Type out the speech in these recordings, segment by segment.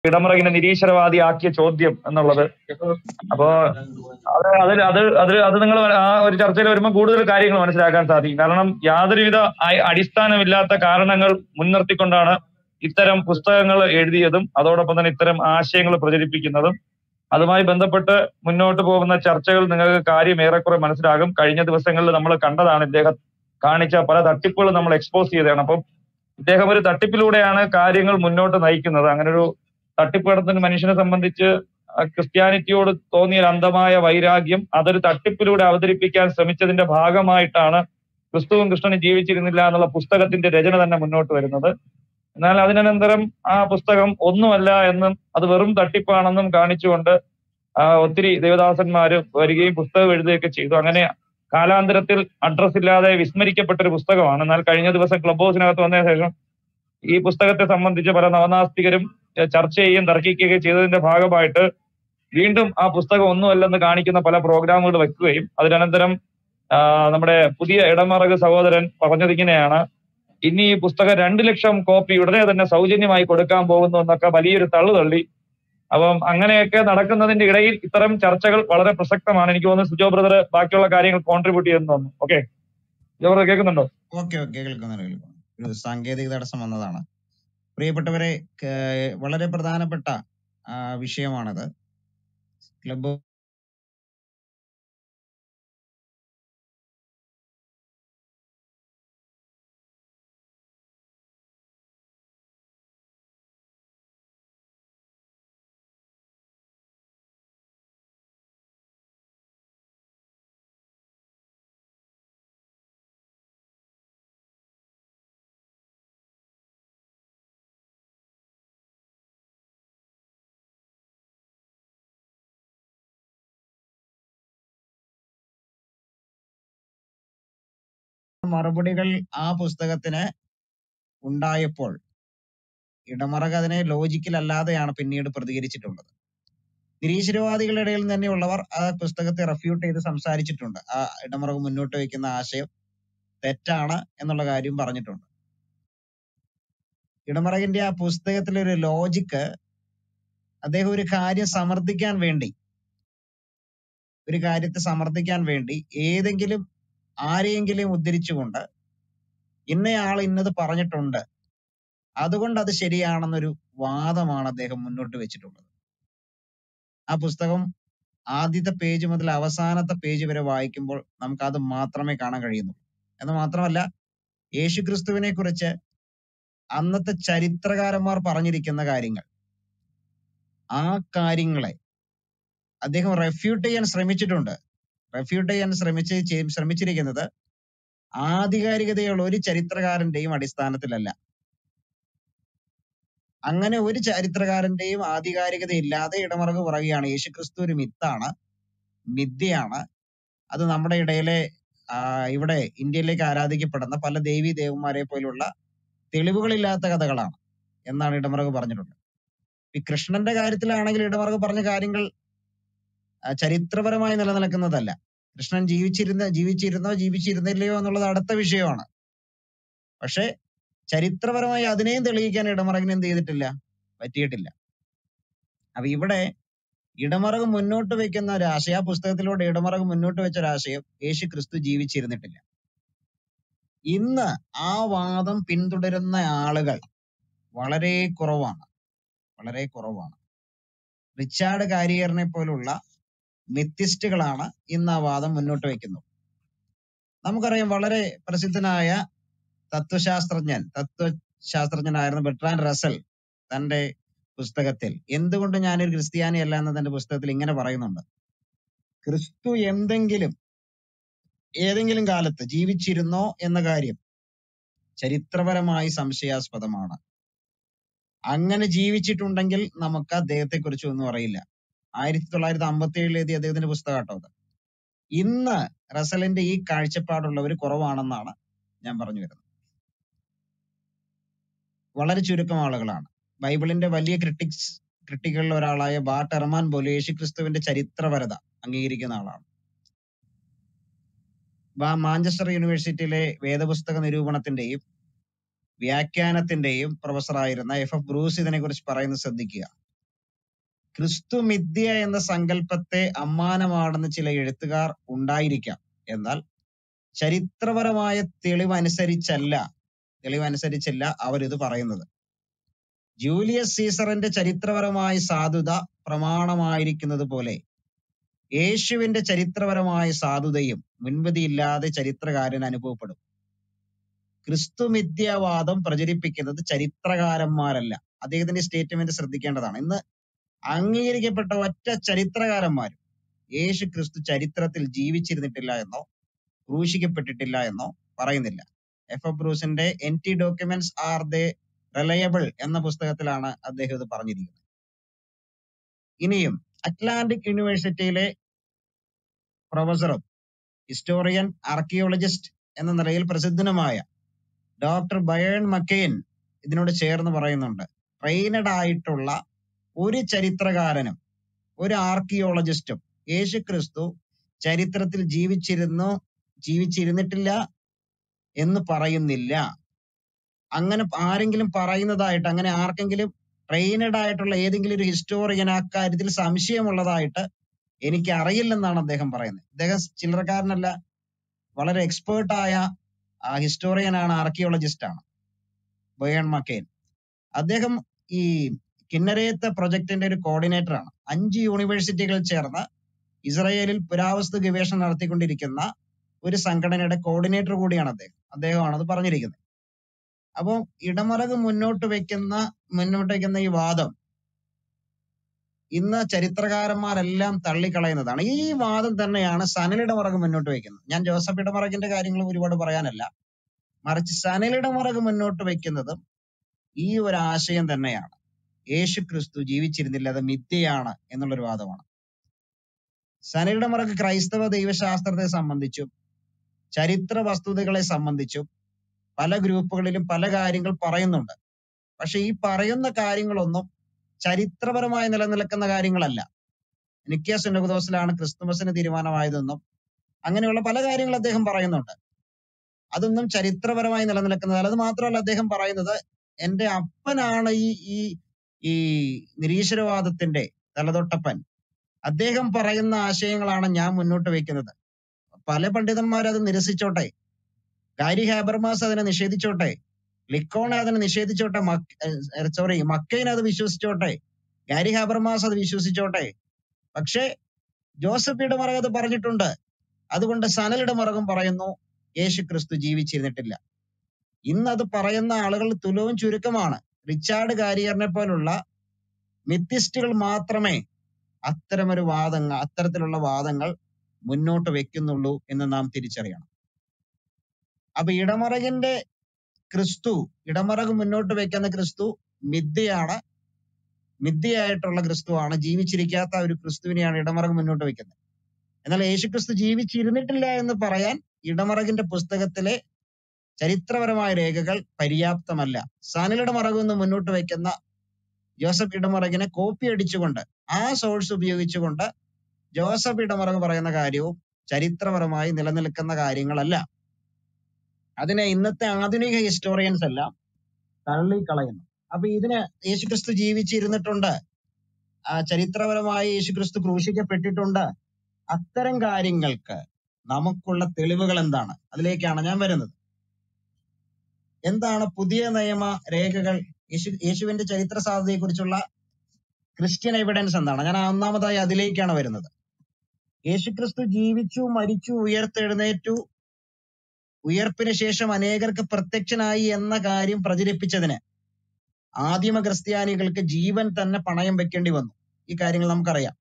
ഇടമുറകിനെ നിരീശ്വരവാദി ആക്കിയ ചോദ്യം എന്നുള്ളത് അപ്പോ അത് അതിൽ അത് അത് അത് നിങ്ങൾ ആ ഒരു ചർച്ചയിൽ വരുമ്പോൾ കൂടുതൽ കാര്യങ്ങൾ മനസ്സിലാക്കാൻ സാധിക്കും കാരണം യാതൊരുവിധ അ- അടിസ്ഥാനമില്ലാത്ത കാരണങ്ങൾ മുൻനിർത്തിക്കൊണ്ടാണ് ഇത്തരം പുസ്തകങ്ങൾ എഴുതിയതും അതോടൊപ്പം തന്നെ ഇത്തരം ആശയങ്ങൾ പ്രചരിപ്പിക്കുന്നതും അതുമായി ബന്ധപ്പെട്ട് മുന്നോട്ട് പോകുന്ന ചർച്ചകൾ നിങ്ങൾക്ക് കാര്യം ഏറെക്കുറെ മനസ്സിലാകും കഴിഞ്ഞ ദിവസങ്ങളിൽ നമ്മൾ കണ്ടതാണ് ഇദ്ദേഹം കാണിച്ച പല തട്ടിപ്പുകൾ നമ്മൾ എക്സ്പോസ് ചെയ്തതാണ് അപ്പം ഇദ്ദേഹം ഒരു തട്ടിപ്പിലൂടെയാണ് കാര്യങ്ങൾ മുന്നോട്ട് നയിക്കുന്നത് അങ്ങനെ ഒരു തട്ടിപ്പ് നടത്തുന്ന മനുഷ്യനെ സംബന്ധിച്ച് ആ ക്രിസ്ത്യാനിറ്റിയോട് തോന്നിയ ഒരു അന്ധമായ വൈരാഗ്യം അതൊരു തട്ടിപ്പിലൂടെ അവതരിപ്പിക്കാൻ ശ്രമിച്ചതിന്റെ ഭാഗമായിട്ടാണ് ക്രിസ്തുവും കൃഷ്ണനും ജീവിച്ചിരുന്നില്ല എന്നുള്ള പുസ്തകത്തിന്റെ രചന തന്നെ മുന്നോട്ട് വരുന്നത് എന്നാൽ അതിനനന്തരം ആ പുസ്തകം ഒന്നുമല്ല എന്നും അത് വെറും തട്ടിപ്പാണെന്നും കാണിച്ചുകൊണ്ട് ആ ഒത്തിരി ദേവദാസന്മാര് വരികയും പുസ്തകം എഴുതുകയൊക്കെ ചെയ്തു അങ്ങനെ കാലാന്തരത്തിൽ അഡ്രസ് ഇല്ലാതെ വിസ്മരിക്കപ്പെട്ട ഒരു പുസ്തകമാണ് എന്നാൽ കഴിഞ്ഞ ദിവസം ക്ലബ് ഹൗസിനകത്ത് വന്നതിന് ശേഷം ഈ പുസ്തകത്തെ സംബന്ധിച്ച് പല നവനാസ്തികരും ഏഹ് ചർച്ച ചെയ്യുകയും തർക്കിക്കുകയും ചെയ്തതിന്റെ ഭാഗമായിട്ട് വീണ്ടും ആ പുസ്തകം ഒന്നുമല്ലെന്ന് കാണിക്കുന്ന പല പ്രോഗ്രാമുകൾ വെക്കുകയും അതിനനന്തരം ആ, നമ്മുടെ പുതിയ ഇടമറക് സഹോദരൻ പറഞ്ഞതിങ്ങനെയാണ് ഇനി ഈ പുസ്തകം രണ്ട് ലക്ഷം കോപ്പി ഉടനെ തന്നെ സൗജന്യമായി കൊടുക്കാൻ പോകുന്നു എന്നൊക്കെ വലിയൊരു തള്ളു തള്ളി അപ്പം അങ്ങനെയൊക്കെ നടക്കുന്നതിന്റെ ഇടയിൽ ഇത്തരം ചർച്ചകൾ വളരെ പ്രസക്തമാണ് എനിക്ക് തോന്നുന്നു സുജോ ബ്രദർ ബാക്കിയുള്ള കാര്യങ്ങൾ കോൺട്രിബ്യൂട്ട് ചെയ്യുന്നു തോന്നുന്നു ഓക്കെ സുജോ ബ്രദർ കേൾക്കുന്നുണ്ടോ ഓക്കെ ഓക്കെ കേൾക്കുന്നുണ്ട് കേൾക്കുന്നു ഒരു സാങ്കേതിക തടസ്സം വന്നതാണ് പ്രിയപ്പെട്ടവരെ ക- വളരെ പ്രധാനപ്പെട്ട ആ, വിഷയമാണിത് ക്ലബ് മറുപടികൾ ആ പുസ്തകത്തിന് ഉണ്ടായപ്പോൾ ഇടമറക അതിനെ ലോജിക്കൽ അല്ലാതെയാണ് പിന്നീട് പ്രതികരിച്ചിട്ടുള്ളത് നിരീശ്വരവാദികളുടെ ഇടയിൽ തന്നെയുള്ളവർ ആ പുസ്തകത്തെ റെഫ്യൂട്ട് ചെയ്ത് സംസാരിച്ചിട്ടുണ്ട് ആ ഇടമറക മുന്നോട്ട് വയ്ക്കുന്ന ആശയം തെറ്റാണ് എന്നുള്ള കാര്യം പറഞ്ഞിട്ടുണ്ട് ഇടമറകിന്റെ ആ പുസ്തകത്തിലെ ഒരു ലോജിക്ക് അദ്ദേഹം ഒരു കാര്യം സമർത്ഥിക്കാൻ വേണ്ടി ഒരു കാര്യത്തെ സമർത്ഥിക്കാൻ വേണ്ടി ഏതെങ്കിലും ആരെയെങ്കിലും ഉദ്ധരിച്ചുകൊണ്ട് ഇന്നയാൾ ഇന്നത് പറഞ്ഞിട്ടുണ്ട് അതുകൊണ്ട് അത് ശരിയാണെന്നൊരു വാദമാണ് അദ്ദേഹം മുന്നോട്ട് വെച്ചിട്ടുള്ളത് ആ പുസ്തകം ആദ്യത്തെ പേജ് മുതൽ അവസാനത്തെ പേജ് വരെ വായിക്കുമ്പോൾ നമുക്ക് അത് മാത്രമേ കാണാൻ കഴിയുന്നുള്ളൂ എന്ന് മാത്രമല്ല യേശുക്രിസ്തുവിനെ കുറിച്ച് അന്നത്തെ ചരിത്രകാരന്മാർ പറഞ്ഞിരിക്കുന്ന കാര്യങ്ങൾ ആ കാര്യങ്ങളെ അദ്ദേഹം റെഫ്യൂട്ട് ചെയ്യാൻ ശ്രമിച്ചിട്ടുണ്ട് റെഫ്യൂട്ട് ചെയ്യാൻ ശ്രമിച്ച് ചെയ്- ശ്രമിച്ചിരിക്കുന്നത് ആധികാരികതയുള്ള ഒരു ചരിത്രകാരന്റെയും അടിസ്ഥാനത്തിലല്ല അങ്ങനെ ഒരു ചരിത്രകാരന്റെയും ആധികാരികത ഇല്ലാതെ ഇടമറക് പറയുകയാണ് യേശുക്രിസ്തു ഒരു മിത്താണ് മിഥ്യയാണ് അത് നമ്മുടെ ഇടയിലെ ആ, ഇവിടെ ഇന്ത്യയിലേക്ക് ആരാധിക്കപ്പെടുന്ന പല ദേവി ദേവന്മാരെ പോലുള്ള തെളിവുകളില്ലാത്ത കഥകളാണ് എന്നാണ് ഇടമറക് പറഞ്ഞിട്ടുള്ളത് ഈ കൃഷ്ണന്റെ കാര്യത്തിലാണെങ്കിൽ ഇടമറക് പറഞ്ഞ കാര്യങ്ങൾ ആ, ചരിത്രപരമായി നിലനിൽക്കുന്നതല്ല കൃഷ്ണൻ ജീവിച്ചിരുന്ന ജീവിച്ചിരുന്നോ ജീവിച്ചിരുന്നില്ലയോ എന്നുള്ളത് അടുത്ത വിഷയമാണ് പക്ഷെ ചരിത്രപരമായി അതിനെയും തെളിയിക്കാൻ ഇടമറകിന് എന്ത് ചെയ്തിട്ടില്ല പറ്റിയിട്ടില്ല അപ്പൊ ഇവിടെ ഇടമറക് മുന്നോട്ട് വെക്കുന്ന ഒരു ആശയം ആ പുസ്തകത്തിലൂടെ ഇടമറക് മുന്നോട്ട് വെച്ച ഒരു ആശയം യേശു ക്രിസ്തു ജീവിച്ചിരുന്നിട്ടില്ല ഇന്ന് ആ വാദം പിന്തുടരുന്ന ആളുകൾ വളരെ കുറവാണ് വളരെ കുറവാണ് റിച്ചാർഡ് കാരിയറിനെ പോലുള്ള മിത്തിസ്റ്റുകളാണ് ഇന്ന് ആ വാദം മുന്നോട്ട് വെക്കുന്നത് നമുക്കറിയാം വളരെ പ്രസിദ്ധനായ തത്വശാസ്ത്രജ്ഞൻ തത്വശാസ്ത്രജ്ഞനായിരുന്ന ബെട്രാൻ റസൽ തന്റെ പുസ്തകത്തിൽ എന്തുകൊണ്ട് ഞാനൊരു ക്രിസ്ത്യാനി അല്ല എന്ന തന്റെ പുസ്തകത്തിൽ ഇങ്ങനെ പറയുന്നുണ്ട് ക്രിസ്തു എന്തെങ്കിലും ഏതെങ്കിലും കാലത്ത് ജീവിച്ചിരുന്നോ എന്ന കാര്യം ചരിത്രപരമായി സംശയാസ്പദമാണ് അങ്ങനെ ജീവിച്ചിട്ടുണ്ടെങ്കിൽ നമുക്ക് അദ്ദേഹത്തെ കുറിച്ച് ഒന്നും അറിയില്ല ആയിരത്തി തൊള്ളായിരത്തി അമ്പത്തി ഏഴിൽ എഴുതിയ അദ്ദേഹത്തിന്റെ പുസ്തകം കേട്ടോ അത് ഇന്ന് റസലിന്റെ ഈ കാഴ്ചപ്പാടുള്ളവർ കുറവാണെന്നാണ് ഞാൻ പറഞ്ഞു വരുന്നത് വളരെ ചുരുക്കം ആളുകളാണ് ബൈബിളിന്റെ വലിയ ക്രിട്ടിക്സ് ക്രിട്ടിക്കുകളിൽ ഒരാളായ ബാട്ട് എർമാൻ പോലും യേശുക്രിസ്തുവിന്റെ ചരിത്രപരത അംഗീകരിക്കുന്ന ആളാണ് ബാ- മാഞ്ചസ്റ്റർ യൂണിവേഴ്സിറ്റിയിലെ വേദപുസ്തക നിരൂപണത്തിന്റെയും വ്യാഖ്യാനത്തിന്റെയും പ്രൊഫസറായിരുന്ന എഫ് എഫ് ബ്രൂസ് ഇതിനെ കുറിച്ച് പറയുന്നത് ശ്രദ്ധിക്കുക ക്രിസ്തു മിഥ്യ എന്ന സങ്കല്പത്തെ അമ്മാനമാണെന്ന് ചില എഴുത്തുകാർ ഉണ്ടായിരിക്കാം എന്നാൽ ചരിത്രപരമായ തെളിവനുസരിച്ചല്ല തെളിവനുസരിച്ചല്ല അവരിത് പറയുന്നത് ജൂലിയസ് സീസറിന്റെ ചരിത്രപരമായ സാധുത പ്രമാണമായിരിക്കുന്നത് പോലെ യേശുവിന്റെ ചരിത്രപരമായ സാധുതയും മുൻപതിയില്ലാതെ ചരിത്രകാരൻ അനുഭവപ്പെടും ക്രിസ്തു മിഥ്യാവാദം പ്രചരിപ്പിക്കുന്നത് ചരിത്രകാരന്മാരല്ല അദ്ദേഹത്തിന്റെ സ്റ്റേറ്റ്മെന്റ് ശ്രദ്ധിക്കേണ്ടതാണ് ഇന്ന് അംഗീകരിക്കപ്പെട്ട ഒറ്റ ചരിത്രകാരന്മാരും യേശു ക്രിസ്തു ചരിത്രത്തിൽ ജീവിച്ചിരുന്നിട്ടില്ല എന്നോ ക്രൂശിക്കപ്പെട്ടിട്ടില്ല എന്നോ പറയുന്നില്ല എഫ് എ ബ്രൂസിന്റെ N T documents are they reliable എന്ന പുസ്തകത്തിലാണ് അദ്ദേഹം ഇത് പറഞ്ഞിരിക്കുന്നത് ഇനിയും അറ്റ്ലാന്റിക് യൂണിവേഴ്സിറ്റിയിലെ പ്രൊഫസറും ഹിസ്റ്റോറിയൻ ആർക്കിയോളജിസ്റ്റ് എന്ന നിലയിൽ പ്രസിദ്ധനുമായ ഡോക്ടർ ബയേൺ മക്കെയിൻ ഇതിനോട് ചേർന്ന് പറയുന്നുണ്ട് ട്രെയിനഡ് ആയിട്ടുള്ള ഒരു ചരിത്രകാരനും ഒരു ആർക്കിയോളജിസ്റ്റും യേശു ക്രിസ്തു ചരിത്രത്തിൽ ജീവിച്ചിരുന്നു ജീവിച്ചിരുന്നിട്ടില്ല എന്ന് പറയുന്നില്ല അങ്ങനെ ആരെങ്കിലും പറയുന്നതായിട്ട് അങ്ങനെ ആർക്കെങ്കിലും ട്രെയിനഡ് ആയിട്ടുള്ള ഏതെങ്കിലും ഒരു ഹിസ്റ്റോറിയൻ ആ കാര്യത്തിൽ സംശയമുള്ളതായിട്ട് എനിക്ക് അറിയില്ലെന്നാണ് അദ്ദേഹം പറയുന്നത് അദ്ദേഹം ചില്ലറക്കാരനല്ല വളരെ എക്സ്പേർട്ട് ആയ ഹിസ്റ്റോറിയൻ ആണ് ആർക്കിയോളജിസ്റ്റ് ആണ് ബോയൺ മക്കെയിൻ അദ്ദേഹം ഈ കിന്നരയത്ത് പ്രൊജക്ടിന്റെ ഒരു കോർഡിനേറ്റർ ആണ് അഞ്ച് യൂണിവേഴ്സിറ്റികൾ ചേർന്ന് ഇസ്രായേലിൽ പുരാവസ്തു ഗവേഷണം നടത്തിക്കൊണ്ടിരിക്കുന്ന ഒരു സംഘടനയുടെ കോർഡിനേറ്റർ കൂടിയാണ് അദ്ദേഹം അദ്ദേഹമാണ് അത് പറഞ്ഞിരിക്കുന്നത് അപ്പോൾ ഇടമറക് മുന്നോട്ട് വെക്കുന്ന മുന്നോട്ട് വെക്കുന്ന ഈ വാദം ഇന്ന് ചരിത്രകാരന്മാരെല്ലാം തള്ളിക്കളയുന്നതാണ് ഈ വാദം തന്നെയാണ് സനൽ ഇടമറക് മുന്നോട്ട് വെക്കുന്നത് ഞാൻ ജോസഫ് ഇടമറകിന്റെ കാര്യങ്ങൾ ഒരുപാട് പറയാനല്ല മറിച്ച് സനൽ ഇടമറക് മുന്നോട്ട് വെക്കുന്നതും ഈ ഒരു ആശയം തന്നെയാണ് യേശു ക്രിസ്തു ജീവിച്ചിരുന്നില്ല അത് മിഥ്യയാണ് എന്നുള്ളൊരു വാദമാണ് സനലിയുടെ മറക്ക് ക്രൈസ്തവ ദൈവശാസ്ത്രത്തെ സംബന്ധിച്ചും ചരിത്ര വസ്തുതകളെ സംബന്ധിച്ചും പല ഗ്രൂപ്പുകളിലും പല കാര്യങ്ങൾ പറയുന്നുണ്ട് പക്ഷെ ഈ പറയുന്ന കാര്യങ്ങളൊന്നും ചരിത്രപരമായി നിലനിൽക്കുന്ന കാര്യങ്ങളല്ല നിക്കിയ സുന്നകുദോസിലാണ് ക്രിസ്തുമസിന് തീരുമാനമായതെന്നും അങ്ങനെയുള്ള പല കാര്യങ്ങൾ അദ്ദേഹം പറയുന്നുണ്ട് അതൊന്നും ചരിത്രപരമായി നിലനിൽക്കുന്നതല്ല അത് മാത്രമല്ല അദ്ദേഹം പറയുന്നത് എന്റെ അപ്പനാണ് ഈ ഈ ഈ നിരീശ്വരവാദത്തിന്റെ തലതൊട്ടപ്പൻ അദ്ദേഹം പറയുന്ന ആശയങ്ങളാണ് ഞാൻ മുന്നോട്ട് വെക്കുന്നത് പല പണ്ഡിതന്മാർ അത് നിരസിച്ചോട്ടെ ഗാരി ഹാബർമാസ് അതിനെ നിഷേധിച്ചോട്ടെ ലിക്കോൺ അതിനെ നിഷേധിച്ചോട്ടെ സോറി മക്കൈൻ അത് വിശ്വസിച്ചോട്ടെ ഗാരി ഹാബർമാസ് അത് വിശ്വസിച്ചോട്ടെ പക്ഷേ ജോസഫ് ഇടമറക് അത് പറഞ്ഞിട്ടുണ്ട് അതുകൊണ്ട് സനൽ ഇടമറകും പറയുന്നു യേശു ക്രിസ്തു ജീവിച്ചിരുന്നിട്ടില്ല ഇന്ന് അത് പറയുന്ന ആളുകൾ തുലവും ചുരുക്കമാണ് റിച്ചാർഡ് കാരിയറിനെ പോലുള്ള മിത്തിസ്റ്റുകൾ മാത്രമേ അത്തരമൊരു വാദങ്ങൾ അത്തരത്തിലുള്ള വാദങ്ങൾ മുന്നോട്ട് വെക്കുന്നുള്ളൂ എന്ന് നാം തിരിച്ചറിയണം അപ്പൊ ഇടമറകിന്റെ ക്രിസ്തു ഇടമറക് മുന്നോട്ട് വെക്കുന്ന ക്രിസ്തു മിഥ്യയാണ് മിഥ്യയായിട്ടുള്ള ക്രിസ്തുവാണ് ജീവിച്ചിരിക്കാത്ത ഒരു ക്രിസ്തുവിനെയാണ് ഇടമറക് മുന്നോട്ട് വെക്കുന്നത് എന്നാൽ യേശുക്രിസ്തു ജീവിച്ചിരുന്നിട്ടില്ല എന്ന് പറയാൻ ഇടമറകിന്റെ പുസ്തകത്തിലെ ചരിത്രപരമായ രേഖകൾ പര്യാപ്തമല്ല സാനിലയുടെ മറകുന്ന് മുന്നോട്ട് വെക്കുന്ന ജോസഫ് ഇടമറകിനെ കോപ്പി അടിച്ചുകൊണ്ട് ആ സോഴ്സ് ഉപയോഗിച്ചുകൊണ്ട് ജോസഫ് ഇടമറക് പറയുന്ന കാര്യവും ചരിത്രപരമായി നിലനിൽക്കുന്ന കാര്യങ്ങളല്ല അതിനെ ഇന്നത്തെ ആധുനിക ഹിസ്റ്റോറിയൻസ് എല്ലാം തള്ളിക്കളയുന്നു അപ്പൊ ഇതിന് യേശുക്രിസ്തു ജീവിച്ചിരുന്നിട്ടുണ്ട് ആ ചരിത്രപരമായി യേശുക്രിസ്തു ക്രൂശിക്കപ്പെട്ടിട്ടുണ്ട് അത്തരം കാര്യങ്ങൾക്ക് നമുക്കുള്ള തെളിവുകൾ എന്താണ് അതിലേക്കാണ് ഞാൻ വരുന്നത് എന്താണ് പുതിയ നിയമ രേഖകൾ യേശു യേശുവിന്റെ ചരിത്ര സാധ്യതയെക്കുറിച്ചുള്ള ക്രിസ്ത്യൻ എവിഡൻസ് എന്താണ് ഞാൻ ഒന്നാമതായി അതിലേക്കാണ് വരുന്നത് യേശുക്രിസ്തു ജീവിച്ചു മരിച്ചു ഉയർത്തെഴുന്നേറ്റു ഉയർപ്പിന് ശേഷം അനേകർക്ക് പ്രത്യക്ഷനായി എന്ന കാര്യം പ്രചരിപ്പിച്ചതിന് ആദിമ ക്രിസ്ത്യാനികൾക്ക് ജീവൻ തന്നെ പണയം വെക്കേണ്ടി വന്നു ഈ കാര്യങ്ങൾ നമുക്കറിയാം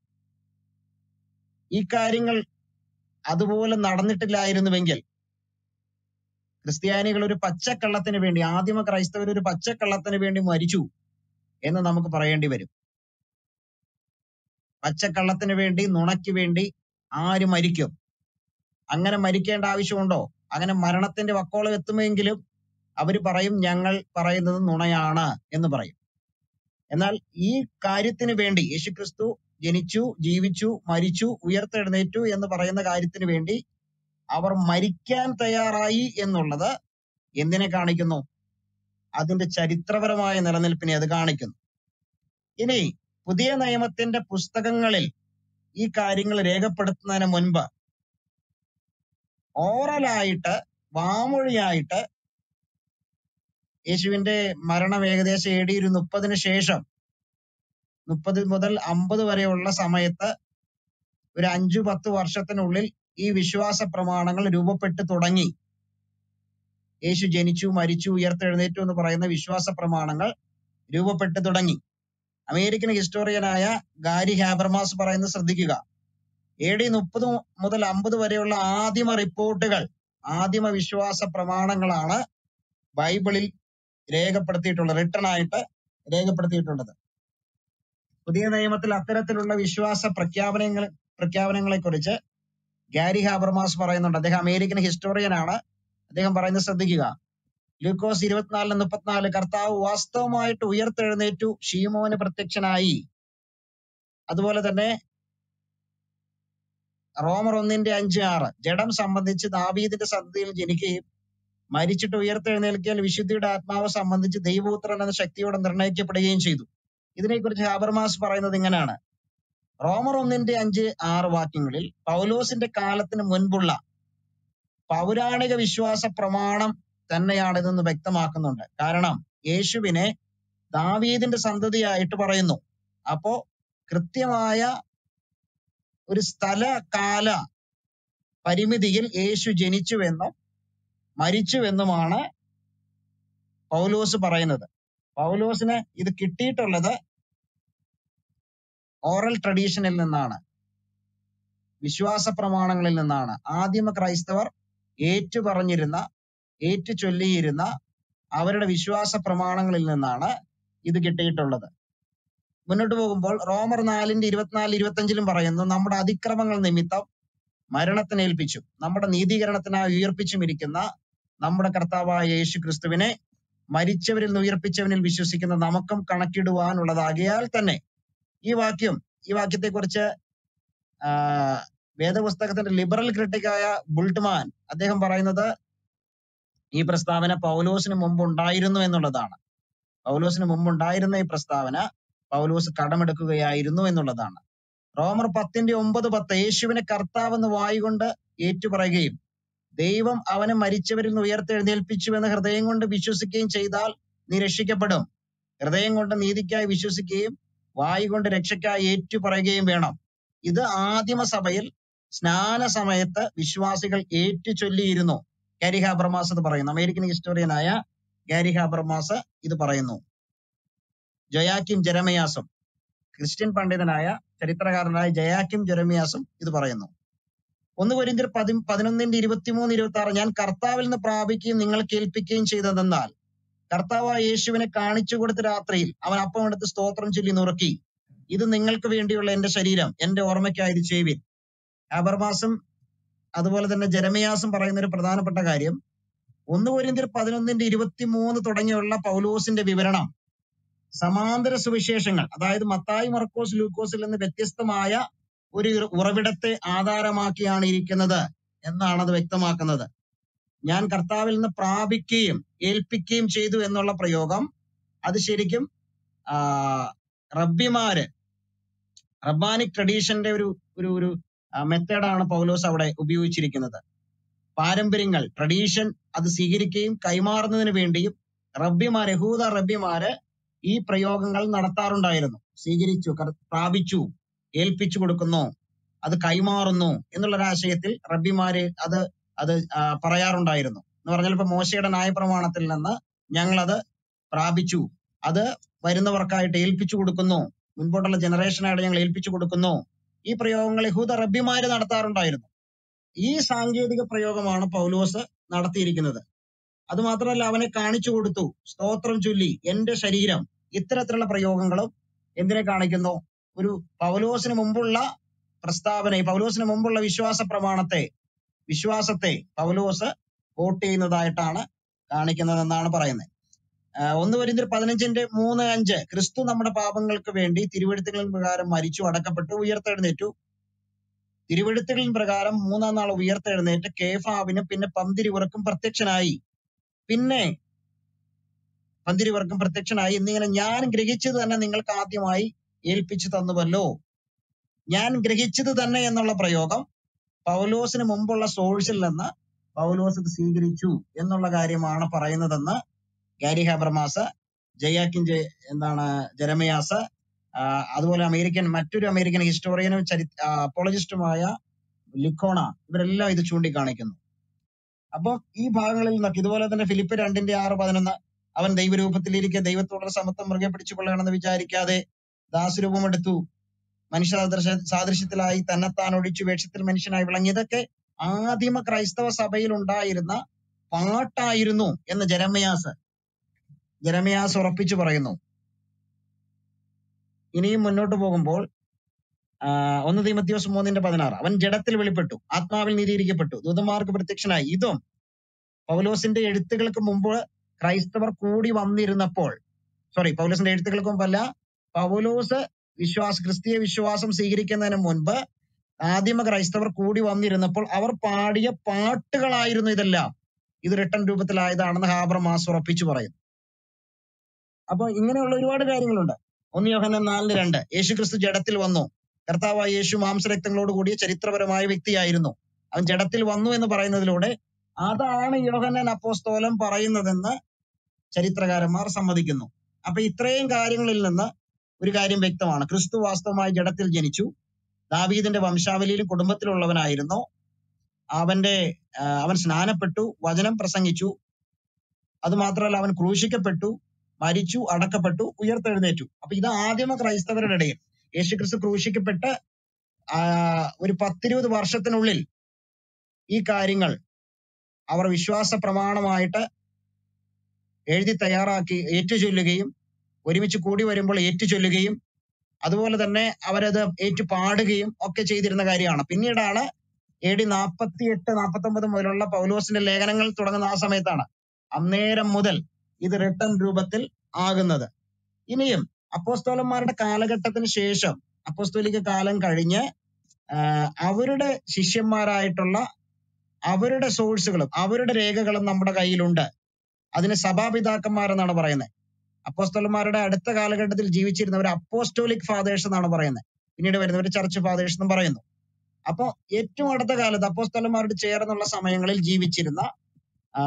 ഈ കാര്യങ്ങൾ അതുപോലെ നടന്നിട്ടില്ലായിരുന്നുവെങ്കിൽ ക്രിസ്ത്യാനികൾ ഒരു പച്ചക്കള്ളത്തിന് വേണ്ടി ആദിമ ക്രൈസ്തവർ ഒരു പച്ചക്കള്ളത്തിന് വേണ്ടി മരിച്ചു എന്ന് നമുക്ക് പറയേണ്ടി വരും പച്ചക്കള്ളത്തിന് വേണ്ടി നുണയ്ക്ക് വേണ്ടി ആര് മരിക്കും അങ്ങനെ മരിക്കേണ്ട ആവശ്യമുണ്ടോ അങ്ങനെ മരണത്തിന്റെ വക്കോളം എത്തുമെങ്കിലും അവർ പറയും ഞങ്ങൾ പറയുന്നത് നുണയാണ് എന്ന് പറയും എന്നാൽ ഈ കാര്യത്തിന് വേണ്ടി യേശുക്രിസ്തു ജനിച്ചു ജീവിച്ചു മരിച്ചു ഉയർത്തെഴുന്നേറ്റു എന്ന് പറയുന്ന കാര്യത്തിന് വേണ്ടി അവർ മരിക്കാൻ തയ്യാറായി എന്നുള്ളത് എന്തിനെ കാണിക്കുന്നു അതിന്റെ ചരിത്രപരമായ നിലനിൽപ്പിനെ അത് കാണിക്കുന്നു ഇനി പുതിയ നിയമത്തിന്റെ പുസ്തകങ്ങളിൽ ഈ കാര്യങ്ങൾ രേഖപ്പെടുത്തുന്നതിന് മുൻപ് ഓറലായിട്ട് വാമൊഴിയായിട്ട് യേശുവിന്റെ മരണം ഏകദേശം എ ഡി ഒരു മുപ്പതിന് ശേഷം മുപ്പത് മുതൽ അമ്പത് വരെയുള്ള സമയത്ത് ഒരു അഞ്ചു പത്ത് വർഷത്തിനുള്ളിൽ ഈ വിശ്വാസ പ്രമാണങ്ങൾ രൂപപ്പെട്ടു തുടങ്ങി യേശു ജനിച്ചു മരിച്ചു ഉയർത്തെഴുന്നേറ്റു എന്ന് പറയുന്ന വിശ്വാസ പ്രമാണങ്ങൾ രൂപപ്പെട്ടു തുടങ്ങി അമേരിക്കൻ ഹിസ്റ്റോറിയനായ ഗാരി ഹാബർമാസ് പറയുന്നത് ശ്രദ്ധിക്കുക എ ഡി മുപ്പത് മുതൽ അമ്പത് വരെയുള്ള ആദിമ റിപ്പോർട്ടുകൾ ആദിമ വിശ്വാസ പ്രമാണങ്ങളാണ് ബൈബിളിൽ രേഖപ്പെടുത്തിയിട്ടുള്ളത് റിട്ടൺ ആയിട്ട് രേഖപ്പെടുത്തിയിട്ടുള്ളത് പുതിയ നിയമത്തിൽ അത്തരത്തിലുള്ള വിശ്വാസ പ്രഖ്യാപനങ്ങൾ പ്രഖ്യാപനങ്ങളെ കുറിച്ച് ഗാരി ഹാബർമാസ് പറയുന്നുണ്ട് അദ്ദേഹം അമേരിക്കൻ ഹിസ്റ്റോറിയൻ ആണ് അദ്ദേഹം പറയുന്നത് ശ്രദ്ധിക്കുക ലൂക്കോസ് ഇരുപത്തിനാലിന് മുപ്പത്തിനാല് കർത്താവ് വാസ്തവമായിട്ട് ഉയർത്തെഴുന്നേറ്റു ഷീമോന് പ്രത്യക്ഷനായി അതുപോലെ തന്നെ റോമർ ഒന്നിന്റെ അഞ്ച് ആറ് ജഡം സംബന്ധിച്ച് ദാവീദിന്റെ സന്തതിയിൽ ജനിക്കുകയും മരിച്ചിട്ട് ഉയർത്തെഴുന്നേൽക്കിയാൽ വിശുദ്ധിയുടെ ആത്മാവ് സംബന്ധിച്ച് ദൈവപുത്രൻ എന്ന ശക്തിയോടെ നിർണയിക്കപ്പെടുകയും ചെയ്തു ഇതിനെക്കുറിച്ച് ഹാബർമാസ് പറയുന്നത് ഇങ്ങനെയാണ് റോമർ ഒന്നിന്റെ അഞ്ച് ആറ് വാക്യങ്ങളിൽ പൗലോസിന്റെ കാലത്തിന് മുൻപുള്ള പൗരാണിക വിശ്വാസ പ്രമാണം തന്നെയാണിതെന്ന് വ്യക്തമാക്കുന്നുണ്ട് കാരണം യേശുവിനെ ദാവീദിന്റെ സന്തതിയായിട്ട് പറയുന്നു അപ്പോ കൃത്യമായ ഒരു സ്ഥല കാല പരിമിതിയിൽ യേശു ജനിച്ചുവെന്നും മരിച്ചുവെന്നുമാണ് പൗലോസ് പറയുന്നത് പൗലോസിന് ഇത് കിട്ടിയിട്ടുള്ളത് ഓറൽ ട്രഡീഷനിൽ നിന്നാണ് വിശ്വാസ പ്രമാണങ്ങളിൽ നിന്നാണ് ആദിമ ക്രൈസ്തവർ ഏറ്റുപറഞ്ഞിരുന്ന ഏറ്റു ചൊല്ലിയിരുന്ന അവരുടെ വിശ്വാസ പ്രമാണങ്ങളിൽ നിന്നാണ് ഇത് കിട്ടിയിട്ടുള്ളത് മുന്നോട്ട് പോകുമ്പോൾ റോമർ നാലിന്റെ ഇരുപത്തിനാല് ഇരുപത്തഞ്ചിലും പറയുന്നു നമ്മുടെ അതിക്രമങ്ങൾ നിമിത്തം മരണത്തിന് ഏൽപ്പിച്ചു നമ്മുടെ നീതീകരണത്തിനായി ഉയർപ്പിച്ചും ഇരിക്കുന്ന നമ്മുടെ കർത്താവായ യേശു ക്രിസ്തുവിനെ മരിച്ചവരിൽ നിന്ന് ഉയർപ്പിച്ചവനിൽ വിശ്വസിക്കുന്ന നമുക്കും കണക്കിടുവാനുള്ളതാകിയാൽ തന്നെ ഈ വാക്യം ഈ വാക്യത്തെക്കുറിച്ച് ആ, വേദപുസ്തകത്തിന്റെ ലിബറൽ ക്രിട്ടിക്കായ ബുൾട്ട്മാൻ അദ്ദേഹം പറയുന്നത് ഈ പ്രസ്താവന പൗലോസിന് മുമ്പ് ഉണ്ടായിരുന്നു എന്നുള്ളതാണ് പൗലോസിന് മുമ്പ് ഉണ്ടായിരുന്ന ഈ പ്രസ്താവന പൗലോസ് കടമെടുക്കുകയായിരുന്നു എന്നുള്ളതാണ് റോമർ പത്തിന്റെ ഒമ്പത് പത്ത് യേശുവിനെ കർത്താവെന്ന് വായുകൊണ്ട് ഏറ്റുപറയുകയും ദൈവം അവനെ മരിച്ചവരിൽ നിന്ന് ഉയർത്തെഴുന്നേൽപ്പിച്ചു എന്ന് ഹൃദയം കൊണ്ട് വിശ്വസിക്കുകയും ചെയ്താൽ നീ രക്ഷിക്കപ്പെടും ഹൃദയം കൊണ്ട് നീതിക്കായി വിശ്വസിക്കുകയും വായു കൊണ്ട് രക്ഷയ്ക്കായി ഏറ്റുപറയുകയും വേണം ഇത് ആദിമ സഭയിൽ സ്നാന സമയത്ത് വിശ്വാസികൾ ഏറ്റു ചൊല്ലിയിരുന്നു ഗാരി ഹാബർമാസ് ഇത് പറയുന്നു അമേരിക്കൻ ഹിസ്റ്റോറിയനായ ഗാരി ഹാബർമാസ് ഇത് പറയുന്നു ജയാക്കിം ജെരമയാസും ക്രിസ്ത്യൻ പണ്ഡിതനായ ചരിത്രകാരനായ ജയാക്കിം ജെരമിയാസും ഇത് പറയുന്നു ഒന്ന് കൊരിന്തിയർ പതി പതിനൊന്നിന്റെ ഇരുപത്തിമൂന്ന് ഇരുപത്തി ആറ് ഞാൻ കർത്താവിൽ നിന്ന് പ്രാപിക്കുകയും നിങ്ങൾ കേൾപ്പിക്കുകയും ചെയ്തതെന്നാൽ കർത്താവായ യേശുവിനെ കാണിച്ചു കൊടുത്ത രാത്രിയിൽ അവൻ അപ്പം എടുത്ത് സ്തോത്രം ചൊല്ലി നുറുക്കി ഇത് നിങ്ങൾക്ക് വേണ്ടിയുള്ള എന്റെ ശരീരം എന്റെ ഓർമ്മയ്ക്കായി ഇത് ചെയ്യുവിൻ ആബർമാസും അതുപോലെ തന്നെ ജെരമിയാസും പറയുന്ന ഒരു പ്രധാനപ്പെട്ട കാര്യം ഒന്ന് കൊരിന്തിയർ പതിനൊന്നിന്റെ ഇരുപത്തിമൂന്ന് തുടങ്ങിയുള്ള പൗലോസിന്റെ വിവരണം സമാന്തര സുവിശേഷങ്ങൾ അതായത് മത്തായി മർക്കോസ് ലൂക്കോസിൽ നിന്ന് വ്യത്യസ്തമായ ഒരു ഉറവിടത്തെ ആധാരമാക്കിയാണ് ഇരിക്കുന്നത് എന്നാണ് അത് വ്യക്തമാക്കുന്നത് ഞാൻ കർത്താവിൽ നിന്ന് പ്രാപിക്കുകയും ഏൽപ്പിക്കുകയും ചെയ്തു എന്നുള്ള പ്രയോഗം അത് ശരിക്കും ആ, റബ്ബിമാര് റബ്ബാനിക് ട്രഡീഷന്റെ ഒരു ഒരു ഒരു മെത്തേഡാണ് പൗലോസ് അവിടെ ഉപയോഗിച്ചിരിക്കുന്നത് പാരമ്പര്യങ്ങൾ ട്രഡീഷൻ അത് സ്വീകരിക്കുകയും കൈമാറുന്നതിന് വേണ്ടിയും റബ്ബിമാർ യഹൂദ റബ്ബിമാര് ഈ പ്രയോഗങ്ങൾ നടത്താറുണ്ടായിരുന്നു സ്വീകരിച്ചു കർ- പ്രാപിച്ചു ഏൽപ്പിച്ചു കൊടുക്കുന്നു അത് കൈമാറുന്നു എന്നുള്ള ഒരു ആശയത്തിൽ റബ്ബിമാര് അത് അത് ആ, പറയാറുണ്ടായിരുന്നു എന്ന് പറഞ്ഞാൽ ഇപ്പൊ മോശയുടെ ന്യായപ്രമാണത്തിൽ നിന്ന് ഞങ്ങളത് പ്രാപിച്ചു അത് വരുന്നവർക്കായിട്ട് ഏൽപ്പിച്ചു കൊടുക്കുന്നു മുൻപോട്ടുള്ള ജനറേഷനായിട്ട് ഞങ്ങൾ ഏൽപ്പിച്ചു കൊടുക്കുന്നു ഈ പ്രയോഗങ്ങൾ യഹൂദ റബ്ബിമാര് നടത്താറുണ്ടായിരുന്നു ഈ സാങ്കേതിക പ്രയോഗമാണ് പൗലോസ് നടത്തിയിരിക്കുന്നത് അത് മാത്രമല്ല അവനെ കാണിച്ചു കൊടുത്തു സ്തോത്രം ചൊല്ലി എന്റെ ശരീരം ഇത്തരത്തിലുള്ള പ്രയോഗങ്ങളും എന്തിനെ കാണിക്കുന്നു ഒരു പൗലോസിന് മുമ്പുള്ള പ്രസ്താവന ഈ പൗലോസിന് മുമ്പുള്ള വിശ്വാസ പ്രമാണത്തെ വിശ്വാസത്തെ പൗലോസ് വോട്ട് ചെയ്യുന്നതായിട്ടാണ് കാണിക്കുന്നതെന്നാണ് പറയുന്നത് ആഹ് ഒന്ന് വരുന്ന പതിനഞ്ചിന്റെ മൂന്ന് അഞ്ച് ക്രിസ്തു നമ്മുടെ പാപങ്ങൾക്ക് വേണ്ടി തിരുവെഴുത്തുകളിൻ പ്രകാരം മരിച്ചു അടക്കപ്പെട്ടു ഉയർത്തെഴുന്നേറ്റു തിരുവെഴുത്തുകളിൻ പ്രകാരം മൂന്നാം നാൾ ഉയർത്തെഴുന്നേറ്റ് കേഫാവിന് പിന്നെ പന്തിരിവർക്കും പ്രത്യക്ഷനായി പിന്നെ പന്തിരിവർക്കും പ്രത്യക്ഷനായി എന്നിങ്ങനെ ഞാൻ ഗ്രഹിച്ചത് തന്നെ നിങ്ങൾക്ക് ആദ്യമായി ഏൽപ്പിച്ചു തന്നുവല്ലോ ഞാൻ ഗ്രഹിച്ചത് തന്നെ എന്നുള്ള പ്രയോഗം പൗലോസിന് മുമ്പുള്ള സോഴ്സിൽ നിന്ന് പൗലോസ് ഇത് സ്വീകരിച്ചു എന്നുള്ള കാര്യമാണ് പറയുന്നതെന്ന് ഗാരി ഹാബർമാസ് ജയാക്കിൻ ജെ എന്താണ് ജെറമിയാസ് ആ, അതുപോലെ അമേരിക്കൻ മറ്റൊരു അമേരിക്കൻ ഹിസ്റ്റോറിയനും ചരി അപ്പോളജിസ്റ്റുമായ ലിക്കോണ ഇവരെല്ലാം ഇത് ചൂണ്ടിക്കാണിക്കുന്നു അപ്പം ഈ ഭാഗങ്ങളിൽ നിന്നൊക്കെ ഇതുപോലെ തന്നെ ഫിലിപ്പ് രണ്ടിന്റെ ആറ് പതിനൊന്ന് അവൻ ദൈവരൂപത്തിലിരിക്കെ ദൈവത്തോടുള്ള സമത്വം മുറുകെ പിടിച്ചുകൊള്ളണമെന്ന് വിചാരിക്കാതെ ദാസരൂപമെടുത്തു മനുഷ്യ സാദൃശ്യ- സാദൃശ്യത്തിലായി തന്നെത്താൻ ഒഴിച്ചു വേഷത്തിൽ മനുഷ്യനായി വിളങ്ങി ഇതൊക്കെ ആദിമ ക്രൈസ്തവ സഭയിൽ ഉണ്ടായിരുന്ന പാട്ടായിരുന്നു എന്ന് ജെരമയാസ് ജെരമയാസ് ഉറപ്പിച്ചു പറയുന്നു ഇനിയും മുന്നോട്ട് പോകുമ്പോൾ ആ, ഒന്ന് തീമത്യോസ് മൂന്നിന്റെ പതിനാറ് അവൻ ജഡത്തിൽ വെളിപ്പെട്ടു ആത്മാവിൽ നീതീകരിക്കപ്പെട്ടു ദൂതന്മാർക്ക് പ്രത്യക്ഷനായി ഇതും പൗലോസിന്റെ എഴുത്തുകൾക്ക് മുമ്പ് ക്രൈസ്തവർ കൂടി വന്നിരുന്നപ്പോൾ സോറി പൗലോസിന്റെ എഴുത്തുകൾക്ക് മുമ്പല്ല പൗലോസ് വിശ്വാസ ക്രിസ്തീയ വിശ്വാസം സ്വീകരിക്കുന്നതിന് മുൻപ് ആദിമ ക്രൈസ്തവർ കൂടി വന്നിരുന്നപ്പോൾ അവർ പാടിയ പാട്ടുകളായിരുന്നു ഇതെല്ലാം ഇത് റിട്ടൺ രൂപത്തിലായതാണെന്ന് ഹാബർ മാസ് ഉറപ്പിച്ചു പറയുന്നു അപ്പൊ ഇങ്ങനെയുള്ള ഒരുപാട് കാര്യങ്ങളുണ്ട് ഒന്ന് യോഹന്നാൻ നാലിന് രണ്ട് യേശു ക്രിസ്തു ജഡത്തിൽ വന്നു കർത്താവായ യേശു മാംസരക്തങ്ങളോട് കൂടിയ ചരിത്രപരമായ വ്യക്തിയായിരുന്നു അവൻ ജഡത്തിൽ വന്നു എന്ന് പറയുന്നതിലൂടെ അതാണ് യോഹന്നാൻ അപ്പോസ്തോലൻ പറയുന്നതെന്ന് ചരിത്രകാരന്മാർ സമ്മതിക്കുന്നു അപ്പൊ ഇത്രയും കാര്യങ്ങളിൽ നിന്ന് ഒരു കാര്യം വ്യക്തമാണ് ക്രിസ്തു വാസ്തവമായി ജഡത്തിൽ ജനിച്ചു ദാവീദിന്റെ വംശാവലിയിലും കുടുംബത്തിലുള്ളവനായിരുന്നു അവന്റെ ആ, അവൻ സ്നാനപ്പെട്ടു വചനം പ്രസംഗിച്ചു അത് മാത്രമല്ല അവൻ ക്രൂശിക്കപ്പെട്ടു മരിച്ചു അടക്കപ്പെട്ടു ഉയർത്തെഴുന്നേറ്റു അപ്പൊ ഇത് ആദിമ ക്രൈസ്തവരുടെ ഇടയിൽ യേശുക്രിസ്തു ക്രൂശിക്കപ്പെട്ട് ആ, ഒരു പത്തിരുപത് വർഷത്തിനുള്ളിൽ ഈ കാര്യങ്ങൾ അവർ വിശ്വാസ പ്രമാണമായിട്ട് എഴുതി തയ്യാറാക്കി ഏറ്റുചൊല്ലുകയും ഒരുമിച്ച് കൂടി വരുമ്പോൾ ഏറ്റുചൊല്ലുകയും അതുപോലെ തന്നെ അവരത് ഏറ്റു പാടുകയും ഒക്കെ ചെയ്തിരുന്ന കാര്യമാണ് പിന്നീടാണ് എ ഡി നാൽപ്പത്തി എട്ട് നാൽപ്പത്തി ഒമ്പത് മുതലുള്ള പൗലോസിന്റെ ലേഖനങ്ങൾ തുടങ്ങുന്ന ആ സമയത്താണ് അന്നേരം മുതൽ ഇത് റിട്ടൺ രൂപത്തിൽ ആകുന്നത് ഇനിയും അപ്പോസ്തോലന്മാരുടെ കാലഘട്ടത്തിന് ശേഷം അപ്പോസ്തോലിക കാലം കഴിഞ്ഞ് ആ, അവരുടെ ശിഷ്യന്മാരായിട്ടുള്ള അവരുടെ സോഴ്സുകളും അവരുടെ രേഖകളും നമ്മുടെ കയ്യിലുണ്ട് അതിന് സഭാപിതാക്കന്മാരെന്നാണ് പറയുന്നത് അപ്പോസ്തലന്മാരുടെ അടുത്ത കാലഘട്ടത്തിൽ ജീവിച്ചിരുന്നവർ അപ്പോസ്റ്റോലിക് ഫാദേഴ്സ് എന്നാണ് പറയുന്നത് പിന്നീട് വരുന്നവർ ചർച്ച് ഫാദേഴ്സ് എന്നും പറയുന്നു അപ്പൊ ഏറ്റവും അടുത്ത കാലത്ത് അപ്പോസ്തലന്മാരോട് ചേർന്നുള്ള സമയങ്ങളിൽ ജീവിച്ചിരുന്ന ആ,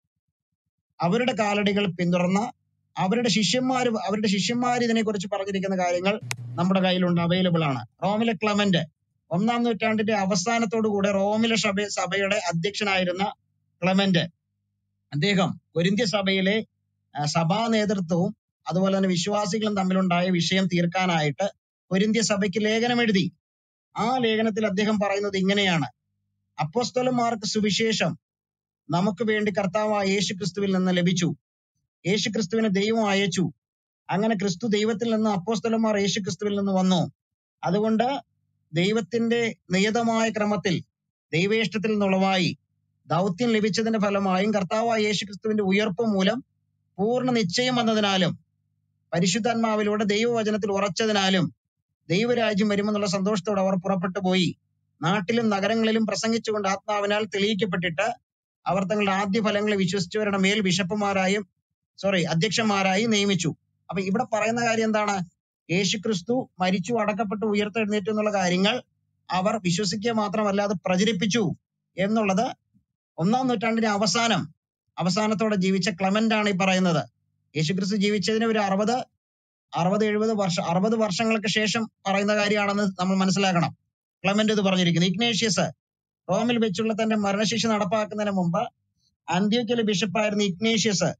അവരുടെ കാലടികൾ പിന്തുടർന്ന അവരുടെ ശിഷ്യന്മാർ അവരുടെ ശിഷ്യന്മാർ ഇതിനെക്കുറിച്ച് പറഞ്ഞിരിക്കുന്ന കാര്യങ്ങൾ നമ്മുടെ കയ്യിലുണ്ട് അവൈലബിൾ ആണ് റോമിലെ ക്ലമന്റ് ഒന്നാം നൂറ്റാണ്ടിന്റെ അവസാനത്തോടു കൂടെ റോമിലെ സഭ സഭയുടെ അധ്യക്ഷനായിരുന്ന ക്ലമന്റ് അദ്ദേഹം കൊരിന്ത്യ സഭയിലെ ആ, സഭാ നേതൃത്വവും അതുപോലെ തന്നെ വിശ്വാസികളും തമ്മിലുണ്ടായ വിഷയം തീർക്കാനായിട്ട് കൊരിന്ത്യ സഭയ്ക്ക് ലേഖനം എഴുതി ആ ലേഖനത്തിൽ അദ്ദേഹം പറയുന്നത് ഇങ്ങനെയാണ് അപ്പോസ്തലന്മാർക്ക് സുവിശേഷം നമുക്ക് വേണ്ടി കർത്താവായ യേശു ക്രിസ്തുവിൽ നിന്ന് ലഭിച്ചു യേശു ക്രിസ്തുവിനെ ദൈവം അയച്ചു അങ്ങനെ ക്രിസ്തു ദൈവത്തിൽ നിന്ന് അപ്പോസ്തലന്മാർ യേശു ക്രിസ്തുവിൽ നിന്ന് വന്നു അതുകൊണ്ട് ദൈവത്തിന്റെ നിയതമായ ക്രമത്തിൽ ദൈവേഷ്ടത്തിൽ നിന്നുളവായി ദൗത്യം ലഭിച്ചതിന്റെ ഫലമായും കർത്താവായ യേശു ക്രിസ്തുവിന്റെ ഉയർപ്പ് മൂലം പൂർണ്ണ നിശ്ചയം വന്നതിനാലും പരിശുദ്ധാത്മാവിലൂടെ ദൈവവചനത്തിൽ ഉറച്ചതിനാലും ദൈവരാജ്യം വരുമെന്നുള്ള സന്തോഷത്തോടെ അവർ പുറപ്പെട്ടു പോയി നാട്ടിലും നഗരങ്ങളിലും പ്രസംഗിച്ചുകൊണ്ട് ആത്മാവിനാൽ തെളിയിക്കപ്പെട്ടിട്ട് അവർ തങ്ങളുടെ ആദ്യ ഫലങ്ങളെ വിശ്വസിച്ചവരുടെ മേൽ ബിഷപ്പുമാരായും സോറി അധ്യക്ഷന്മാരായി നിയമിച്ചു അപ്പൊ ഇവിടെ പറയുന്ന കാര്യം എന്താണ് യേശുക്രിസ്തു മരിച്ചു അടക്കപ്പെട്ടു ഉയർത്തെഴുന്നേറ്റു എന്നുള്ള കാര്യങ്ങൾ അവർ വിശ്വസിക്കുക മാത്രമല്ല അത് പ്രചരിപ്പിച്ചു എന്നുള്ളത് ഒന്നാം നൂറ്റാണ്ടിന്റെ അവസാനം അവസാനത്തോടെ ജീവിച്ച ക്ലമന്റ് ആണ് ഈ പറയുന്നത് യേശുക്രിസ്തു ജീവിച്ചതിന് ഒരു അറുപത് അറുപത് എഴുപത് വർഷം അറുപത് വർഷങ്ങൾക്ക് ശേഷം പറയുന്ന കാര്യമാണെന്ന് നമ്മൾ മനസ്സിലാക്കണം ക്ലമന്റ് ഇത് പറഞ്ഞിരിക്കുന്നു ഇഗ്നേഷ്യസ് റോമിൽ വെച്ചുള്ള തന്റെ മരണശിക്ഷ നടപ്പാക്കുന്നതിന് മുമ്പ് അന്ത്യോക്കിലെ ബിഷപ്പായിരുന്ന ഇഗ്നേഷ്യസ്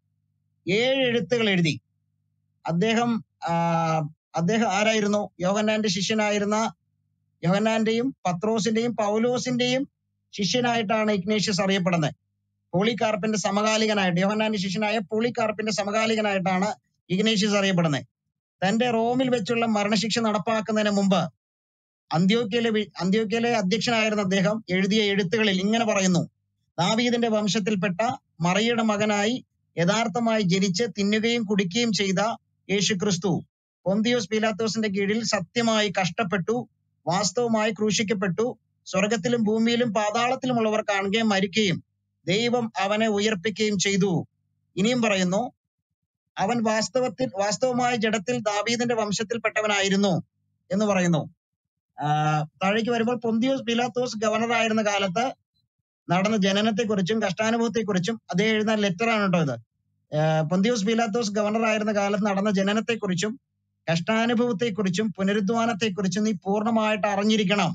ഏഴ് എഴുത്തുകൾ എഴുതി അദ്ദേഹം ആ, അദ്ദേഹം ആരായിരുന്നു യോഹന്നാന്റെ ശിഷ്യനായിരുന്ന യോഹന്നാന്റെയും പത്രോസിന്റെയും പൗലോസിന്റെയും ശിഷ്യനായിട്ടാണ് ഇഗ്നേഷ്യസ് അറിയപ്പെടുന്നത് പോളികാർപ്പിന്റെ സമകാലികനായിട്ട് യോഹന്നാന്റെ ശിഷ്യനായ പോളികാർപ്പിന്റെ സമകാലികനായിട്ടാണ് ഇഗ്നേഷ്യസ് അറിയപ്പെടുന്നത് തന്റെ റോമിൽ വെച്ചുള്ള മരണശിക്ഷ നടപ്പാക്കുന്നതിന് മുമ്പ് അന്ത്യോക്യയിലെ വി- അന്ത്യോക്യയിലെ അധ്യക്ഷനായിരുന്ന അദ്ദേഹം എഴുതിയ എഴുത്തുകളിൽ ഇങ്ങനെ പറയുന്നു ദാവീദിന്റെ വംശത്തിൽപ്പെട്ട മറിയയുടെ മകനായി യഥാർത്ഥമായി ജനിച്ച് തിന്നുകയും കുടിക്കുകയും ചെയ്ത യേശു ക്രിസ്തു പൊന്തിയോസ് പീലാത്തോസിന്റെ കീഴിൽ സത്യമായി കഷ്ടപ്പെട്ടു വാസ്തവമായി ക്രൂശിക്കപ്പെട്ടു സ്വർഗത്തിലും ഭൂമിയിലും പാതാളത്തിലുമുള്ളവർ കാണുകയും മരിക്കുകയും ദൈവം അവനെ ഉയർപ്പിക്കുകയും ചെയ്തു ഇനിയും പറയുന്നു അവൻ വാസ്തവത്തിൽ വാസ്തവമായ ജഡത്തിൽ ദാവീദിന്റെ വംശത്തിൽപ്പെട്ടവനായിരുന്നു എന്ന് പറയുന്നു ആഹ് താഴേക്ക് വരുമ്പോൾ പൊന്തിയോസ് പിലാത്തോസ് ഗവർണർ ആയിരുന്ന കാലത്ത് നടന്ന ജനനത്തെക്കുറിച്ചും കഷ്ടാനുഭവത്തെക്കുറിച്ചും അതേ എഴുതുന്ന ലെറ്റർ ആണ് കേട്ടോ ഇത് ആഹ് പൊന്തിയോസ് പിലാത്തോസ് ഗവർണർ ആയിരുന്ന കാലത്ത് നടന്ന ജനനത്തെക്കുറിച്ചും കഷ്ടാനുഭവത്തെക്കുറിച്ചും പുനരുദ്ധാനത്തെക്കുറിച്ചും നീ പൂർണ്ണമായിട്ട് അറിഞ്ഞിരിക്കണം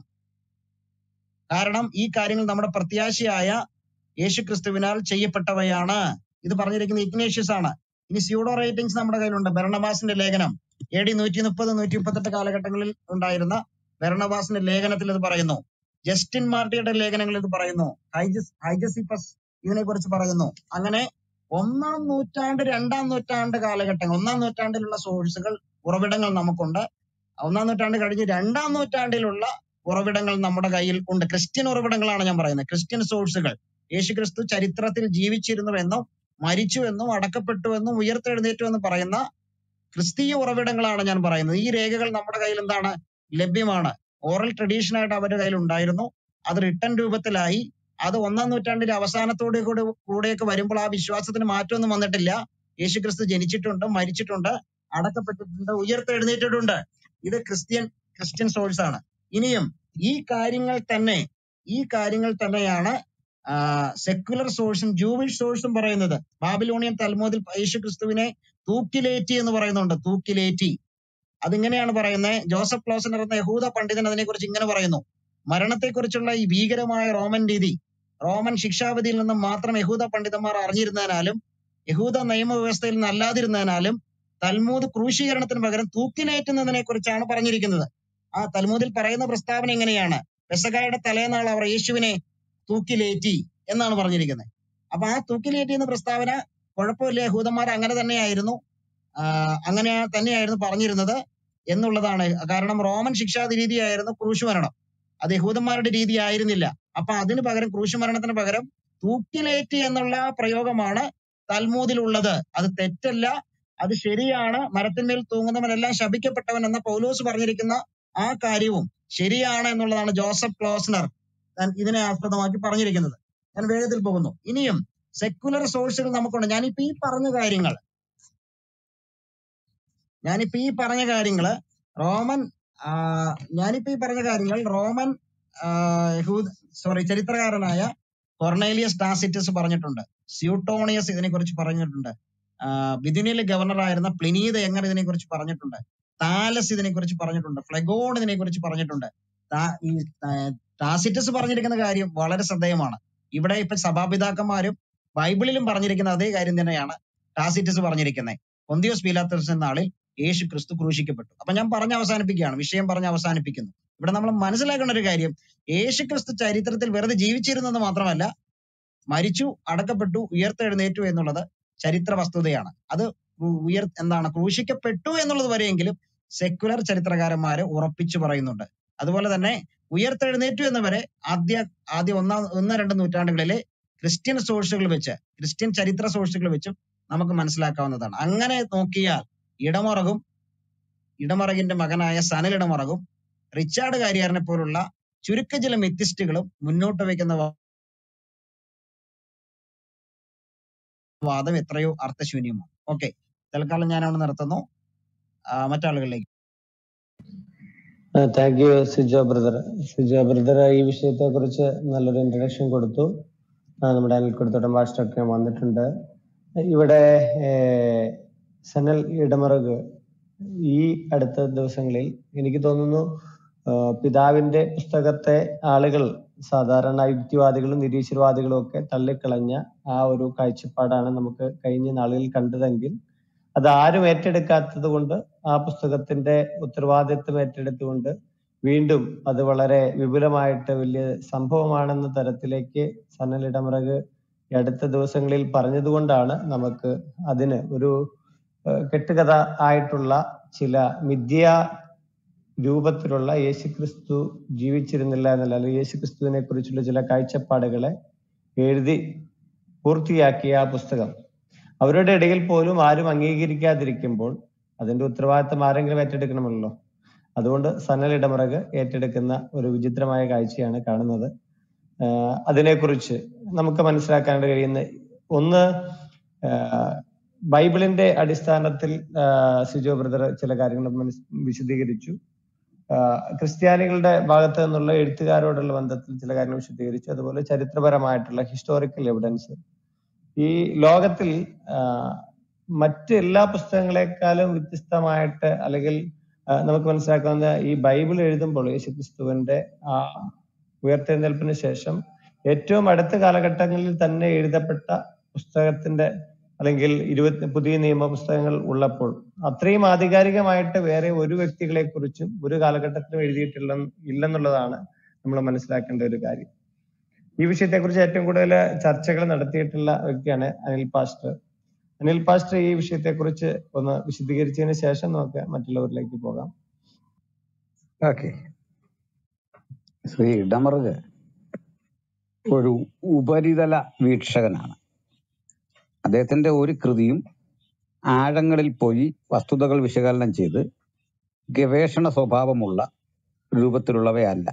കാരണം ഈ കാര്യങ്ങൾ നമ്മുടെ പ്രത്യാശയായ യേശു ക്രിസ്തുവിനാൽ ചെയ്യപ്പെട്ടവയാണ് ഇത് പറഞ്ഞിരിക്കുന്ന ഇഗ്നേഷ്യസ് ആണ് ഇനി സ്യൂഡോ റൈറ്റിംഗ്സ് നമ്മുടെ കയ്യിലുണ്ട് ബെർണബാസിന്റെ ലേഖനം എ ഡി നൂറ്റി മുപ്പത് നൂറ്റി മുപ്പത്തെട്ട് കാലഘട്ടങ്ങളിൽ ഉണ്ടായിരുന്ന ബെർണബാസിന്റെ ലേഖനത്തിൽ ഇത് പറയുന്നു ജസ്റ്റിൻ മാർട്ടിയുടെ ലേഖനങ്ങളിൽ ഇത് പറയുന്നു ഹൈജസ് ഹൈജസിപ്പസ് ഇതിനെ കുറിച്ച് പറയുന്നു അങ്ങനെ ഒന്നാം നൂറ്റാണ്ട് രണ്ടാം നൂറ്റാണ്ട് കാലഘട്ടങ്ങൾ ഒന്നാം നൂറ്റാണ്ടിലുള്ള സോഴ്സുകൾ ഉറവിടങ്ങൾ നമുക്കുണ്ട് ഒന്നാം നൂറ്റാണ്ട് കഴിഞ്ഞ് രണ്ടാം നൂറ്റാണ്ടിലുള്ള ഉറവിടങ്ങൾ നമ്മുടെ കയ്യിൽ ഉണ്ട് ക്രിസ്ത്യൻ ഉറവിടങ്ങളാണ് ഞാൻ പറയുന്നത് ക്രിസ്ത്യൻ സോഴ്സുകൾ യേശുക്രിസ്തു ചരിത്രത്തിൽ ജീവിച്ചിരുന്നുവെന്നും മരിച്ചുവെന്നും അടക്കപ്പെട്ടുവെന്നും ഉയർത്തെഴുന്നേറ്റുവെന്നും പറയുന്ന ക്രിസ്തീയ ഉറവിടങ്ങളാണ് ഞാൻ പറയുന്നത് ഈ രേഖകൾ നമ്മുടെ കയ്യിൽ എന്താണ് ലഭ്യമാണ് ഓറൽ ട്രഡീഷൻ ആയിട്ട് അവരുടെ കയ്യിൽ ഉണ്ടായിരുന്നു അത് റിട്ടൺ രൂപത്തിലായി അത് ഒന്നാം നൂറ്റാണ്ടിന്റെ അവസാനത്തോടെ കൂടെ കൂടെയൊക്കെ വരുമ്പോൾ ആ വിശ്വാസത്തിന് മാറ്റമൊന്നും വന്നിട്ടില്ല യേശുക്രിസ്തു ജനിച്ചിട്ടുണ്ട് മരിച്ചിട്ടുണ്ട് അടക്കപ്പെട്ടിട്ടുണ്ട് ഉയർത്തെഴുന്നേറ്റിട്ടുണ്ട് ഇത് ക്രിസ്ത്യൻ ക്രിസ്ത്യൻ സോഴ്സ് ആണ് ഇനിയും ഈ കാര്യങ്ങൾ തന്നെ ഈ കാര്യങ്ങൾ തന്നെയാണ് സെക്യുലർ സോഴ്സും ജൂവിഷ് സോഴ്സും പറയുന്നത് ബാബിലോണിയൻ തൽമോദിൽ യേശു ക്രിസ്തുവിനെ തൂക്കിലേറ്റി എന്ന് പറയുന്നുണ്ട് തൂക്കിലേറ്റി അതിങ്ങനെയാണ് പറയുന്നത് ജോസഫ് ക്ലോസനർ എന്ന യഹൂദ പണ്ഡിതൻ അതിനെക്കുറിച്ച് ഇങ്ങനെ പറയുന്നു മരണത്തെക്കുറിച്ചുള്ള ഈ ഭീകരമായ റോമൻ രീതി റോമൻ ശിക്ഷാവിധിയിൽ നിന്നും മാത്രം യഹൂദ പണ്ഡിതന്മാർ അറിഞ്ഞിരുന്നതിനാലും യഹൂദ നിയമവ്യവസ്ഥയിൽ നിന്ന് അല്ലാതിരുന്നതിനാലും തൽമൂദ് ക്രൂശീകരണത്തിന് പകരം തൂക്കിലേറ്റുന്നതിനെ കുറിച്ചാണ് പറഞ്ഞിരിക്കുന്നത് ആ തൽമൂദിൽ പറയുന്ന പ്രസ്താവന എങ്ങനെയാണ് പെസകായുടെ തലേനാൾ അവർ യേശുവിനെ തൂക്കിലേറ്റി എന്നാണ് പറഞ്ഞിരിക്കുന്നത് അപ്പൊ ആ തൂക്കിലേറ്റി എന്ന പ്രസ്താവന കുഴപ്പമില്ല യഹൂദന്മാർ അങ്ങനെ തന്നെയായിരുന്നു ആഹ് അങ്ങനെ തന്നെയായിരുന്നു പറഞ്ഞിരുന്നത് എന്നുള്ളതാണ് കാരണം റോമൻ ശിക്ഷാതി രീതിയായിരുന്നു ക്രൂശ് മരണം അത് യഹൂദന്മാരുടെ രീതി ആയിരുന്നില്ല അപ്പൊ അതിന് പകരം ക്രൂശ് മരണത്തിന് പകരം തൂക്കിലേറ്റി എന്നുള്ള പ്രയോഗമാണ് തൽമൂദിലുള്ളത് അത് തെറ്റല്ല അത് ശരിയാണ് മരത്തിന്മേൽ തൂങ്ങുന്നവനെല്ലാം ശപിക്കപ്പെട്ടവൻ എന്ന പൗലോസ് പറഞ്ഞിരിക്കുന്ന ആ കാര്യവും ശരിയാണ് എന്നുള്ളതാണ് ജോസഫ് ക്ലോസ്നർ താൻ ഇതിനെ ആസ്പദമാക്കി പറഞ്ഞിരിക്കുന്നത് ഞാൻ വേഗത്തിൽ പോകുന്നു ഇനിയും സെക്കുലർ സോഴ്സുകൾ നമുക്കുണ്ട് ഞാനിപ്പോ ഈ പറഞ്ഞ കാര്യങ്ങൾ ഞാനിപ്പോ ഈ പറഞ്ഞ കാര്യങ്ങള് റോമൻ ആ, ഞാനിപ്പോ ഈ പറഞ്ഞ കാര്യങ്ങൾ റോമൻ സോറി ചരിത്രകാരനായ കൊർണേലിയസ് ടാസിറ്റസ് പറഞ്ഞിട്ടുണ്ട് സ്യൂട്ടോണിയസ് ഇതിനെ കുറിച്ച് പറഞ്ഞിട്ടുണ്ട് ആ, ബിഥുനിയിലെ ഗവർണർ ആയിരുന്ന പ്ലിനീത് എങ്ങർ ഇതിനെ കുറിച്ച് പറഞ്ഞിട്ടുണ്ട് താലസ് ഇതിനെ കുറിച്ച് പറഞ്ഞിട്ടുണ്ട് ഫ്ലെഗോൺ ഇതിനെ കുറിച്ച് പറഞ്ഞിട്ടുണ്ട് താ- ഈ ആ, ടാസിറ്റസ് പറഞ്ഞിരിക്കുന്ന കാര്യം വളരെ ശ്രദ്ധേയമാണ് ഇവിടെ ഇപ്പൊ സഭാപിതാക്കന്മാരും ബൈബിളിലും പറഞ്ഞിരിക്കുന്ന അതേ കാര്യം തന്നെയാണ് ടാസിറ്റസ് പറഞ്ഞിരിക്കുന്നത് പൊന്തിയോസ് പീലാത്തോസ് നാളിൽ യേശു ക്രിസ്തു ക്രൂശിക്കപ്പെട്ടു അപ്പൊ ഞാൻ പറഞ്ഞ് അവസാനിപ്പിക്കുകയാണ് വിഷയം പറഞ്ഞ് അവസാനിപ്പിക്കുന്നു ഇവിടെ നമ്മൾ മനസ്സിലാക്കേണ്ട ഒരു കാര്യം യേശു ക്രിസ്തു ചരിത്രത്തിൽ വെറുതെ ജീവിച്ചിരുന്നെന്ന് മാത്രമല്ല മരിച്ചു അടക്കപ്പെട്ടു ഉയർത്തെഴുന്നേറ്റു എന്നുള്ളത് ചരിത്ര വസ്തുതയാണ് അത് ഉ- ഉയർ എന്താണ് ക്രൂശിക്കപ്പെട്ടു എന്നുള്ളത് വരെയെങ്കിലും സെക്കുലർ ചരിത്രകാരന്മാര് ഉറപ്പിച്ചു പറയുന്നുണ്ട് അതുപോലെ തന്നെ ഉയർത്തെഴുന്നേറ്റു എന്നവരെ ആദ്യ ആദ്യ ഒന്നാം ഒന്ന് രണ്ട് നൂറ്റാണ്ടുകളിലെ ക്രിസ്ത്യൻ സോഴ്സുകൾ വെച്ച് ക്രിസ്ത്യൻ ചരിത്ര സോഴ്സുകൾ വെച്ചും നമുക്ക് മനസ്സിലാക്കാവുന്നതാണ് അങ്ങനെ നോക്കിയാൽ ഇടമറകും ഇടമറകിന്റെ മകനായ സനൽ ഇടമറകും റിച്ചാർഡ് കാര്യാറിനെ പോലുള്ള ചുരുക്ക ചില മെത്തിസ്റ്റുകളും മുന്നോട്ട് വയ്ക്കുന്ന വാ- വാദം എത്രയോ അർത്ഥശൂന്യമാണ് ഓക്കെ തൽക്കാലം ഞാൻ അവിടെ നിർത്തുന്നു ആ, മറ്റാളുകളിലേക്ക് thank you Sijo brother Sijo brother ഈ വിഷയത്തെ കുറിച്ച് നല്ലൊരു ഇൻട്രഡക്ഷൻ കൊടുത്തു ആ, നമ്മുടെ അനിൽക്കുടത്തോട്ടം മാസ്റ്ററൊക്കെ വന്നിട്ടുണ്ട് ഇവിടെ ഏർ, സനൽ ഇടമറക് ഈ അടുത്ത ദിവസങ്ങളിൽ എനിക്ക് തോന്നുന്നു ആ, പിതാവിന്റെ പുസ്തകത്തെ ആളുകൾ സാധാരണ യുക്തിവാദികളും നിരീശ്വരവാദികളും ഒക്കെ തള്ളിക്കളഞ്ഞ ആ ഒരു കാഴ്ചപ്പാടാണ് നമുക്ക് കഴിഞ്ഞ നാളുകളിൽ കണ്ടതെങ്കിൽ അത് ആരും ഏറ്റെടുക്കാത്തത് കൊണ്ട് ആ പുസ്തകത്തിന്റെ ഉത്തരവാദിത്വം ഏറ്റെടുത്തുകൊണ്ട് വീണ്ടും അത് വളരെ വിപുലമായിട്ട് വലിയ സംഭവമാണെന്ന തരത്തിലേക്ക് സനൽ ഇടമറക് ഈ അടുത്ത ദിവസങ്ങളിൽ പറഞ്ഞതുകൊണ്ടാണ് നമുക്ക് അതിന് ഒരു ഏഹ്, കെട്ടുകഥ ആയിട്ടുള്ള ചില മിഥ്യ രൂപത്തിലുള്ള യേശുക്രിസ്തു ജീവിച്ചിരുന്നില്ല എന്നല്ല അല്ലെങ്കിൽ യേശുക്രിസ്തുവിനെ കുറിച്ചുള്ള ചില കാഴ്ചപ്പാടുകളെ എഴുതി പൂർത്തിയാക്കിയ ആ പുസ്തകം അവരുടെ ഇടയിൽ പോലും ആരും അംഗീകരിക്കാതിരിക്കുമ്പോൾ അതിന്റെ ഉത്തരവാദിത്തം ആരെങ്കിലും ഏറ്റെടുക്കണമല്ലോ അതുകൊണ്ട് സനൽ ഇടമറക് ഏറ്റെടുക്കുന്ന ഒരു വിചിത്രമായ കാഴ്ചയാണ് കാണുന്നത് ആഹ് അതിനെക്കുറിച്ച് നമുക്ക് മനസ്സിലാക്കാൻ കഴിയുന്ന ഒന്ന് ആഹ് ബൈബിളിന്റെ അടിസ്ഥാനത്തിൽ ആ, സിജോ ബ്രദർ ചില കാര്യങ്ങൾ മനസ്- വിശദീകരിച്ചു ആ, ക്രിസ്ത്യാനികളുടെ ഭാഗത്ത് നിന്നുള്ള എഴുത്തുകാരോടുള്ള ബന്ധത്തിൽ ചില കാര്യങ്ങൾ വിശദീകരിച്ചു അതുപോലെ ചരിത്രപരമായിട്ടുള്ള ഹിസ്റ്റോറിക്കൽ എവിഡൻസ് ഈ ലോകത്തിൽ ആ, മറ്റ് എല്ലാ പുസ്തകങ്ങളെക്കാളും വ്യത്യസ്തമായിട്ട് അല്ലെങ്കിൽ ആ, നമുക്ക് മനസ്സിലാക്കാവുന്ന ഈ ബൈബിൾ എഴുതുമ്പോൾ യേശുക്രിസ്തുവിന്റെ ആ ഉയർത്തെഴുന്നേൽപ്പിന് ശേഷം ഏറ്റവും അടുത്ത കാലഘട്ടങ്ങളിൽ തന്നെ എഴുതപ്പെട്ട പുസ്തകത്തിന്റെ അല്ലെങ്കിൽ ഇരുപത്തി പുതിയ നിയമ പുസ്തകങ്ങൾ ഉള്ളപ്പോൾ അത്രയും ആധികാരികമായിട്ട് വേറെ ഒരു വ്യക്തികളെ കുറിച്ചും ഒരു കാലഘട്ടത്തിലും എഴുതിയിട്ടില്ല ഇല്ലെന്നുള്ളതാണ് നമ്മൾ മനസ്സിലാക്കേണ്ട ഒരു കാര്യം ഈ വിഷയത്തെക്കുറിച്ച് ഏറ്റവും കൂടുതൽ ചർച്ചകൾ നടത്തിയിട്ടുള്ള വ്യക്തിയാണ് അനിൽ പാസ്റ്റർ അനിൽ പാസ്റ്റർ ഈ വിഷയത്തെക്കുറിച്ച് ഒന്ന് വിശദീകരിച്ചതിന് ശേഷം നമുക്ക് മറ്റുള്ളവരിലേക്ക് പോകാം ഓക്കെ ശ്രീ ഇടമറുക് ഒരു ഉപരിതല വീക്ഷകനാണ് അദ്ദേഹത്തിന്റെ ഒരു കൃതിയും ആഴങ്ങളിൽ പോയി വസ്തുതകൾ വിശകലനം ചെയ്ത് ഗവേഷണ സ്വഭാവമുള്ള രൂപത്തിലുള്ളവയല്ല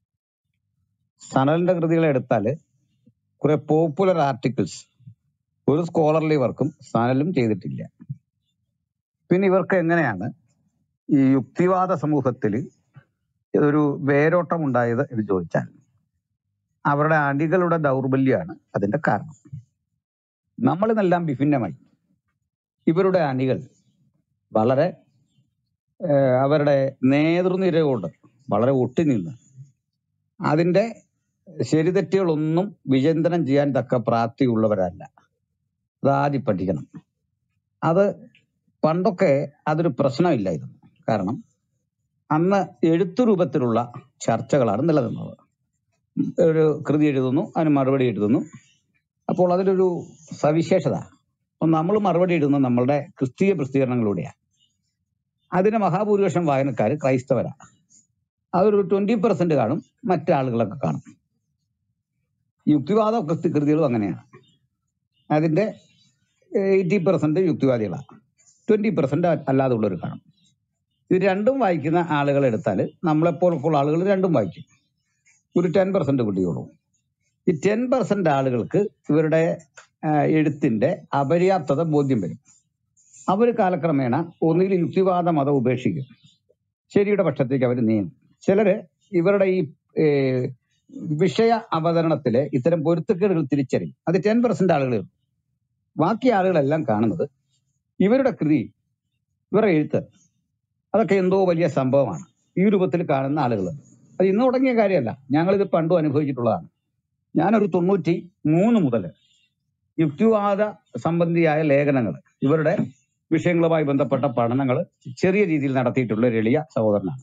സനലിന്റെ കൃതികൾ എടുത്താൽ കുറെ പോപ്പുലർ ആർട്ടിക്കിൾസ് ഒരു സ്കോളർലി വർക്കും സനലും ചെയ്തിട്ടില്ല പിന്നെ ഇവർക്ക് എങ്ങനെയാണ് ഈ യുക്തിവാദ സമൂഹത്തിൽ ഒരു വേരോട്ടം ഉണ്ടായത് എന്ന് ചോദിച്ചാൽ അവരുടെ അണികളുടെ ദൗർബല്യമാണ് അതിന്റെ കാരണം നമ്മൾ ഇതെല്ലാം വിഭിന്നമായി ഇവരുടെ അണികൾ വളരെ ഏഹ്, അവരുടെ നേതൃനിര കൊണ്ട് വളരെ ഒട്ടിനിന്ന് അതിന്റെ ശരിതെറ്റുകളൊന്നും വിചിന്തനം ചെയ്യാൻ തക്ക പ്രാപ്തിയുള്ളവരല്ല അത് ആദ്യം പഠിക്കണം അത് പണ്ടൊക്കെ അതൊരു പ്രശ്നമില്ലായിരുന്നു കാരണം അന്ന് എഴുത്തു രൂപത്തിലുള്ള ചർച്ചകളാണ് നിലനിന്നത് ഒരു കൃതി എഴുതുന്നു അതിന് മറുപടി എഴുതുന്നു അപ്പോൾ അതിലൊരു സവിശേഷത അപ്പം നമ്മൾ മറുപടി എഴുതുന്നത് നമ്മളുടെ ക്രിസ്തീയ പ്രസിദ്ധീകരണങ്ങളിലൂടെയാണ് അതിന് മഹാഭൂരിപക്ഷം വായനക്കാർ ക്രൈസ്തവരാണ് അതൊരു ട്വന്റി പെർസെന്റ് കാണും മറ്റാളുകളൊക്കെ കാണും യുക്തിവാദ കൃതി കൃതികളും അങ്ങനെയാണ് അതിന്റെ എയ്റ്റി പെർസെന്റ് യുക്തിവാദികളാണ് ട്വന്റി പെർസെന്റ് അല്ലാതെ ഉള്ളവർ കാണും ഇത് രണ്ടും വായിക്കുന്ന ആളുകൾ എടുത്താൽ നമ്മളെപ്പോലുള്ള ആളുകൾ രണ്ടും വായിക്കും ഒരു ടെൻ പെർസെന്റ് കിട്ടിയുള്ളൂ ഈ ടെൻ പെർസെന്റ് ആളുകൾക്ക് ഇവരുടെ ആ, എഴുത്തിന്റെ അപര്യാപ്തത ബോധ്യം വരും അവർ കാലക്രമേണ ഒന്നുകിൽ യുക്തിവാദ മതം ഉപേക്ഷിക്കും ശരിയുടെ പക്ഷത്തേക്ക് അവർ നീങ്ങും ചിലര് ഇവരുടെ ഈ ഏ, വിഷയ അവതരണത്തിലെ ഇത്തരം പൊരുത്തക്കേടുകൾ തിരിച്ചറിയും അത് ടെൻ പെർസെന്റ് ആളുകൾ ബാക്കി ആളുകളെല്ലാം കാണുന്നത് ഇവരുടെ കൃതി ഇവരുടെ എഴുത്ത് അതൊക്കെ എന്തോ വലിയ സംഭവമാണ് ഈ രൂപത്തിൽ കാണുന്ന ആളുകൾ അത് ഇന്ന് തുടങ്ങിയ കാര്യമല്ല ഞങ്ങളിത് പണ്ടും അനുഭവിച്ചിട്ടുള്ളതാണ് ഞാനൊരു തൊണ്ണൂറ്റി മൂന്ന് മുതൽ യുക്തിവാദ സംബന്ധിയായ ലേഖനങ്ങൾ ഇവരുടെ വിഷയങ്ങളുമായി ബന്ധപ്പെട്ട പഠനങ്ങൾ ചെറിയ രീതിയിൽ നടത്തിയിട്ടുള്ള ഒരു എളിയ സഹോദരനാണ്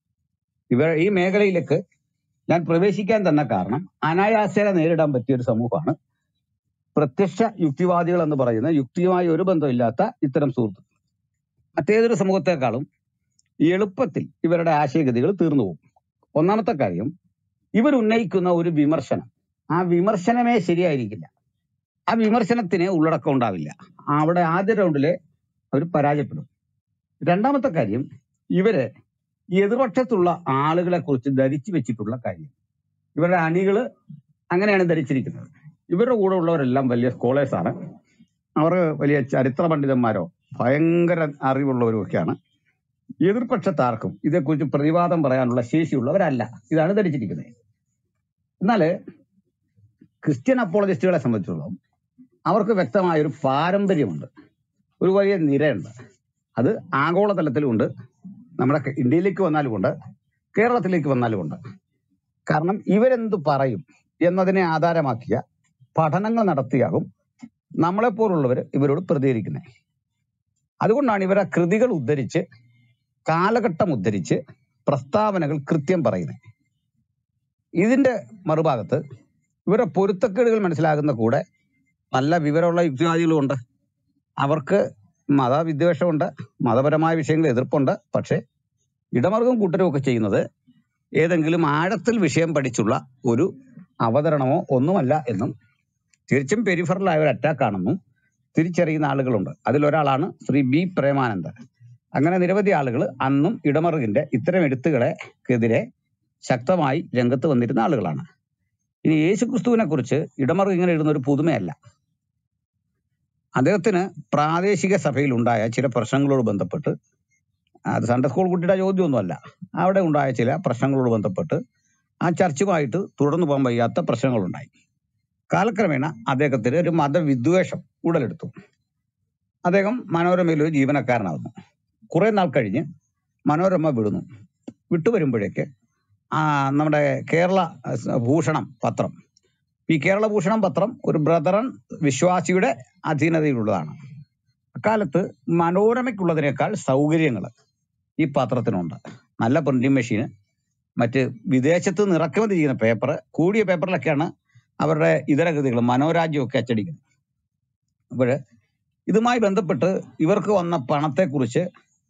ഇവർ ഈ മേഖലയിലേക്ക് ഞാൻ പ്രവേശിക്കാൻ തന്നെ കാരണം അനായാസേന നേരിടാൻ പറ്റിയ ഒരു സമൂഹമാണ് പ്രത്യക്ഷ യുക്തിവാദികൾ എന്ന് പറയുന്ന യുക്തിയുമായി ഒരു ബന്ധമില്ലാത്ത ഇത്തരം സുഹൃത്തുക്കൾ മറ്റേതൊരു സമൂഹത്തെക്കാളും എളുപ്പത്തിൽ ഇവരുടെ ആശയഗതികൾ തീർന്നു പോകും ഒന്നാമത്തെ കാര്യം ഇവർ ഉന്നയിക്കുന്ന ഒരു വിമർശനം ആ വിമർശനമേ ശരിയായിരിക്കില്ല ആ വിമർശനത്തിന് ഉള്ളടക്കം ഉണ്ടാവില്ല അവിടെ ആദ്യ റൗണ്ടില് അവർ പരാജയപ്പെടും രണ്ടാമത്തെ കാര്യം ഇവര് എതിർപക്ഷത്തുള്ള ആളുകളെ കുറിച്ച് ധരിച്ചു വെച്ചിട്ടുള്ള കാര്യം ഇവരുടെ അണികള് അങ്ങനെയാണ് ധരിച്ചിരിക്കുന്നത് ഇവരുടെ കൂടെ ഉള്ളവരെല്ലാം വലിയ സ്കോളേഴ്സ് ആണ് അവർ വലിയ ചരിത്ര പണ്ഡിതന്മാരോ ഭയങ്കര അറിവുള്ളവരും ഒക്കെയാണ് എതിർപക്ഷത്താർക്കും ഇതേക്കുറിച്ച് പ്രതിവാദം പറയാനുള്ള ശേഷിയുള്ളവരല്ല ഇതാണ് ധരിച്ചിരിക്കുന്നത് എന്നാല് ക്രിസ്ത്യൻ അപ്പോളജിസ്റ്റുകളെ സംബന്ധിച്ചിടത്തോളം അവർക്ക് വ്യക്തമായ ഒരു പാരമ്പര്യമുണ്ട് ഒരു വലിയ നിരയുണ്ട് അത് ആഗോളതലത്തിലുമുണ്ട് നമ്മുടെ കെ- ഇന്ത്യയിലേക്ക് വന്നാലും ഉണ്ട് കേരളത്തിലേക്ക് വന്നാലും ഉണ്ട് കാരണം ഇവരെന്ത് പറയും എന്നതിനെ ആധാരമാക്കിയ പഠനങ്ങൾ നടത്തിയാകും നമ്മളെപ്പോലുള്ളവർ ഇവരോട് പ്രതികരിക്കുന്നത് അതുകൊണ്ടാണ് ഇവരെ കൃതികൾ ഉദ്ധരിച്ച് കാലഘട്ടം ഉദ്ധരിച്ച് പ്രസ്താവനകൾ കൃത്യം പറയുന്നത് ഇതിന്റെ മറുഭാഗത്ത് ഇവരുടെ പൊരുത്തക്കേടുകൾ മനസ്സിലാകുന്ന കൂടെ നല്ല വിവരമുള്ള യുക്തിവാദികളും ഉണ്ട് അവർക്ക് മതവിദ്വേഷമുണ്ട് മതപരമായ വിഷയങ്ങളിൽ എതിർപ്പുണ്ട് പക്ഷേ ഇടമർഗം കൂട്ടരും ഒക്കെ ചെയ്യുന്നത് ഏതെങ്കിലും ആഴത്തിൽ വിഷയം പഠിച്ചുള്ള ഒരു അവതരണമോ ഒന്നുമല്ല എന്നും തിരിച്ചും പെരിഫറലായ ഒരു അറ്റാക്ക് ആണെന്നും തിരിച്ചറിയുന്ന ആളുകളുണ്ട് അതിലൊരാളാണ് ശ്രീ ബി പ്രേമാനന്ദൻ അങ്ങനെ നിരവധി ആളുകൾ അന്നും ഇടമറുകിന്റെ ഇത്തരം എഴുത്തുകളെക്കെതിരെ ശക്തമായി രംഗത്ത് വന്നിരുന്ന ആളുകളാണ് ഇനി യേശുക്രിസ്തുവിനെ കുറിച്ച് ഇടമറുക് ഇങ്ങനെ എഴുതുന്ന ഒരു പുതുമയല്ല അദ്ദേഹത്തിന് പ്രാദേശിക സഭയിൽ ഉണ്ടായ ചില പ്രശ്നങ്ങളോട് ബന്ധപ്പെട്ട് അത് സൺഡേ സ്കൂൾ കുട്ടിയുടെ ചോദ്യമൊന്നുമല്ല അവിടെ ഉണ്ടായ ചില പ്രശ്നങ്ങളോട് ബന്ധപ്പെട്ട് ആ ചർച്ചുമായിട്ട് തുടർന്നു പോകാൻ വയ്യാത്ത പ്രശ്നങ്ങളുണ്ടായി കാലക്രമേണ അദ്ദേഹത്തിന് ഒരു മതവിദ്വേഷം ഉടലെടുത്തു അദ്ദേഹം മനോരമയിൽ ഒരു ജീവനക്കാരനാകുന്നു കുറെ നാൾ കഴിഞ്ഞ് മനോരമ വിടുന്നു വിട്ടുവരുമ്പോഴേക്ക് ആ നമ്മുടെ കേരള അഹ്, ഭൂഷണം പത്രം ഈ കേരള ഭൂഷണം പത്രം ഒരു ബ്രദറൻ വിശ്വാസിയുടെ അധീനതയിലുള്ളതാണ് അക്കാലത്ത് മനോരമയ്ക്കുള്ളതിനേക്കാൾ സൗകര്യങ്ങൾ ഈ പത്രത്തിനുണ്ട് നല്ല പ്രിന്റിംഗ് മെഷീന് മറ്റ് വിദേശത്ത് നിന്ന് ഇറക്കുമതി ചെയ്യുന്ന പേപ്പർ കൂടിയ പേപ്പറിലൊക്കെയാണ് അവരുടെ ഇതര കൃതികൾ മനോരാജ്യമൊക്കെ അച്ചടിക്കുന്നത് അപ്പോൾ ഇതുമായി ബന്ധപ്പെട്ട് ഇവർക്ക് വന്ന പണത്തെക്കുറിച്ച്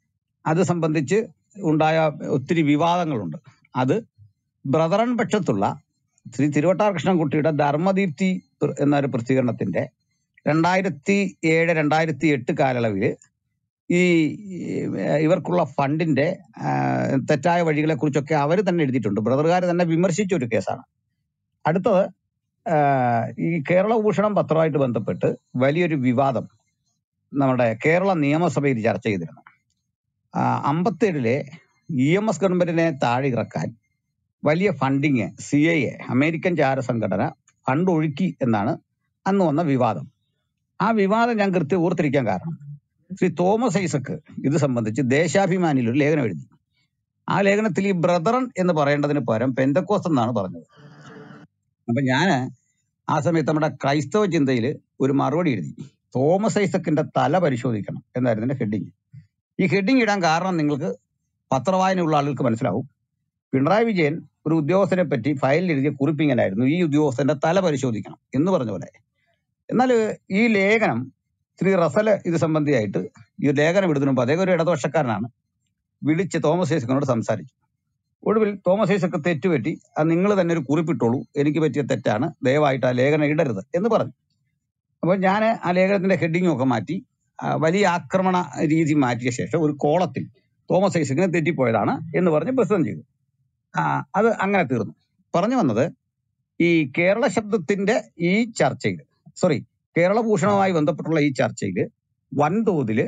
അത് സംബന്ധിച്ച് ഉണ്ടായ ഒത്തിരി വിവാദങ്ങളുണ്ട് അത് ബ്രദറൻ പക്ഷത്തുള്ള ശ്രീ തിരുവട്ടാർ കൃഷ്ണൻകുട്ടിയുടെ ധർമ്മദീപ്തി പ്ര- എന്നൊരു പ്രസിദ്ധീകരണത്തിന്റെ രണ്ടായിരത്തി ഏഴ് രണ്ടായിരത്തി എട്ട് കാലയളവിൽ ഈ ഏഹ്, ഇവർക്കുള്ള ഫണ്ടിന്റെ ആ, തെറ്റായ വഴികളെ കുറിച്ചൊക്കെ അവർ തന്നെ എഴുതിയിട്ടുണ്ട് ബ്രദറുകാർ തന്നെ വിമർശിച്ച ഒരു കേസാണ് അടുത്തത് ആ, ഈ കേരള ഭൂഷണം പത്രമായിട്ട് ബന്ധപ്പെട്ട് വലിയൊരു വിവാദം നമ്മുടെ കേരള നിയമസഭയിൽ ചർച്ച ചെയ്തിരുന്നു ആ, അമ്പത്തേഴിലെ ഇ എം എസ് ഗവൺമെന്റിനെ താഴെ ഇറക്കാൻ വലിയ funding C I A American ചാര സംഘടന ഫണ്ട് ഒഴുക്കി എന്നാണ് അന്ന് വന്ന വിവാദം ആ വിവാദം ഞാൻ കൃത്യം ഓർത്തിരിക്കാൻ കാരണം ശ്രീ തോമസ് ഐസക്ക് ഇത് സംബന്ധിച്ച് ദേശാഭിമാനിയിൽ ഒരു ലേഖനം എഴുതി ആ ലേഖനത്തിൽ ഈ ബ്രദറൻ എന്ന് പറയേണ്ടതിന് പകരം പെന്തക്കോസ് എന്നാണ് പറഞ്ഞത് അപ്പൊ ഞാൻ ആ സമയത്ത് നമ്മുടെ ക്രൈസ്തവ ചിന്തയിൽ ഒരു മറുപടി എഴുതി തോമസ് ഐസക്കിന്റെ തല പരിശോധിക്കണം എന്നായിരുന്നു എന്റെ ഹെഡിങ് ഈ ഹെഡിങ് ഇടാൻ കാരണം നിങ്ങൾക്ക് പത്രവായനയുള്ള ആളുകൾക്ക് മനസ്സിലാവും പിണറായി വിജയൻ ഒരു ഉദ്യോഗസ്ഥനെ പറ്റി ഫയലിൽ എഴുതിയ കുറിപ്പിങ്ങനായിരുന്നു ഈ ഉദ്യോഗസ്ഥന്റെ തല പരിശോധിക്കണം എന്ന് പറഞ്ഞ പോലെ എന്നാൽ ഈ ലേഖനം ശ്രീ റസല് ഇത് സംബന്ധിയായിട്ട് ഈ ലേഖനം എഴുതുന്ന മുമ്പ് അദ്ദേഹം ഒരു ഇടതുപക്ഷക്കാരനാണ് വിളിച്ച് തോമസ് ഐസക്കിനോട് സംസാരിച്ചു ഒടുവിൽ തോമസ് ഐസക്ക് തെറ്റുപറ്റി അത് നിങ്ങൾ തന്നെ ഒരു കുറിപ്പിട്ടോളൂ എനിക്ക് പറ്റിയ തെറ്റാണ് ദയവായിട്ട് ആ ലേഖനം ഇടരുത് എന്ന് പറഞ്ഞു അപ്പോൾ ഞാൻ ആ ലേഖനത്തിന്റെ ഹെഡിങ്ങും ഒക്കെ മാറ്റി ആ, വലിയ ആക്രമണ രീതി മാറ്റിയ ശേഷം ഒരു കോളത്തിൽ തോമസ് ഐസക്കിന് തെറ്റിപ്പോയതാണ് എന്ന് പറഞ്ഞ് പ്രസിദ്ധം ചെയ്തു ആ, അത് അങ്ങനെ തീർന്നു പറഞ്ഞു വന്നത് ഈ കേരള ശബ്ദത്തിന്റെ ഈ ചർച്ചയിൽ സോറി കേരള ഭൂഷണവുമായി ബന്ധപ്പെട്ടുള്ള ഈ ചർച്ചയിൽ വൻതോതിൽ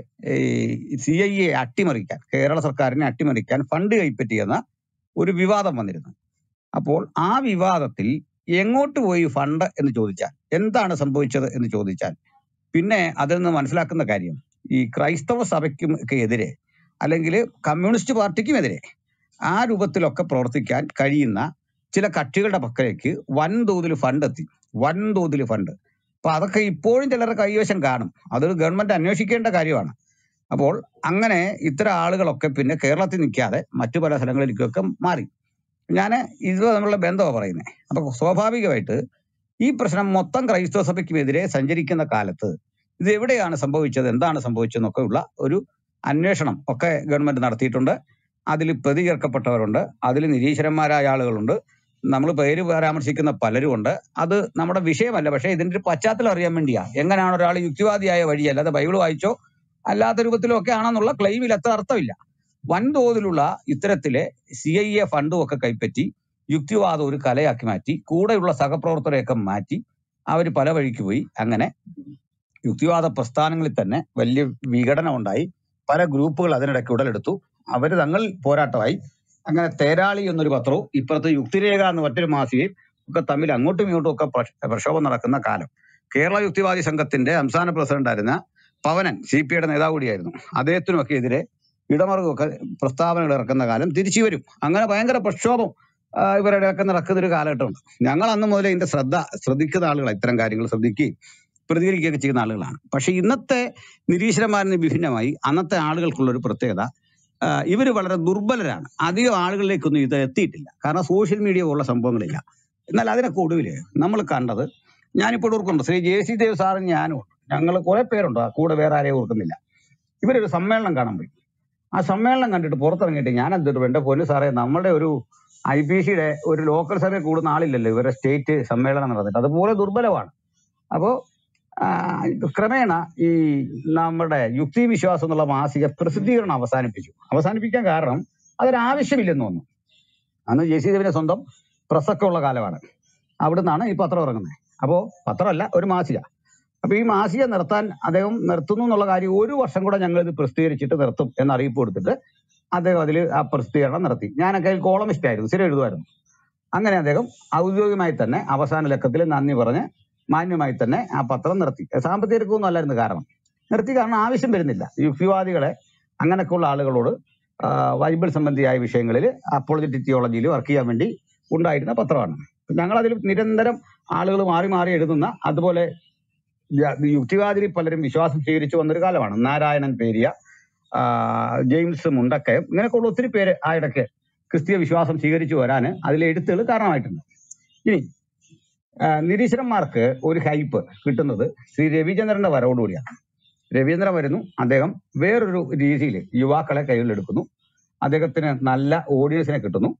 സി ഐ എ അട്ടിമറിക്കാൻ കേരള സർക്കാരിനെ അട്ടിമറിക്കാൻ ഫണ്ട് കൈപ്പറ്റിയെന്ന ഒരു വിവാദം വന്നിരുന്നു അപ്പോൾ ആ വിവാദത്തിൽ എങ്ങോട്ട് പോയി ഫണ്ട് എന്ന് ചോദിച്ചാൽ എന്താണ് സംഭവിച്ചത് എന്ന് ചോദിച്ചാൽ പിന്നെ അതിൽ നിന്ന് മനസ്സിലാക്കുന്ന കാര്യം ഈ ക്രൈസ്തവ സഭയ്ക്കും ഒക്കെ എതിരെ അല്ലെങ്കിൽ കമ്മ്യൂണിസ്റ്റ് പാർട്ടിക്കും എതിരെ ആ രൂപത്തിലൊക്കെ പ്രവർത്തിക്കാൻ കഴിയുന്ന ചില കക്ഷികളുടെ പക്കലേക്ക് വൻതോതിൽ ഫണ്ട് എത്തി വൻതോതിൽ ഫണ്ട് അപ്പൊ അതൊക്കെ ഇപ്പോഴും ചിലരുടെ കൈവശം കാണും അത് ഗവൺമെന്റ് അന്വേഷിക്കേണ്ട കാര്യമാണ് അപ്പോൾ അങ്ങനെ ഇത്തരം ആളുകളൊക്കെ പിന്നെ കേരളത്തിൽ നിൽക്കാതെ മറ്റു പല സ്ഥലങ്ങളിലേക്കൊക്കെ മാറി ഞാൻ ഇത് തമ്മിലുള്ള ബന്ധമാണ് പറയുന്നത് അപ്പൊ സ്വാഭാവികമായിട്ട് ഈ പ്രശ്നം മൊത്തം ക്രൈസ്തവ സഭയ്ക്കുമെതിരെ സഞ്ചരിക്കുന്ന കാലത്ത് ഇത് എവിടെയാണ് സംഭവിച്ചത് എന്താണ് സംഭവിച്ചതെന്നൊക്കെ ഉള്ള ഒരു അന്വേഷണം ഒക്കെ ഗവൺമെന്റ് നടത്തിയിട്ടുണ്ട് അതിൽ പ്രതി ചേർക്കപ്പെട്ടവരുണ്ട് അതിൽ നിരീശ്വരന്മാരായ ആളുകളുണ്ട് നമ്മൾ പേര് പരാമർശിക്കുന്ന പലരും ഉണ്ട് അത് നമ്മുടെ വിഷയമല്ല പക്ഷേ ഇതിന്റെ ഒരു പശ്ചാത്തലം അറിയാൻ വേണ്ടിയാ എങ്ങനെയാണ് ഒരാൾ യുക്തിവാദിയായ വഴി അല്ലാതെ ബൈബിൾ വായിച്ചോ അല്ലാത്ത രൂപത്തിലോ ഒക്കെ ആണെന്നുള്ള ക്ലെയിമിൽ അത്ര അർത്ഥമില്ല വൻതോതിലുള്ള ഇത്തരത്തിലെ സി ഐ എ ഫണ്ടും ഒക്കെ കൈപ്പറ്റി യുക്തിവാദം ഒരു കലയാക്കി മാറ്റി കൂടെയുള്ള സഹപ്രവർത്തകരെയൊക്കെ മാറ്റി അവർ പല വഴിക്ക് പോയി അങ്ങനെ യുക്തിവാദ പ്രസ്ഥാനങ്ങളിൽ തന്നെ വലിയ വിഘടനം ഉണ്ടായി പല ഗ്രൂപ്പുകൾ അതിനിടയ്ക്ക് ഉടലെടുത്തു അവർ തങ്ങൾ പോരാട്ടമായി അങ്ങനെ തേരാളി എന്നൊരു പത്രവും ഇപ്പുറത്ത് യുക്തിരേഖ എന്ന മറ്റൊരു മാസികയും ഒക്കെ തമ്മിൽ അങ്ങോട്ടും ഇങ്ങോട്ടും ഒക്കെ പ്രക്ഷ- പ്രക്ഷോഭം നടക്കുന്ന കാലം കേരള യുക്തിവാദി സംഘത്തിന്റെ സംസ്ഥാന പ്രസിഡന്റായിരുന്ന പവനൻ സി പി ഐയുടെ നേതാവ് കൂടിയായിരുന്നു അദ്ദേഹത്തിനുമൊക്കെ എതിരെ ഇടമറുകൊക്കെ പ്രസ്താവനകൾ ഇറക്കുന്ന കാലം തിരിച്ചു വരും അങ്ങനെ ഭയങ്കര പ്രക്ഷോഭം ആ, ഇവരുടെ ഒക്കെ നടക്കുന്ന ഒരു കാലഘട്ടമുണ്ട് ഞങ്ങൾ അന്ന് മുതലേ ഇതിന്റെ ശ്രദ്ധ ശ്രദ്ധിക്കുന്ന ആളുകളാണ് ഇത്തരം കാര്യങ്ങൾ ശ്രദ്ധിക്കുകയും പ്രതികരിക്കുകയൊക്കെ ചെയ്യുന്ന ആളുകളാണ് പക്ഷെ ഇന്നത്തെ നിരീശ്വരന്മാരിൽ നിന്ന് വിഭിന്നമായി അന്നത്തെ ആളുകൾക്കുള്ള ഒരു പ്രത്യേകത ആഹ് ഇവര് വളരെ ദുർബലരാണ് അധികം ആളുകളിലേക്കൊന്നും ഇത് എത്തിയിട്ടില്ല കാരണം സോഷ്യൽ മീഡിയ പോലുള്ള സംഭവങ്ങളില്ല എന്നാൽ അതിനൊക്കെ ഒടുവില് നമ്മൾ കണ്ടത് ഞാനിപ്പോൾ ഓർക്കുന്നുണ്ട് ശ്രീ ജെ സി ദേവ് സാറും ഞാനും ഉണ്ട് ഞങ്ങൾ കുറെ പേരുണ്ട് ആ കൂടെ വേറെ ആരെയും ഓർക്കുന്നില്ല ഇവരൊരു സമ്മേളനം കാണാൻ പോയി ആ സമ്മേളനം കണ്ടിട്ട് പുറത്തിറങ്ങിയിട്ട് ഞാൻ എന്തിട്ടു എന്റെ പൊന്നു സാറേ നമ്മുടെ ഒരു ഐ പി സിയുടെ ഒരു ലോക്കൽ സഭയിൽ കൂടുന്ന ആളില്ലല്ലോ ഇവരുടെ സ്റ്റേറ്റ് സമ്മേളനം നടന്നിട്ട് അതുപോലെ ദുർബലമാണ് അപ്പോ ആ, ക്രമേണ ഈ നമ്മുടെ യുക്തി വിശ്വാസം എന്നുള്ള മാസിക പ്രസിദ്ധീകരണം അവസാനിപ്പിച്ചു അവസാനിപ്പിക്കാൻ കാരണം അതൊരാവശ്യമില്ലെന്ന് തോന്നുന്നു അന്ന് ജെ സി ദേവിന്റെ സ്വന്തം പ്രസക്തമുള്ള കാലമാണ് അവിടുന്നാണ് ഈ പത്രം ഇറങ്ങുന്നത് അപ്പോ പത്രമല്ല ഒരു മാസിക അപ്പൊ ഈ മാസിക നിർത്താൻ അദ്ദേഹം നിർത്തുന്നു എന്നുള്ള കാര്യം ഒരു വർഷം കൂടെ ഞങ്ങൾ ഇത് പ്രസിദ്ധീകരിച്ചിട്ട് നിർത്തും എന്ന് അറിയിപ്പ് കൊടുത്തിട്ട് അദ്ദേഹം അതിൽ ആ പ്രസിദ്ധീകരണം നടത്തി ഞാനൊക്കെ കോളമിസ്റ്റ് ആയിരുന്നു സ്ഥിരം എഴുതുമായിരുന്നു അങ്ങനെ അദ്ദേഹം ഔദ്യോഗികമായി തന്നെ അവസാന ലക്കത്തിൽ നന്ദി പറഞ്ഞ് മാന്യമായി തന്നെ ആ പത്രം നിർത്തി സാമ്പത്തിക ഇറക്കമൊന്നും അല്ലായിരുന്നു കാരണം നിർത്തി കാരണം ആവശ്യം വരുന്നില്ല യുക്തിവാദികളെ അങ്ങനെയൊക്കെയുള്ള ആളുകളോട് ആ, ബൈബിൾ സംബന്ധിയായ വിഷയങ്ങളിൽ അപ്പോളജറ്റിക് തിയോളജിയിൽ വർക്ക് ചെയ്യാൻ വേണ്ടി ഉണ്ടായിരുന്ന പത്രമാണ് ഞങ്ങൾ അതിൽ നിരന്തരം ആളുകൾ മാറി മാറി എഴുതുന്ന അതുപോലെ യ- യുക്തിവാദികളിൽ പലരും വിശ്വാസം സ്വീകരിച്ചു വന്നൊരു കാലമാണ് നാരായണൻ പേരിയ ആ, ജെയിംസ് മുണ്ടക്കയം ഇങ്ങനെയൊക്കെയുള്ള ഒത്തിരി പേര് ആ ഇടയ്ക്ക് ക്രിസ്തീയ വിശ്വാസം സ്വീകരിച്ചു വരാൻ അതിലെ എഴുത്തുകൾ കാരണമായിട്ടുണ്ട് ഇനി ആ, നിരീശ്വരന്മാർക്ക് ഒരു ഹൈപ്പ് കിട്ടുന്നത് ശ്രീ രവിചന്ദ്രന്റെ വരവോടുകൂടിയാണ് രവീന്ദ്രൻ വരുന്നു അദ്ദേഹം വേറൊരു രീതിയിൽ യുവാക്കളെ കയ്യിലെടുക്കുന്നു അദ്ദേഹത്തിന് നല്ല ഓഡിയൻസിനെ കിട്ടുന്നു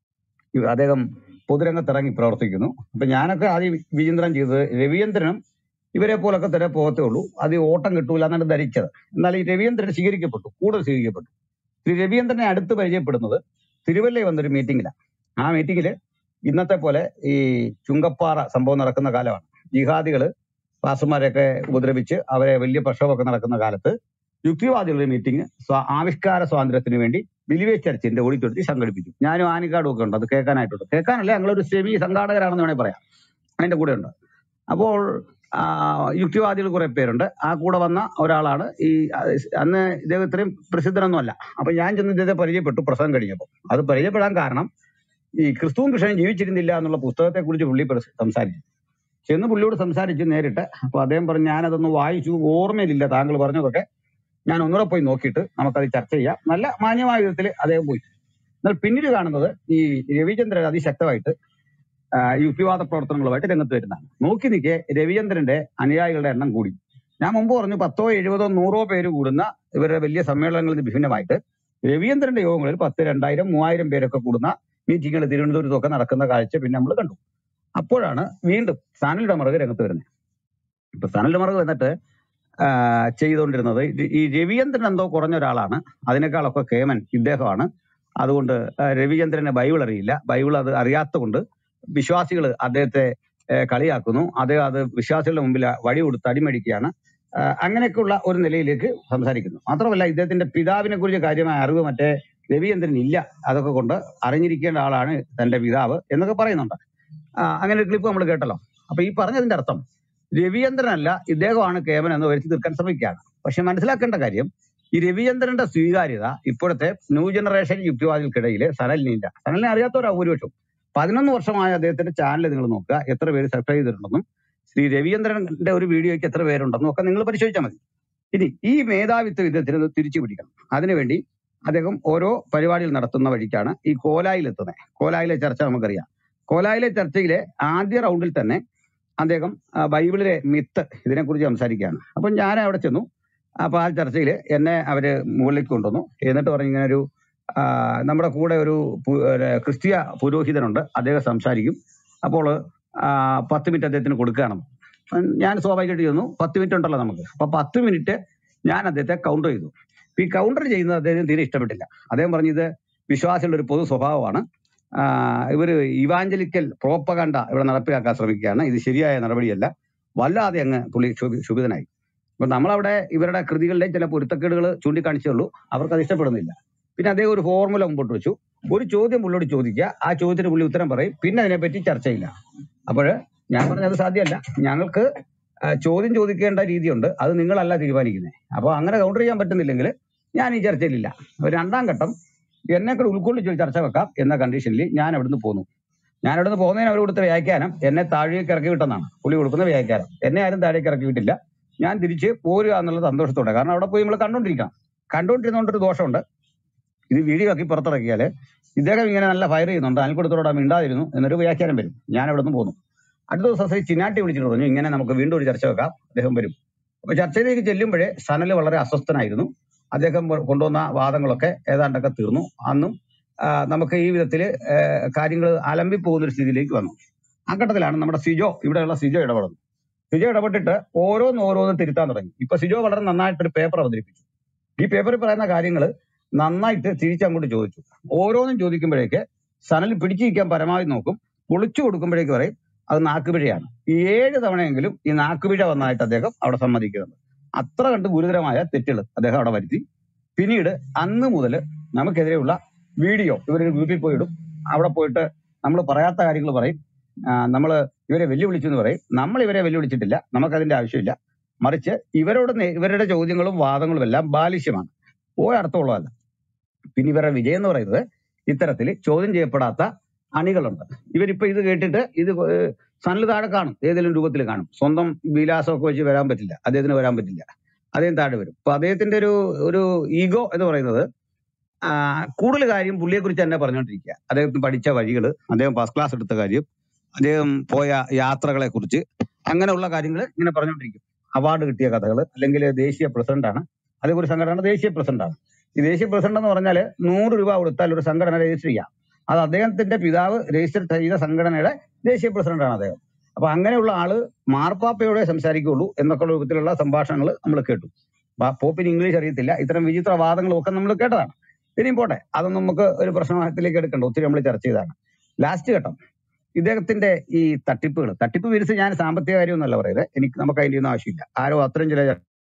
ഇവ- അദ്ദേഹം പൊതുരംഗത്തിറങ്ങി പ്രവർത്തിക്കുന്നു അപ്പൊ ഞാനൊക്കെ ആദ്യം വിചിന്തനം ചെയ്തത് രവീന്ദ്രനും ഇവരെ പോലൊക്കെ തന്നെ പോകത്തേ ഉള്ളൂ അത് ഈ ഓട്ടം കിട്ടൂല എന്നാണ് ധരിച്ചത് എന്നാൽ ഈ രവീന്ദ്രൻ സ്വീകരിക്കപ്പെട്ടു കൂടുതൽ സ്വീകരിക്കപ്പെട്ടു ശ്രീ രവീന്ദ്രനെ അടുത്ത് പരിചയപ്പെടുന്നത് തിരുവല്ലയിൽ വന്നൊരു മീറ്റിംഗിലാണ് ആ മീറ്റിംഗിൽ ഇന്നത്തെ പോലെ ഈ ചുങ്കപ്പാറ സംഭവം നടക്കുന്ന കാലമാണ് ജിഹാദികള് പാസ്റ്റർമാരെയൊക്കെ ഉപദ്രവിച്ച് അവരെ വലിയ പ്രക്ഷോഭമൊക്കെ നടക്കുന്ന കാലത്ത് യുക്തിവാദികളുടെ മീറ്റിംഗ് സ്വാ ആവിഷ്കാര സ്വാതന്ത്ര്യത്തിന് വേണ്ടി ബിലിവേസ് ചർച്ചിന്റെ ഓഡിറ്റോറിയത്തിൽ സംഘടിപ്പിച്ചു ഞാനും ആനിക്കാടും ഒക്കെ ഉണ്ട് അത് കേൾക്കാനായിട്ടുണ്ട് കേൾക്കാനല്ല ഞങ്ങളൊരു സെമി സംഘാടകരാണെന്ന് വേണമെങ്കിൽ പറയാം അതിന്റെ കൂടെ ഉണ്ട് അപ്പോൾ ആ, യുക്തിവാദികൾ കുറെ പേരുണ്ട് ആ കൂടെ വന്ന ഒരാളാണ് ഈ ആ, അന്ന് ഇദ്ദേഹം ഇത്രയും പ്രസിദ്ധനൊന്നുമല്ല അപ്പൊ ഞാൻ ചെന്ന് ഇദ്ദേഹത്തെ പരിചയപ്പെട്ടു പ്രസംഗം കഴിഞ്ഞപ്പോൾ അത് പരിചയപ്പെടാൻ കാരണം ഈ ക്രിസ്തുവും കൃഷ്ണനും ജീവിച്ചിരുന്നില്ല എന്നുള്ള പുസ്തകത്തെ കുറിച്ച് പുള്ളി പ്രസ- സംസാരിച്ചു ചെന്ന് പുള്ളിയോട് സംസാരിച്ച് നേരിട്ട് അപ്പൊ അദ്ദേഹം പറഞ്ഞു ഞാനതൊന്ന് വായിച്ചു ഓർമ്മയിലില്ല താങ്കൾ പറഞ്ഞതൊക്കെ ഞാൻ ഒന്നുകൂടെ പോയി നോക്കിയിട്ട് നമുക്കത് ചർച്ച ചെയ്യാം നല്ല മാന്യമായ വിധത്തിൽ അദ്ദേഹം പോയി എന്നാൽ പിന്നീട് കാണുന്നത് ഈ രവിചന്ദ്രൻ അതിശക്തമായിട്ട് ആ, ഈ യുക്തിവാദ പ്രവർത്തനങ്ങളുമായിട്ട് രംഗത്ത് വരുന്നതാണ് നോക്കി നിൽക്കെ രവിചന്ദ്രന്റെ അനുയായികളുടെ എണ്ണം കൂടി ഞാൻ മുമ്പ് പറഞ്ഞു പത്തോ എഴുപതോ നൂറോ പേര് കൂടുന്ന ഇവരുടെ വലിയ സമ്മേളനങ്ങളിൽ നിന്ന് വിഭിന്നമായിട്ട് രവീന്ദ്രന്റെ യോഗങ്ങളിൽ പത്ത് രണ്ടായിരം മൂവായിരം പേരൊക്കെ കൂടുന്ന മീറ്റിങ്ങുകൾ തിരുവനന്തപുരത്തൊക്കെ നടക്കുന്ന കാഴ്ച പിന്നെ നമ്മൾ കണ്ടു അപ്പോഴാണ് വീണ്ടും സാനൽ ഡമറക് രംഗത്ത് വരുന്നത് ഇപ്പൊ സാനൽ ഡമറക് വന്നിട്ട് ആ, ചെയ്തുകൊണ്ടിരുന്നത് ഇത് ഈ രവിചന്ദ്രൻ എന്തോ കുറഞ്ഞ ഒരാളാണ് അതിനേക്കാളൊക്കെ കേമൻ ഇദ്ദേഹമാണ് അതുകൊണ്ട് ആ, രവിചന്ദ്രന് ബൈബിൾ അറിയില്ല ബൈബിൾ അത് അറിയാത്തതുകൊണ്ട് വിശ്വാസികൾ അദ്ദേഹത്തെ ഏ, കളിയാക്കുന്നു അദ്ദേഹം അത് വിശ്വാസികളുടെ മുമ്പിൽ വടി കൊടുത്ത് അടിമേടിക്കുകയാണ് ആ, അങ്ങനെയൊക്കെയുള്ള ഒരു നിലയിലേക്ക് സംസാരിക്കുന്നു മാത്രമല്ല ഇദ്ദേഹത്തിന്റെ പിതാവിനെ കുറിച്ച് കാര്യമായ അറിവ് മറ്റേ രവിചന്ദ്രൻ ഇല്ല അതൊക്കെ കൊണ്ട് അറിഞ്ഞിരിക്കേണ്ട ആളാണ് തന്റെ പിതാവ് എന്നൊക്കെ പറയുന്നുണ്ട് ആ, അങ്ങനെ ഒരു ക്ലിപ്പ് നമ്മൾ കേട്ടല്ലോ അപ്പൊ ഈ പറഞ്ഞതിന്റെ അർത്ഥം രവിചന്ദ്രനല്ല ഇദ്ദേഹമാണ് കേമൻ എന്ന് വരുത്തി തീർക്കാൻ ശ്രമിക്കുകയാണ് പക്ഷെ മനസ്സിലാക്കേണ്ട കാര്യം ഈ രവിചന്ദ്രന്റെ സ്വീകാര്യത ഇപ്പോഴത്തെ ന്യൂ ജനറേഷൻ യുക്തിവാദികൾക്കിടയിൽ സനലിനില്ല സനലിനെ അറിയാത്തവരാ ഭൂരിപക്ഷം പതിനൊന്ന് വർഷമായ അദ്ദേഹത്തിന്റെ ചാനൽ നിങ്ങൾ നോക്കുക എത്ര പേര് സബ്സ്ക്രൈബ് ചെയ്തിട്ടുണ്ടെന്നും ശ്രീ രവിചന്ദ്രന്റെ ഒരു വീഡിയോയ്ക്ക് എത്ര പേരുണ്ടെന്നും ഒക്കെ നിങ്ങൾ പരിശോധിച്ചാൽ മതി ഇനി ഈ മേധാവിത്വ വിധത്തിന് ഇത് തിരിച്ചു പിടിക്കണം അതിനുവേണ്ടി അദ്ദേഹം ഓരോ പരിപാടികൾ നടത്തുന്ന വഴിക്കാണ് ഈ കോലായിൽ എത്തുന്നത് കോലായിലെ ചർച്ച നമുക്കറിയാം കോലായിലെ ചർച്ചയിലെ ആദ്യ റൗണ്ടിൽ തന്നെ അദ്ദേഹം ആ, ബൈബിളിലെ മിത്ത് ഇതിനെക്കുറിച്ച് സംസാരിക്കുകയാണ് അപ്പം ഞാൻ അവിടെ ചെന്നു അപ്പൊ ആ ചർച്ചയിൽ എന്നെ അവര് മുകളിലേക്ക് കൊണ്ടുവന്നു എന്നിട്ട് പറഞ്ഞു ഇങ്ങനെ ഒരു ആ, നമ്മുടെ കൂടെ ഒരു പു- ഒരു ക്രിസ്തീയ പുരോഹിതനുണ്ട് അദ്ദേഹം സംസാരിക്കും അപ്പോൾ ആ, പത്ത് മിനിറ്റ് അദ്ദേഹത്തിന് കൊടുക്കുകയാണെന്ന് ഉം, ഞാൻ സ്വാഭാവികമായിട്ട് ചെന്നു പത്ത് മിനിറ്റ് ഉണ്ടല്ലോ നമുക്ക് അപ്പൊ പത്ത് മിനിറ്റ് ഞാൻ അദ്ദേഹത്തെ കൗണ്ടർ ചെയ്തു ഈ കൗണ്ടർ ചെയ്യുന്നത് അദ്ദേഹത്തിന് തീരെ ഇഷ്ടപ്പെട്ടില്ല അദ്ദേഹം പറഞ്ഞു ഇത് വിശ്വാസികളുടെ ഒരു പൊതു സ്വഭാവമാണ് ആഹ് ഇവര് ഇവാഞ്ചലിക്കൽ പ്രോപ്പകണ്ട ഇവിടെ നടപ്പിലാക്കാൻ ശ്രമിക്കുകയാണ് ഇത് ശരിയായ നടപടിയല്ല വല്ലാതെ അങ്ങ് പുള്ളി ക്ഷുഭി- ക്ഷുഭിതനായി അപ്പൊ നമ്മളവിടെ ഇവരുടെ കൃതികളുടെ ചില പൊരുത്തക്കേടുകൾ ചൂണ്ടിക്കാണിച്ചേ ഉള്ളൂ അവർക്ക് അത് ഇഷ്ടപ്പെടുന്നില്ല പിന്നെ അദ്ദേഹം ഒരു ഫോർമുല മുമ്പോട്ട് വെച്ചു ഒരു ചോദ്യം പുള്ളിയോട് ചോദിക്കുക ആ ചോദ്യത്തിന് പുള്ളി ഉത്തരം പറയും പിന്നെ അതിനെപ്പറ്റി ചർച്ചയില്ല അപ്പോൾ ഞാൻ പറഞ്ഞത് സാധ്യമല്ല ഞങ്ങൾക്ക് ആ, ചോദ്യം ചോദിക്കേണ്ട രീതിയുണ്ട് അത് നിങ്ങളല്ല തീരുമാനിക്കുന്നത് അപ്പോൾ അങ്ങനെ കൗണ്ടർ ചെയ്യാൻ പറ്റുന്നില്ലെങ്കിൽ ഞാൻ ഈ ചർച്ചയിലില്ല അപ്പൊ രണ്ടാം ഘട്ടം എന്നെ കൂടെ ഉൾക്കൊള്ളിച്ച് ഒരു ചർച്ച വെക്കാം എന്ന കണ്ടീഷനിൽ ഞാൻ അവിടുന്ന് പോന്നു ഞാൻ അവിടുന്ന് പോകുന്നതിന് അവർ കൊടുത്ത വ്യാഖ്യാനം എന്നെ താഴേക്ക് ഇറക്കി വിട്ടെന്നാണ് പുള്ളി കൊടുക്കുന്ന വ്യാഖ്യാനം എന്നെ ആരും താഴേക്ക് ഇറക്കി വിട്ടില്ല ഞാൻ തിരിച്ച് പോരുക എന്നുള്ള സന്തോഷത്തോടെ കാരണം അവിടെ പോയി നമ്മൾ കണ്ടോണ്ടിരിക്കണം കണ്ടോണ്ടിരുന്നോണ്ടൊരു ദോഷമുണ്ട് ഇത് വീഡിയോ ആക്കി പുറത്തിറക്കിയാൽ ഇദ്ദേഹം ഇങ്ങനെ നല്ല ഫയർ ചെയ്യുന്നുണ്ട് അയൽക്കൂടത്തോടെ മിണ്ടാതിരുന്നു എന്നൊരു വ്യാഖ്യാനം വരും ഞാൻ അവിടെ നിന്ന് പോന്നു അടുത്ത ദിവസം ശ്രീ ചിന്നാട്ടി വിളിച്ചിട്ട് പറഞ്ഞു ഇങ്ങനെ നമുക്ക് വീണ്ടും ഒരു ചർച്ച വെക്കാം അദ്ദേഹം വരും അപ്പൊ ചർച്ചയിലേക്ക് ചെല്ലുമ്പോഴേ സനൽ വളരെ അസ്വസ്ഥനായിരുന്നു അദ്ദേഹം കൊ- കൊണ്ടുവന്ന വാദങ്ങളൊക്കെ ഏതാണ്ടൊക്കെ തീർന്നു അന്നും ആ, നമുക്ക് ഈ വിധത്തിൽ കാര്യങ്ങൾ അലമ്പി പോകുന്ന ഒരു സ്ഥിതിയിലേക്ക് വന്നു ആ ഘട്ടത്തിലാണ് നമ്മുടെ സിജോ ഇവിടെയുള്ള സിജോ ഇടപെടുന്നത് സിജോ ഇടപെട്ടിട്ട് ഓരോന്ന് ഓരോന്ന് തിരുത്താൻ തുടങ്ങി ഇപ്പൊ സിജോ വളരെ നന്നായിട്ടൊരു പേപ്പർ അവതരിപ്പിച്ചു ഈ പേപ്പറിൽ പറയുന്ന കാര്യങ്ങൾ നന്നായിട്ട് തിരിച്ചങ്ങോട്ട് ചോദിച്ചു ഓരോന്നും ചോദിക്കുമ്പോഴേക്ക് സനൽ പിടിച്ചു നിൽക്കാൻ പരമാവധി നോക്കും പൊളിച്ചു കൊടുക്കുമ്പോഴേക്ക് പറയും അത് നാക്കുപിഴയാണ് ഈ ഏഴ് തവണയെങ്കിലും ഈ നാക്കുപിഴ വന്നതായിട്ട് അദ്ദേഹം അവിടെ സമ്മതിക്കുന്നുണ്ട് അത്ര കണ്ട് ഗുരുതരമായ തെറ്റുകൾ അദ്ദേഹം അവിടെ വരുത്തി പിന്നീട് അന്ന് മുതൽ നമുക്കെതിരെയുള്ള വീഡിയോ ഇവരൊരു ഗ്രൂപ്പിൽ പോയിടും അവിടെ പോയിട്ട് നമ്മൾ പറയാത്ത കാര്യങ്ങൾ പറയും നമ്മൾ ഇവരെ വെല്ലുവിളിച്ചു എന്ന് പറയും നമ്മൾ ഇവരെ വെല്ലുവിളിച്ചിട്ടില്ല നമുക്കതിന്റെ ആവശ്യമില്ല മറിച്ച് ഇവരോട് നേ- ഇവരുടെ ചോദ്യങ്ങളും വാദങ്ങളും എല്ലാം ബാലിശ്യമാണ് ഒരർത്ഥമുള്ളതല്ല പിന്നെ ഇവരുടെ വിജയം എന്ന് പറയുന്നത് ഇത്തരത്തിൽ ചോദ്യം ചെയ്യപ്പെടാത്ത അണികളുണ്ട് ഇവരിപ്പോ ഇത് കേട്ടിട്ട് ഇത് ഏഹ് സനൽ താഴെ കാണും ഏതെങ്കിലും രൂപത്തിൽ കാണും സ്വന്തം വിലാസമൊക്കെ വെച്ച് വരാൻ പറ്റില്ല അദ്ദേഹത്തിന് വരാൻ പറ്റില്ല അദ്ദേഹം താഴെ വരും അപ്പൊ അദ്ദേഹത്തിന്റെ ഒരു ഒരു ഈഗോ എന്ന് പറയുന്നത് ആ, കൂടുതൽ കാര്യം പുള്ളിയെ കുറിച്ച് തന്നെ പറഞ്ഞുകൊണ്ടിരിക്കുക അദ്ദേഹത്തിന് പഠിച്ച വഴികൾ അദ്ദേഹം ഫസ്റ്റ് ക്ലാസ് എടുത്ത കാര്യം അദ്ദേഹം പോയ യാത്രകളെ കുറിച്ച് അങ്ങനെയുള്ള കാര്യങ്ങൾ ഇങ്ങനെ പറഞ്ഞുകൊണ്ടിരിക്കും അവാർഡ് കിട്ടിയ കഥകൾ അല്ലെങ്കിൽ ദേശീയ പ്രസിഡന്റാണ് അതേപോലെ സംഘടന ദേശീയ പ്രസിഡന്റാണ് ഈ ദേശീയ പ്രസിഡന്റ് എന്ന് പറഞ്ഞാൽ നൂറ് രൂപ കൊടുത്താൽ ഒരു സംഘടന രജിസ്റ്റർ ചെയ്യാം അത് അദ്ദേഹത്തിന്റെ പിതാവ് രജിസ്റ്റർ ചെയ്ത സംഘടനയുടെ ദേശീയ പ്രസിഡന്റാണ് അദ്ദേഹം അപ്പൊ അങ്ങനെയുള്ള ആള് മാർപ്പാപ്പയോടെ സംസാരിക്കുള്ളൂ എന്നൊക്കെ രൂപത്തിലുള്ള സംഭാഷണങ്ങൾ നമ്മൾ കേട്ടു ബ- പോപ്പിന് ഇംഗ്ലീഷ് അറിയത്തില്ല ഇത്തരം വിചിത്ര വാദങ്ങളും ഒക്കെ നമ്മൾ കേട്ടതാണ് ഇനിയും പോട്ടെ അതൊന്നും നമുക്ക് ഒരു പ്രശ്നത്തിലേക്ക് എടുക്കണ്ട ഒത്തിരി നമ്മൾ ചർച്ച ചെയ്തതാണ് ലാസ്റ്റ് ഘട്ടം ഇദ്ദേഹത്തിന്റെ ഈ തട്ടിപ്പുകൾ തട്ടിപ്പ് വിരിച്ച് ഞാൻ സാമ്പത്തിക കാര്യമൊന്നുമല്ല പറയുന്നത് എനിക്ക് നമുക്ക് അതിന്റെ ഒന്നും ആവശ്യമില്ല ആരോ അത്രയും ചില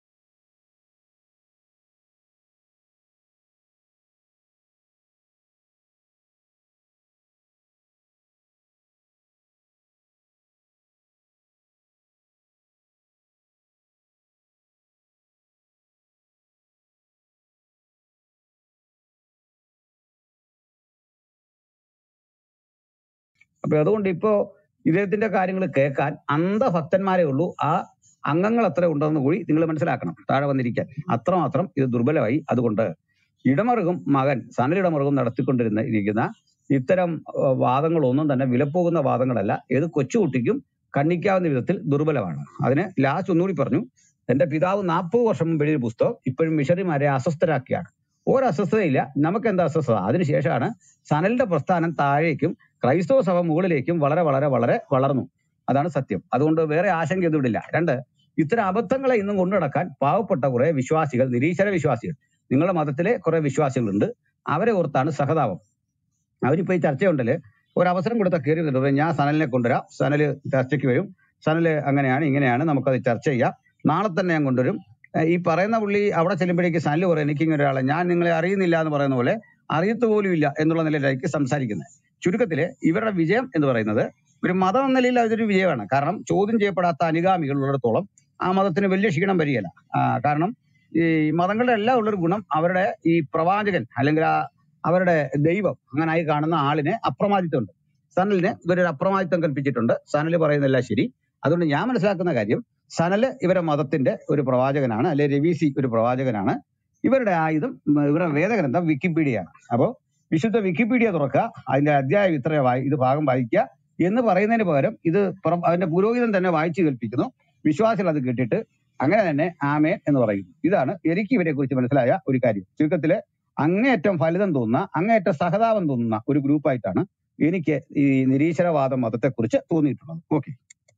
അപ്പൊ അതുകൊണ്ട് ഇപ്പോ ഇദ്ദേഹത്തിന്റെ കാര്യങ്ങൾ കേൾക്കാൻ അന്ധഭക്തന്മാരേ ഉള്ളൂ ആ അംഗങ്ങൾ എത്ര ഉണ്ടെന്ന് കൂടി നിങ്ങൾ മനസ്സിലാക്കണം താഴെ വന്നിരിക്കാൻ അത്രമാത്രം ഇത് ദുർബലമായി അതുകൊണ്ട് ഇടമറുകും മകൻ സനൽ ഇടമറുകും നടത്തിക്കൊണ്ടിരുന്ന ഇരിക്കുന്ന ഇത്തരം ഏഹ്, വാദങ്ങളൊന്നും തന്നെ വിലപ്പോകുന്ന വാദങ്ങളല്ല ഏത് കൊച്ചുകുട്ടിക്കും കണ്ണിക്കാവുന്ന വിധത്തിൽ ദുർബലമാണ് അതിന് ലാസ്റ്റ് ഒന്നുകൂടി പറഞ്ഞു എന്റെ പിതാവ് നാൽപ്പത് വർഷം മുമ്പ് എഴുതിയ പുസ്തകം ഇപ്പോഴും മിഷറിമാരെ അസ്വസ്ഥരാക്കിയാണ് ഒരു അസ്വസ്ഥതയില്ല നമുക്ക് എന്താ അസ്വസ്ഥത അതിനുശേഷമാണ് സനലിന്റെ പ്രസ്ഥാനം താഴേക്കും ക്രൈസ്തവ സഭ മുകളിലേക്കും വളരെ വളരെ വളരെ വളർന്നു അതാണ് സത്യം അതുകൊണ്ട് വേറെ ആശങ്ക ഒന്നും ഇടില്ല രണ്ട് ഇത്തരം അബദ്ധങ്ങളെ ഇന്നും കൊണ്ടു നടക്കാൻ പാവപ്പെട്ട കുറെ വിശ്വാസികൾ നിരീശ്വര വിശ്വാസികൾ നിങ്ങളുടെ മതത്തിലെ കുറെ വിശ്വാസികളുണ്ട് അവരെ ഓർത്താണ് സഹതാപം അവരിപ്പോ ഈ ചർച്ചയുണ്ടല് ഒരു അവസരം കൊടുത്ത കയറി വന്നിട്ട് പറയും, ഞാൻ സനലിനെ കൊണ്ടുവരാം സനല് ചർച്ചയ്ക്ക് വരും സനല് അങ്ങനെയാണ് ഇങ്ങനെയാണ് നമുക്കത് ചർച്ച ചെയ്യാം നാളെ തന്നെ ഞാൻ കൊണ്ടുവരും ഏഹ് ഈ പറയുന്ന പുള്ളി അവിടെ ചെല്ലുമ്പോഴേക്ക് സനല് പറയും എനിക്ക് ഇങ്ങനെ ഒരാളെ ഞാൻ നിങ്ങളെ അറിയുന്നില്ല എന്ന് പറയുന്ന പോലെ അറിയത്ത് പോലും ഇല്ല എന്നുള്ള നിലയിലായിരിക്കും സംസാരിക്കുന്നത് ചുരുക്കത്തില് ഇവരുടെ വിജയം എന്ന് പറയുന്നത് ഒരു മതം എന്ന നിലയിൽ അതൊരു വിജയമാണ് കാരണം ചോദ്യം ചെയ്യപ്പെടാത്ത അനുഗാമികൾ ഉള്ളിടത്തോളം ആ മതത്തിന് വലിയ ക്ഷീണം വരികയില്ല ആ, കാരണം ഈ മതങ്ങളുടെ എല്ലാം ഉള്ളൊരു ഗുണം അവരുടെ ഈ പ്രവാചകൻ അല്ലെങ്കിൽ ആ അവരുടെ ദൈവം അങ്ങനായി കാണുന്ന ആളിനെ അപ്രമാദിത്വമുണ്ട് സനലിന് ഇവരൊരു അപ്രമാദിത്വം കൽപ്പിച്ചിട്ടുണ്ട് സനല് പറയുന്നില്ല ശരി അതുകൊണ്ട് ഞാൻ മനസ്സിലാക്കുന്ന കാര്യം സനല് ഇവരെ മതത്തിന്റെ ഒരു പ്രവാചകനാണ് അല്ലെ രവീസി ഒരു പ്രവാചകനാണ് ഇവരുടെ ആയുധം ഉം, ഇവരുടെ വേദഗ്രന്ഥം വിക്കിപീഡിയയാണ് അപ്പോ വിശുദ്ധ വിക്കിപീഡിയ തുറക്കുക അതിന്റെ അധ്യായം ഇത്ര വായി ഇത് ഭാഗം വായിക്കുക എന്ന് പറയുന്നതിന് പകരം ഇത് പുറം- അതിന്റെ പുരോഹിതൻ തന്നെ വായിച്ചു കേൾപ്പിക്കുന്നു വിശ്വാസികൾ അത് കേട്ടിട്ട് അങ്ങനെ തന്നെ ആമേൻ എന്ന് പറയുന്നു ഇതാണ് എനിക്ക് ഇവരെ കുറിച്ച് മനസ്സിലായ ഒരു കാര്യം ചുരുക്കത്തില് അങ്ങേയറ്റം ഫലിതം തോന്നുന്ന അങ്ങേയറ്റം സഹതാപം തോന്നുന്ന ഒരു ഗ്രൂപ്പായിട്ടാണ് എനിക്ക് ഈ നിരീശ്വരവാദ മതത്തെക്കുറിച്ച് തോന്നിയിട്ടുള്ളത് okay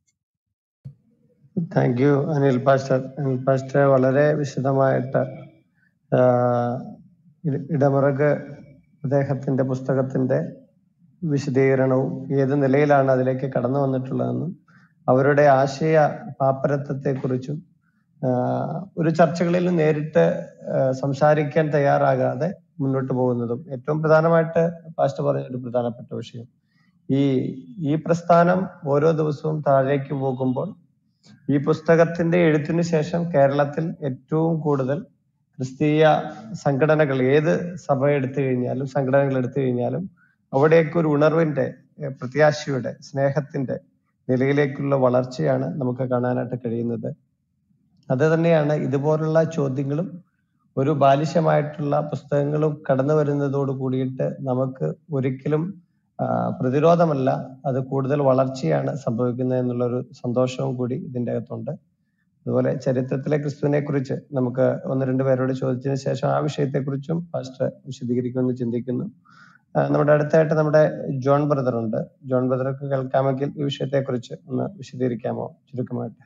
thank you Anil pastor Anil pastor വളരെ വിശദമായിട്ട് ആഹ്, ഇട- ഇടമുറക് അദ്ദേഹത്തിന്റെ പുസ്തകത്തിന്റെ വിശദീകരണവും ഏത് നിലയിലാണ് അതിലേക്ക് കടന്നു വന്നിട്ടുള്ളതെന്നും അവരുടെ ആശയ പാപ്പരത്വത്തെക്കുറിച്ചും ആഹ്, ഒരു ചർച്ചകളിൽ നേരിട്ട് ആഹ്, സംസാരിക്കാൻ തയ്യാറാകാതെ മുന്നോട്ട് പോകുന്നതും ഏറ്റവും പ്രധാനമായിട്ട് പാസ്റ്റർ പറഞ്ഞ ഒരു പ്രധാനപ്പെട്ട വിഷയം ഈ ഈ പ്രസ്ഥാനം ഓരോ ദിവസവും താഴേക്ക് പോകുമ്പോൾ ഈ പുസ്തകത്തിന്റെ എഴുത്തിന് ശേഷം കേരളത്തിൽ ഏറ്റവും കൂടുതൽ ക്രിസ്തീയ സംഘടനകൾ ഏത് സഭ എടുത്തു കഴിഞ്ഞാലും സംഘടനകൾ എടുത്തു കഴിഞ്ഞാലും അവിടെയൊക്കെ ഒരു ഉണർവിന്റെ ഏഹ് പ്രത്യാശയുടെ സ്നേഹത്തിന്റെ നിലയിലേക്കുള്ള വളർച്ചയാണ് നമുക്ക് കാണാനായിട്ട് കഴിയുന്നത് അത് തന്നെയാണ് ഇതുപോലുള്ള ചോദ്യങ്ങളും ഒരു ബാലിശമായിട്ടുള്ള പുസ്തകങ്ങളും കടന്നു വരുന്നതോട് കൂടിയിട്ട് നമുക്ക് ഒരിക്കലും ആ, പ്രതിരോധമല്ല അത് കൂടുതൽ വളർച്ചയാണ് സംഭവിക്കുന്നത് എന്നുള്ളൊരു സന്തോഷവും കൂടി ഇതിന്റെ അകത്തുണ്ട് അതുപോലെ ചരിത്രത്തിലെ ക്രിസ്തുവിനെ കുറിച്ച് നമുക്ക് ഒന്ന് രണ്ട് പേരോട് ചോദിച്ചതിന് ശേഷം ആ വിഷയത്തെക്കുറിച്ചും പാസ്റ്റർ വിശദീകരിക്കുമെന്ന് ചിന്തിക്കുന്നു ആ, നമ്മുടെ അടുത്തായിട്ട് നമ്മുടെ ജോൺ ബ്രദർ ഉണ്ട് ജോൺ ബ്രദർക്ക് കേൾക്കാമെങ്കിൽ ഈ വിഷയത്തെക്കുറിച്ച് ഒന്ന് വിശദീകരിക്കാമോ ചുരുക്കമായിട്ട്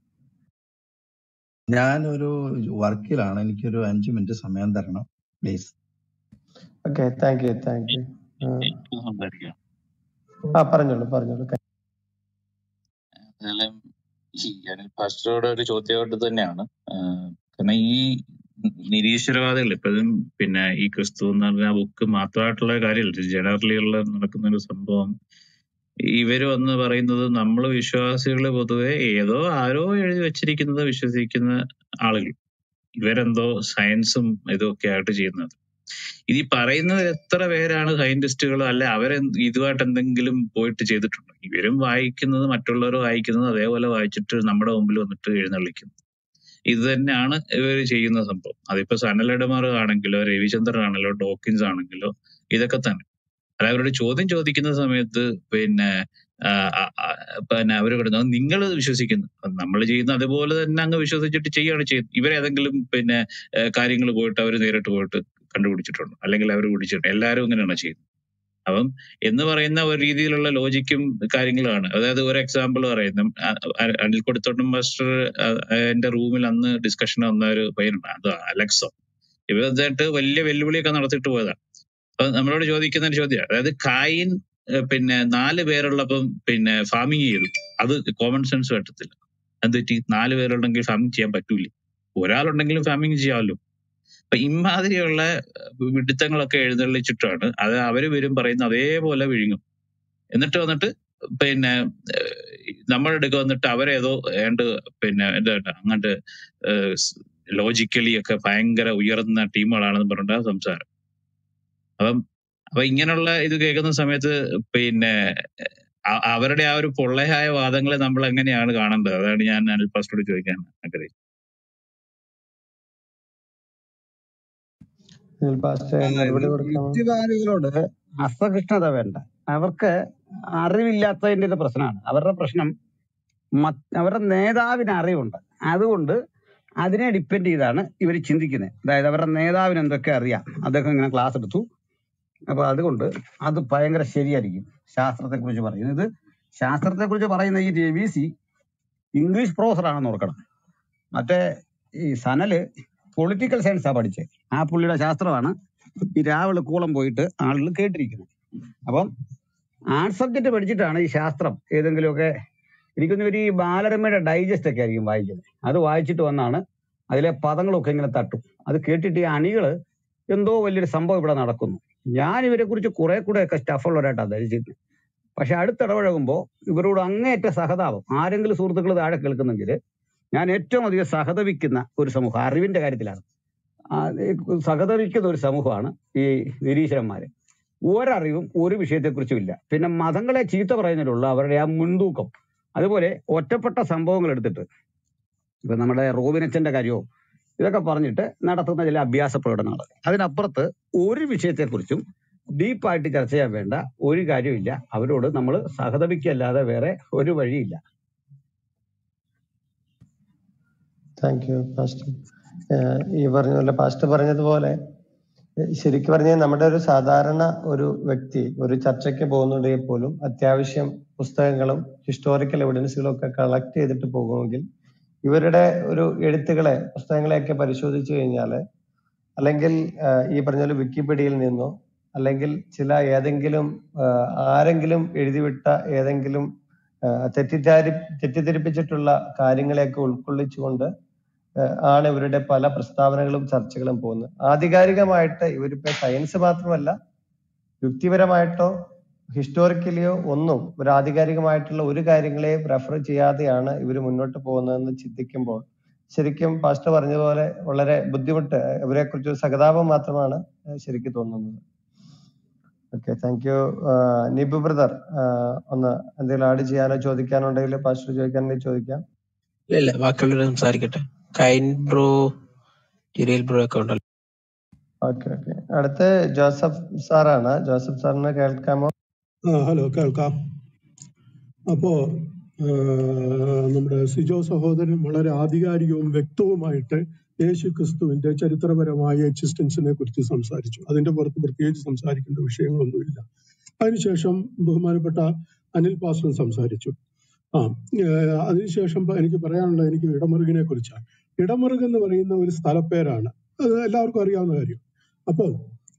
ഞാനൊരു വർക്കിലാണ് എനിക്കൊരു അഞ്ചു മിനിറ്റ് സമയം തരണം please okay thank you thank you ആ പറഞ്ഞോളൂ പറഞ്ഞോളൂ എന്നാലും ഈ അനിൽ പാസ്റ്ററോട് ഒരു ചോദ്യമായിട്ട് തന്നെയാണ് ആഹ് കാരണം ഈ നിരീശ്വരവാദികൾ ഇപ്പോഴും പിന്നെ ഈ ക്രിസ്തു എന്ന് പറഞ്ഞ ബുക്ക് മാത്രമായിട്ടുള്ള കാര്യമല്ല ജനറലി ഉള്ള നടക്കുന്ന ഒരു സംഭവം ഇവര് വന്ന് പറയുന്നത് നമ്മൾ വിശ്വാസികൾ പൊതുവെ ഏതോ ആരോ എഴുതി വെച്ചിരിക്കുന്നത് വിശ്വസിക്കുന്ന ആളുകൾ ഇവരെന്തോ സയൻസും ഇതൊക്കെ ആയിട്ട് ചെയ്യുന്നത് ഇത് ഈ പറയുന്നത് എത്ര പേരാണ് സയന്റിസ്റ്റുകൾ അല്ലെ അവരെ ഇതുമായിട്ട് എന്തെങ്കിലും പോയിട്ട് ചെയ്തിട്ടുണ്ടോ ഇവരും വായിക്കുന്നത് മറ്റുള്ളവർ വായിക്കുന്നത് അതേപോലെ വായിച്ചിട്ട് നമ്മുടെ മുമ്പിൽ വന്നിട്ട് എഴുന്നള്ളിക്കും ഇത് തന്നെയാണ് ഇവർ ചെയ്യുന്ന സംഭവം അതിപ്പോ സനലഡമാർ ആണെങ്കിലോ രവിചന്ദ്രൻ ആണെങ്കിലോ ഡോക്കിൻസ് ആണെങ്കിലോ ഇതൊക്കെ തന്നെ അല്ല അവരോട് ചോദ്യം ചോദിക്കുന്ന സമയത്ത് പിന്നെ ആ, ആ, ആ, പിന്നെ അവർ കിടന്നത് നിങ്ങൾ വിശ്വസിക്കുന്നു നമ്മൾ ചെയ്യുന്ന അതുപോലെ തന്നെ അങ്ങ് വിശ്വസിച്ചിട്ട് ചെയ്യുകയാണ് ചെയ്യുന്നത് ഇവരേതെങ്കിലും പിന്നെ കാര്യങ്ങൾ പോയിട്ട് അവർ നേരിട്ട് പോയിട്ട് കണ്ടുപിടിച്ചിട്ടുണ്ടോ അല്ലെങ്കിൽ അവർ പിടിച്ചിട്ടുണ്ട് എല്ലാവരും ഇങ്ങനെയാണ് ചെയ്യുന്നത് അപ്പം എന്ന് പറയുന്ന ഒരു രീതിയിലുള്ള ലോജിക്കും കാര്യങ്ങളാണ് അതായത് ഒരു എക്സാമ്പിൾ പറയുന്നത് അ- അ- അനിൽ കൊടുത്തോട്ടം മാസ്റ്റർ എന്റെ റൂമിൽ അന്ന് ഡിസ്കഷൻ വന്ന ഒരു പയ്യനുണ്ട് അത് അലക്സോ ഇവരായിട്ട് വലിയ വെല്ലുവിളിയൊക്കെ നടത്തിയിട്ട് പോയതാണ് അപ്പൊ നമ്മളോട് ചോദിക്കുന്ന ഒരു ചോദ്യം അതായത് കായിൻ ഏഹ് പിന്നെ നാല് പേരുള്ളപ്പം പിന്നെ ഫാമിങ് ചെയ്തു അത് കോമൺ സെൻസ് പറ്റത്തില്ല എന്ത് പറ്റി നാല് പേരുണ്ടെങ്കിൽ ഫാമിങ് ചെയ്യാൻ പറ്റൂലേ ഒരാളുണ്ടെങ്കിലും ഫാമിങ് ചെയ്യാമല്ലോ അപ്പൊ ഇമാതിരിയുള്ള വിഡിത്തങ്ങളൊക്കെ എഴുന്നള്ളിച്ചിട്ടാണ് അത് അവര് വരും പറയുന്ന അതേപോലെ വിഴുങ്ങും എന്നിട്ട് വന്നിട്ട് പിന്നെ ഏഹ് നമ്മുടെ അടുക്ക വന്നിട്ട് അവരേതോ ഏണ്ട് പിന്നെ എന്താ അങ്ങോട്ട് ലോജിക്കലി ഒക്കെ ഭയങ്കര ഉയർന്ന ടീമുകളാണെന്ന് പറഞ്ഞിട്ട് സംസാരം അപ്പം അപ്പൊ ഇങ്ങനെയുള്ള ഇത് കേൾക്കുന്ന സമയത്ത് പിന്നെ അ- അവരുടെ ആ ഒരു പൊള്ളയായ വാദങ്ങളെ നമ്മൾ എങ്ങനെയാണ് കാണേണ്ടത് അതാണ് ഞാൻ അനിൽ പാസ്റ്റോട് ചോദിക്കാൻ ആഗ്രഹിച്ചത് അനിൽ പാസ്റ്റർ മറുപടി കൊടുക്കാമോ യുക്തിവാദികളോട് അസഹിഷ്ണുത വേണ്ട അവർക്ക് അറിവില്ലാത്തതിന്റെ ഒരു പ്രശ്നമാണ് അവരുടെ പ്രശ്നം മറ്റ് അവരുടെ നേതാവിന് അറിവുണ്ട് അതുകൊണ്ട് അതിനെ ഡിപ്പെൻഡ് ചെയ്താണ് ഇവർ ചിന്തിക്കുന്നത് അതായത് അവരുടെ നേതാവിന് എന്തൊക്കെ അറിയാം അദ്ദേഹം ഇങ്ങനെ ക്ലാസ് എടുത്തു അപ്പൊ അതുകൊണ്ട് അത് ഭയങ്കര ശരിയായിരിക്കും ശാസ്ത്രത്തെ കുറിച്ച് പറയുന്നത് ഇത് ശാസ്ത്രത്തെ കുറിച്ച് പറയുന്ന ഈ രവി സി ഇംഗ്ലീഷ് പ്രൊഫസർ ആണെന്ന് ഓർക്കണം മറ്റേ ഈ സനല് പൊളിറ്റിക്കൽ സയൻസാ പഠിച്ചത് ആ പുള്ളിയുടെ ശാസ്ത്രമാണ് ഈ രാവിലെ കൂളം പോയിട്ട് ആളുകൾ കേട്ടിരിക്കുന്നത് അപ്പം ആർട്സ് സബ്ജക്ട് പഠിച്ചിട്ടാണ് ഈ ശാസ്ത്രം ഏതെങ്കിലുമൊക്കെ എനിക്കൊന്നും ഒരു ഈ ബാലരമയുടെ ഡൈജസ്റ്റ് ഒക്കെ ആയിരിക്കും വായിക്കുന്നത് അത് വായിച്ചിട്ട് വന്നാണ് അതിലെ പദങ്ങളൊക്കെ ഇങ്ങനെ തട്ടും അത് കേട്ടിട്ട് ഈ അണികള് എന്തോ വലിയൊരു സംഭവം ഇവിടെ നടക്കുന്നു ഞാൻ ഇവരെ കുറിച്ച് കുറെ കൂടെ ഒക്കെ സ്റ്റഫുള്ളവരായിട്ടാണ് ധരിച്ചിരുന്നത് പക്ഷെ അടുത്തിടപഴകുമ്പോൾ ഇവരോട് അങ്ങേയറ്റ സഹതാപം ആരെങ്കിലും സുഹൃത്തുക്കൾ താഴെ കേൾക്കുന്നെങ്കിൽ ഞാൻ ഏറ്റവും അധികം സഹതപിക്കുന്ന ഒരു സമൂഹം അറിവിന്റെ കാര്യത്തിലാണ് ആ, ഈ സഹതപിക്കുന്ന ഒരു സമൂഹമാണ് ഈ നിരീശ്വരന്മാര് ഒരറിവും ഒരു വിഷയത്തെക്കുറിച്ചും ഇല്ല പിന്നെ മതങ്ങളെ ചീത്ത പറയുന്നതിലുള്ള അവരുടെ ആ മുൻതൂക്കം അതുപോലെ ഒറ്റപ്പെട്ട സംഭവങ്ങൾ എടുത്തിട്ട് ഇപ്പൊ നമ്മുടെ റോബിനച്ചന്റെ കാര്യമോ ഇതൊക്കെ പറഞ്ഞിട്ട് നടത്തുന്ന ചില അഭ്യാസ പ്രകടനങ്ങൾ അതിനപ്പുറത്ത് ഒരു വിഷയത്തെക്കുറിച്ചും ഡീപ്പായിട്ട് ചർച്ച ചെയ്യാൻ വേണ്ട ഒരു കാര്യമില്ല അവരോട് നമ്മൾ സഹതപിക്കല്ലാതെ വേറെ ഒരു വഴിയില്ല താങ്ക് യു പാസ്റ്റർ ഏഹ് ഈ പറഞ്ഞ പോലെ പാസ്റ്റർ പറഞ്ഞതുപോലെ ഏഹ് ശരിക്കും പറഞ്ഞാൽ നമ്മുടെ ഒരു സാധാരണ ഒരു വ്യക്തി ഒരു ചർച്ചയ്ക്ക് പോകുന്നുണ്ടെങ്കിൽ പോലും അത്യാവശ്യം പുസ്തകങ്ങളും ഹിസ്റ്റോറിക്കൽ എവിഡൻസുകളും ഒക്കെ കളക്ട് ചെയ്തിട്ട് പോകുമെങ്കിൽ ഇവരുടെ ഒരു എഴുത്തുകളെ പുസ്തകങ്ങളെയൊക്കെ പരിശോധിച്ചു കഴിഞ്ഞാൽ അല്ലെങ്കിൽ ആഹ് ഈ പറഞ്ഞ പോലെ വിക്കിപീഡിയയിൽ നിന്നോ അല്ലെങ്കിൽ ചില ഏതെങ്കിലും ആഹ് ആരെങ്കിലും എഴുതിവിട്ട ഏതെങ്കിലും ആഹ് തെറ്റിദ്ധാരി തെറ്റിദ്ധരിപ്പിച്ചിട്ടുള്ള കാര്യങ്ങളെയൊക്കെ ഉൾക്കൊള്ളിച്ചുകൊണ്ട് ആഹ് ആണ് ഇവരുടെ പല പ്രസ്താവനകളും ചർച്ചകളും പോകുന്നത് ആധികാരികമായിട്ട് ഇവരിപ്പോ സയൻസ് മാത്രമല്ല യുക്തിപരമായിട്ടോ ഹിസ്റ്റോറിക്കലിയോ ഒന്നും ഒരു ആധികാരികമായിട്ടുള്ള ഒരു കാര്യങ്ങളെയും റെഫർ ചെയ്യാതെയാണ് ഇവർ മുന്നോട്ട് പോകുന്നതെന്ന് ചിന്തിക്കുമ്പോൾ ശരിക്കും പാസ്റ്റർ പറഞ്ഞതുപോലെ വളരെ ബുദ്ധിമുട്ട് ഇവരെ കുറിച്ച് സഹതാപം മാത്രമാണ് ശരിക്കും തോന്നുന്നത് okay thank you Nibu brother ഒന്ന് എന്തെങ്കിലും ആഡ് ചെയ്യാനോ ചോദിക്കാനോ ഉണ്ടെങ്കിൽ പാസ്റ്റർ ചോദിക്കാനുണ്ടെങ്കിൽ ചോദിക്കാം ഇല്ല ഇല്ല ബാക്കിയുള്ളവർ സംസാരിക്കട്ടെ കൈൻ ബ്രോ ജിരേൽ ബ്രോ ഒക്കെ ഉണ്ടല്ലോ ഓക്കെ ഓക്കെ അടുത്ത് ജോസഫ് സാറാണ് ജോസഫ് സാറിന് കേൾക്കാമോ ആ ഹലോ കേൾക്കാം അപ്പോ ആ, നമ്മുടെ സിജോ സഹോദരൻ വളരെ ആധികാരികവും വ്യക്തവുമായിട്ട് യേശു ക്രിസ്തുവിന്റെ ചരിത്രപരമായ എക്സിസ്റ്റൻസിനെ കുറിച്ച് സംസാരിച്ചു അതിന്റെ പുറത്ത് പ്രത്യേകിച്ച് സംസാരിക്കേണ്ട വിഷയങ്ങളൊന്നുമില്ല അതിനുശേഷം ബഹുമാനപ്പെട്ട അനിൽ പാസ്റ്റർ സംസാരിച്ചു ആ ഏഹ് അതിനുശേഷം പ- എനിക്ക് പറയാനുള്ളത് എനിക്ക് ഇടമറുകിനെ കുറിച്ചാണ് ഇടമറുക് എന്ന് പറയുന്ന ഒരു സ്ഥലപ്പേരാണ് അത് എല്ലാവർക്കും അറിയാവുന്ന കാര്യം അപ്പോൾ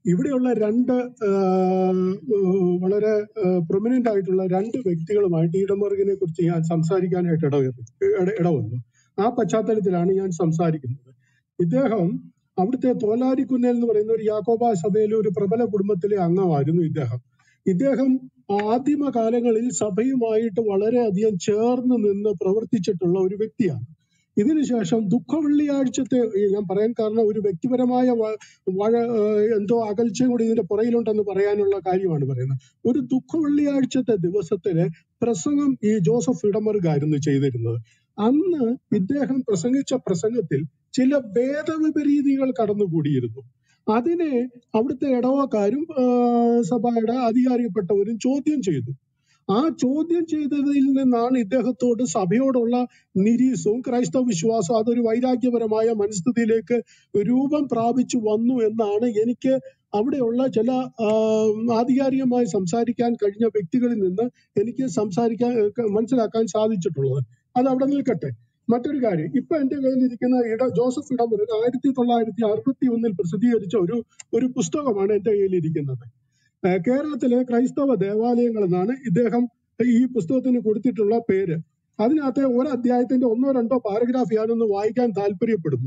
ഇവിടെയുള്ള രണ്ട് ആഹ്, ഉം, വളരെ പ്രൊമിനന്റ് ആയിട്ടുള്ള രണ്ട് വ്യക്തികളുമായിട്ട് ഈഡംബർഗിനെ കുറിച്ച് ഞാൻ സംസാരിക്കാനായിട്ട് ഇട ഇട- ഇടവന്നു ആ പശ്ചാത്തലത്തിലാണ് ഞാൻ സംസാരിക്കുന്നത് ഇദ്ദേഹം അവിടുത്തെ തോലാരിക്കുന്നേൽ എന്ന് പറയുന്ന ഒരു യാക്കോബ സഭയിലെ ഒരു പ്രബല കുടുംബത്തിലെ അംഗമായിരുന്നു ഇദ്ദേഹം ഇദ്ദേഹം ആദിമ കാലങ്ങളിൽ സഭയുമായിട്ട് വളരെയധികം ചേർന്ന് നിന്ന് പ്രവർത്തിച്ചിട്ടുള്ള ഒരു വ്യക്തിയാണ് ഇതിനുശേഷം ദുഃഖവെള്ളിയാഴ്ചത്തെ ഈ ഞാൻ പറയാൻ കാരണം ഒരു വ്യക്തിപരമായ വ- വഴ ഏഹ് എന്തോ അകൽച്ചയും കൂടി ഇതിന്റെ പുറകിലുണ്ടെന്ന് പറയാനുള്ള കാര്യമാണ് പറയുന്നത് ഒരു ദുഃഖവെള്ളിയാഴ്ചത്തെ ദിവസത്തിലെ പ്രസംഗം ഈ ജോസഫ് ഇടമറുകായിരുന്നു ചെയ്തിരുന്നത് അന്ന് ഇദ്ദേഹം പ്രസംഗിച്ച പ്രസംഗത്തിൽ ചില ഭേദവിപരീതികൾ കടന്നുകൂടിയിരുന്നു അതിനെ അവിടുത്തെ ഇടവക്കാരും ആ, സഭയുടെ അധികാരിപ്പെട്ടവരും ചോദ്യം ചെയ്തു ആ ചോദ്യം ചെയ്തതിൽ നിന്നാണ് ഇദ്ദേഹത്തോട് സഭയോടുള്ള നിരീസവും ക്രൈസ്തവ വിശ്വാസവും അതൊരു വൈരാഗ്യപരമായ മനസ്ഥിതിയിലേക്ക് രൂപം പ്രാപിച്ചു വന്നു എന്നാണ് എനിക്ക് അവിടെയുള്ള ചില ആ, ആധികാരികമായി സംസാരിക്കാൻ കഴിഞ്ഞ വ്യക്തികളിൽ നിന്ന് എനിക്ക് സംസാരിക്കാൻ ഏഹ് മനസ്സിലാക്കാൻ സാധിച്ചിട്ടുള്ളത് അത് അവിടെ നിൽക്കട്ടെ മറ്റൊരു കാര്യം ഇപ്പൊ എന്റെ കയ്യിലിരിക്കുന്ന ഇട ജോസഫ് ഇടമുറ ആയിരത്തി തൊള്ളായിരത്തി അറുപത്തി ഒന്നിൽ പ്രസിദ്ധീകരിച്ച ഒരു ഒരു പുസ്തകമാണ് എന്റെ കയ്യിലിരിക്കുന്നത് ഏഹ് കേരളത്തിലെ ക്രൈസ്തവ ദേവാലയങ്ങൾ എന്നാണ് ഇദ്ദേഹം ഈ പുസ്തകത്തിന് കൊടുത്തിട്ടുള്ള പേര് അതിനകത്തെ ഒരു അധ്യായത്തിന്റെ ഒന്നോ രണ്ടോ പാരഗ്രാഫ് ഞാനൊന്ന് വായിക്കാൻ താല്പര്യപ്പെടുന്നു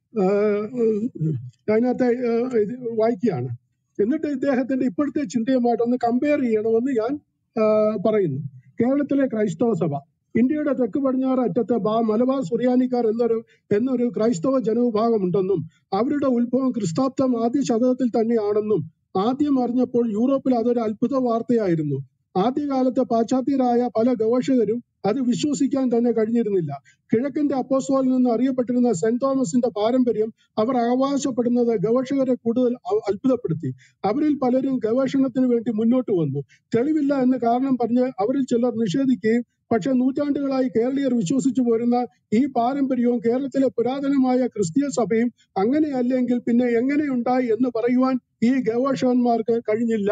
ഏഹ് ഉം അതിനകത്തെ ഏഹ് ഇത് വായിക്കുകയാണ് എന്നിട്ട് ഇദ്ദേഹത്തിന്റെ ഇപ്പോഴത്തെ ചിന്തയുമായിട്ടൊന്ന് കമ്പയർ ചെയ്യണമെന്ന് ഞാൻ ഏഹ് പറയുന്നു കേരളത്തിലെ ക്രൈസ്തവ സഭ ഇന്ത്യയുടെ തെക്ക് പടിഞ്ഞാറ് അറ്റത്ത് ബാ- മലബാർ സുറിയാനിക്കാർ എന്നൊരു എന്നൊരു ക്രൈസ്തവ ജനവിഭാഗമുണ്ടെന്നും അവരുടെ ഉത്ഭവം ക്രിസ്താബ്ദം ആദ്യ ശതകത്തിൽ തന്നെയാണെന്നും ആദ്യം അറിഞ്ഞപ്പോൾ യൂറോപ്പിൽ അതൊരു അത്ഭുത വാർത്തയായിരുന്നു ആദ്യകാലത്ത് പാശ്ചാത്യരായ പല ഗവേഷകരും അത് വിശ്വസിക്കാൻ തന്നെ കഴിഞ്ഞിരുന്നില്ല കിഴക്കിന്റെ അപ്പോസ്തോലിൽ നിന്ന് അറിയപ്പെട്ടിരുന്ന സെന്റ് തോമസിന്റെ പാരമ്പര്യം അവർ അവകാശപ്പെടുന്നത് ഗവേഷകരെ കൂടുതൽ അ- അത്ഭുതപ്പെടുത്തി അവരിൽ പലരും ഗവേഷണത്തിന് വേണ്ടി മുന്നോട്ട് വന്നു തെളിവില്ല എന്ന് കാരണം പറഞ്ഞ് അവരിൽ ചിലർ നിഷേധിക്കുകയും പക്ഷെ നൂറ്റാണ്ടുകളായി കേരളീയർ വിശ്വസിച്ചു പോരുന്ന ഈ പാരമ്പര്യവും കേരളത്തിലെ പുരാതനമായ ക്രിസ്തീയ സഭയും അങ്ങനെയല്ലെങ്കിൽ പിന്നെ എങ്ങനെയുണ്ടായി എന്ന് പറയുവാൻ ഈ ഗവേഷകന്മാർക്ക് കഴിഞ്ഞില്ല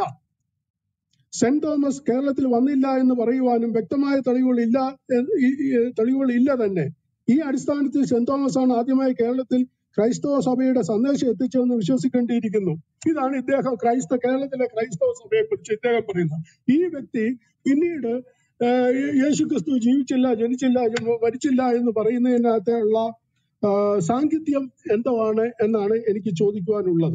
സെന്റ് തോമസ് കേരളത്തിൽ വന്നില്ല എന്ന് പറയുവാനും വ്യക്തമായ തെളിവുകൾ ഇല്ല എന്ന് ഈ- ഈ തെളിവുകൾ ഇല്ല തന്നെ ഈ അടിസ്ഥാനത്തിൽ സെന്റ് തോമസ് ആണ് ആദ്യമായി കേരളത്തിൽ ക്രൈസ്തവ സഭയുടെ സന്ദേശം എത്തിച്ചതെന്ന് വിശ്വസിക്കേണ്ടിയിരിക്കുന്നു ഇതാണ് ഇദ്ദേഹം ക്രൈസ്തവ കേരളത്തിലെ ക്രൈസ്തവ സഭയെ കുറിച്ച് ഇദ്ദേഹം പറയുന്നത് ഈ വ്യക്തി പിന്നീട് ആഹ് യേ- യേശുക്രിസ്തു ജീവിച്ചില്ല ജനിച്ചില്ല ജ- മരിച്ചില്ല എന്ന് പറയുന്നതിനകത്തുള്ള ആഹ് സാങ്കത്യം എന്താണ് എന്നാണ് എനിക്ക് ചോദിക്കുവാനുള്ളത്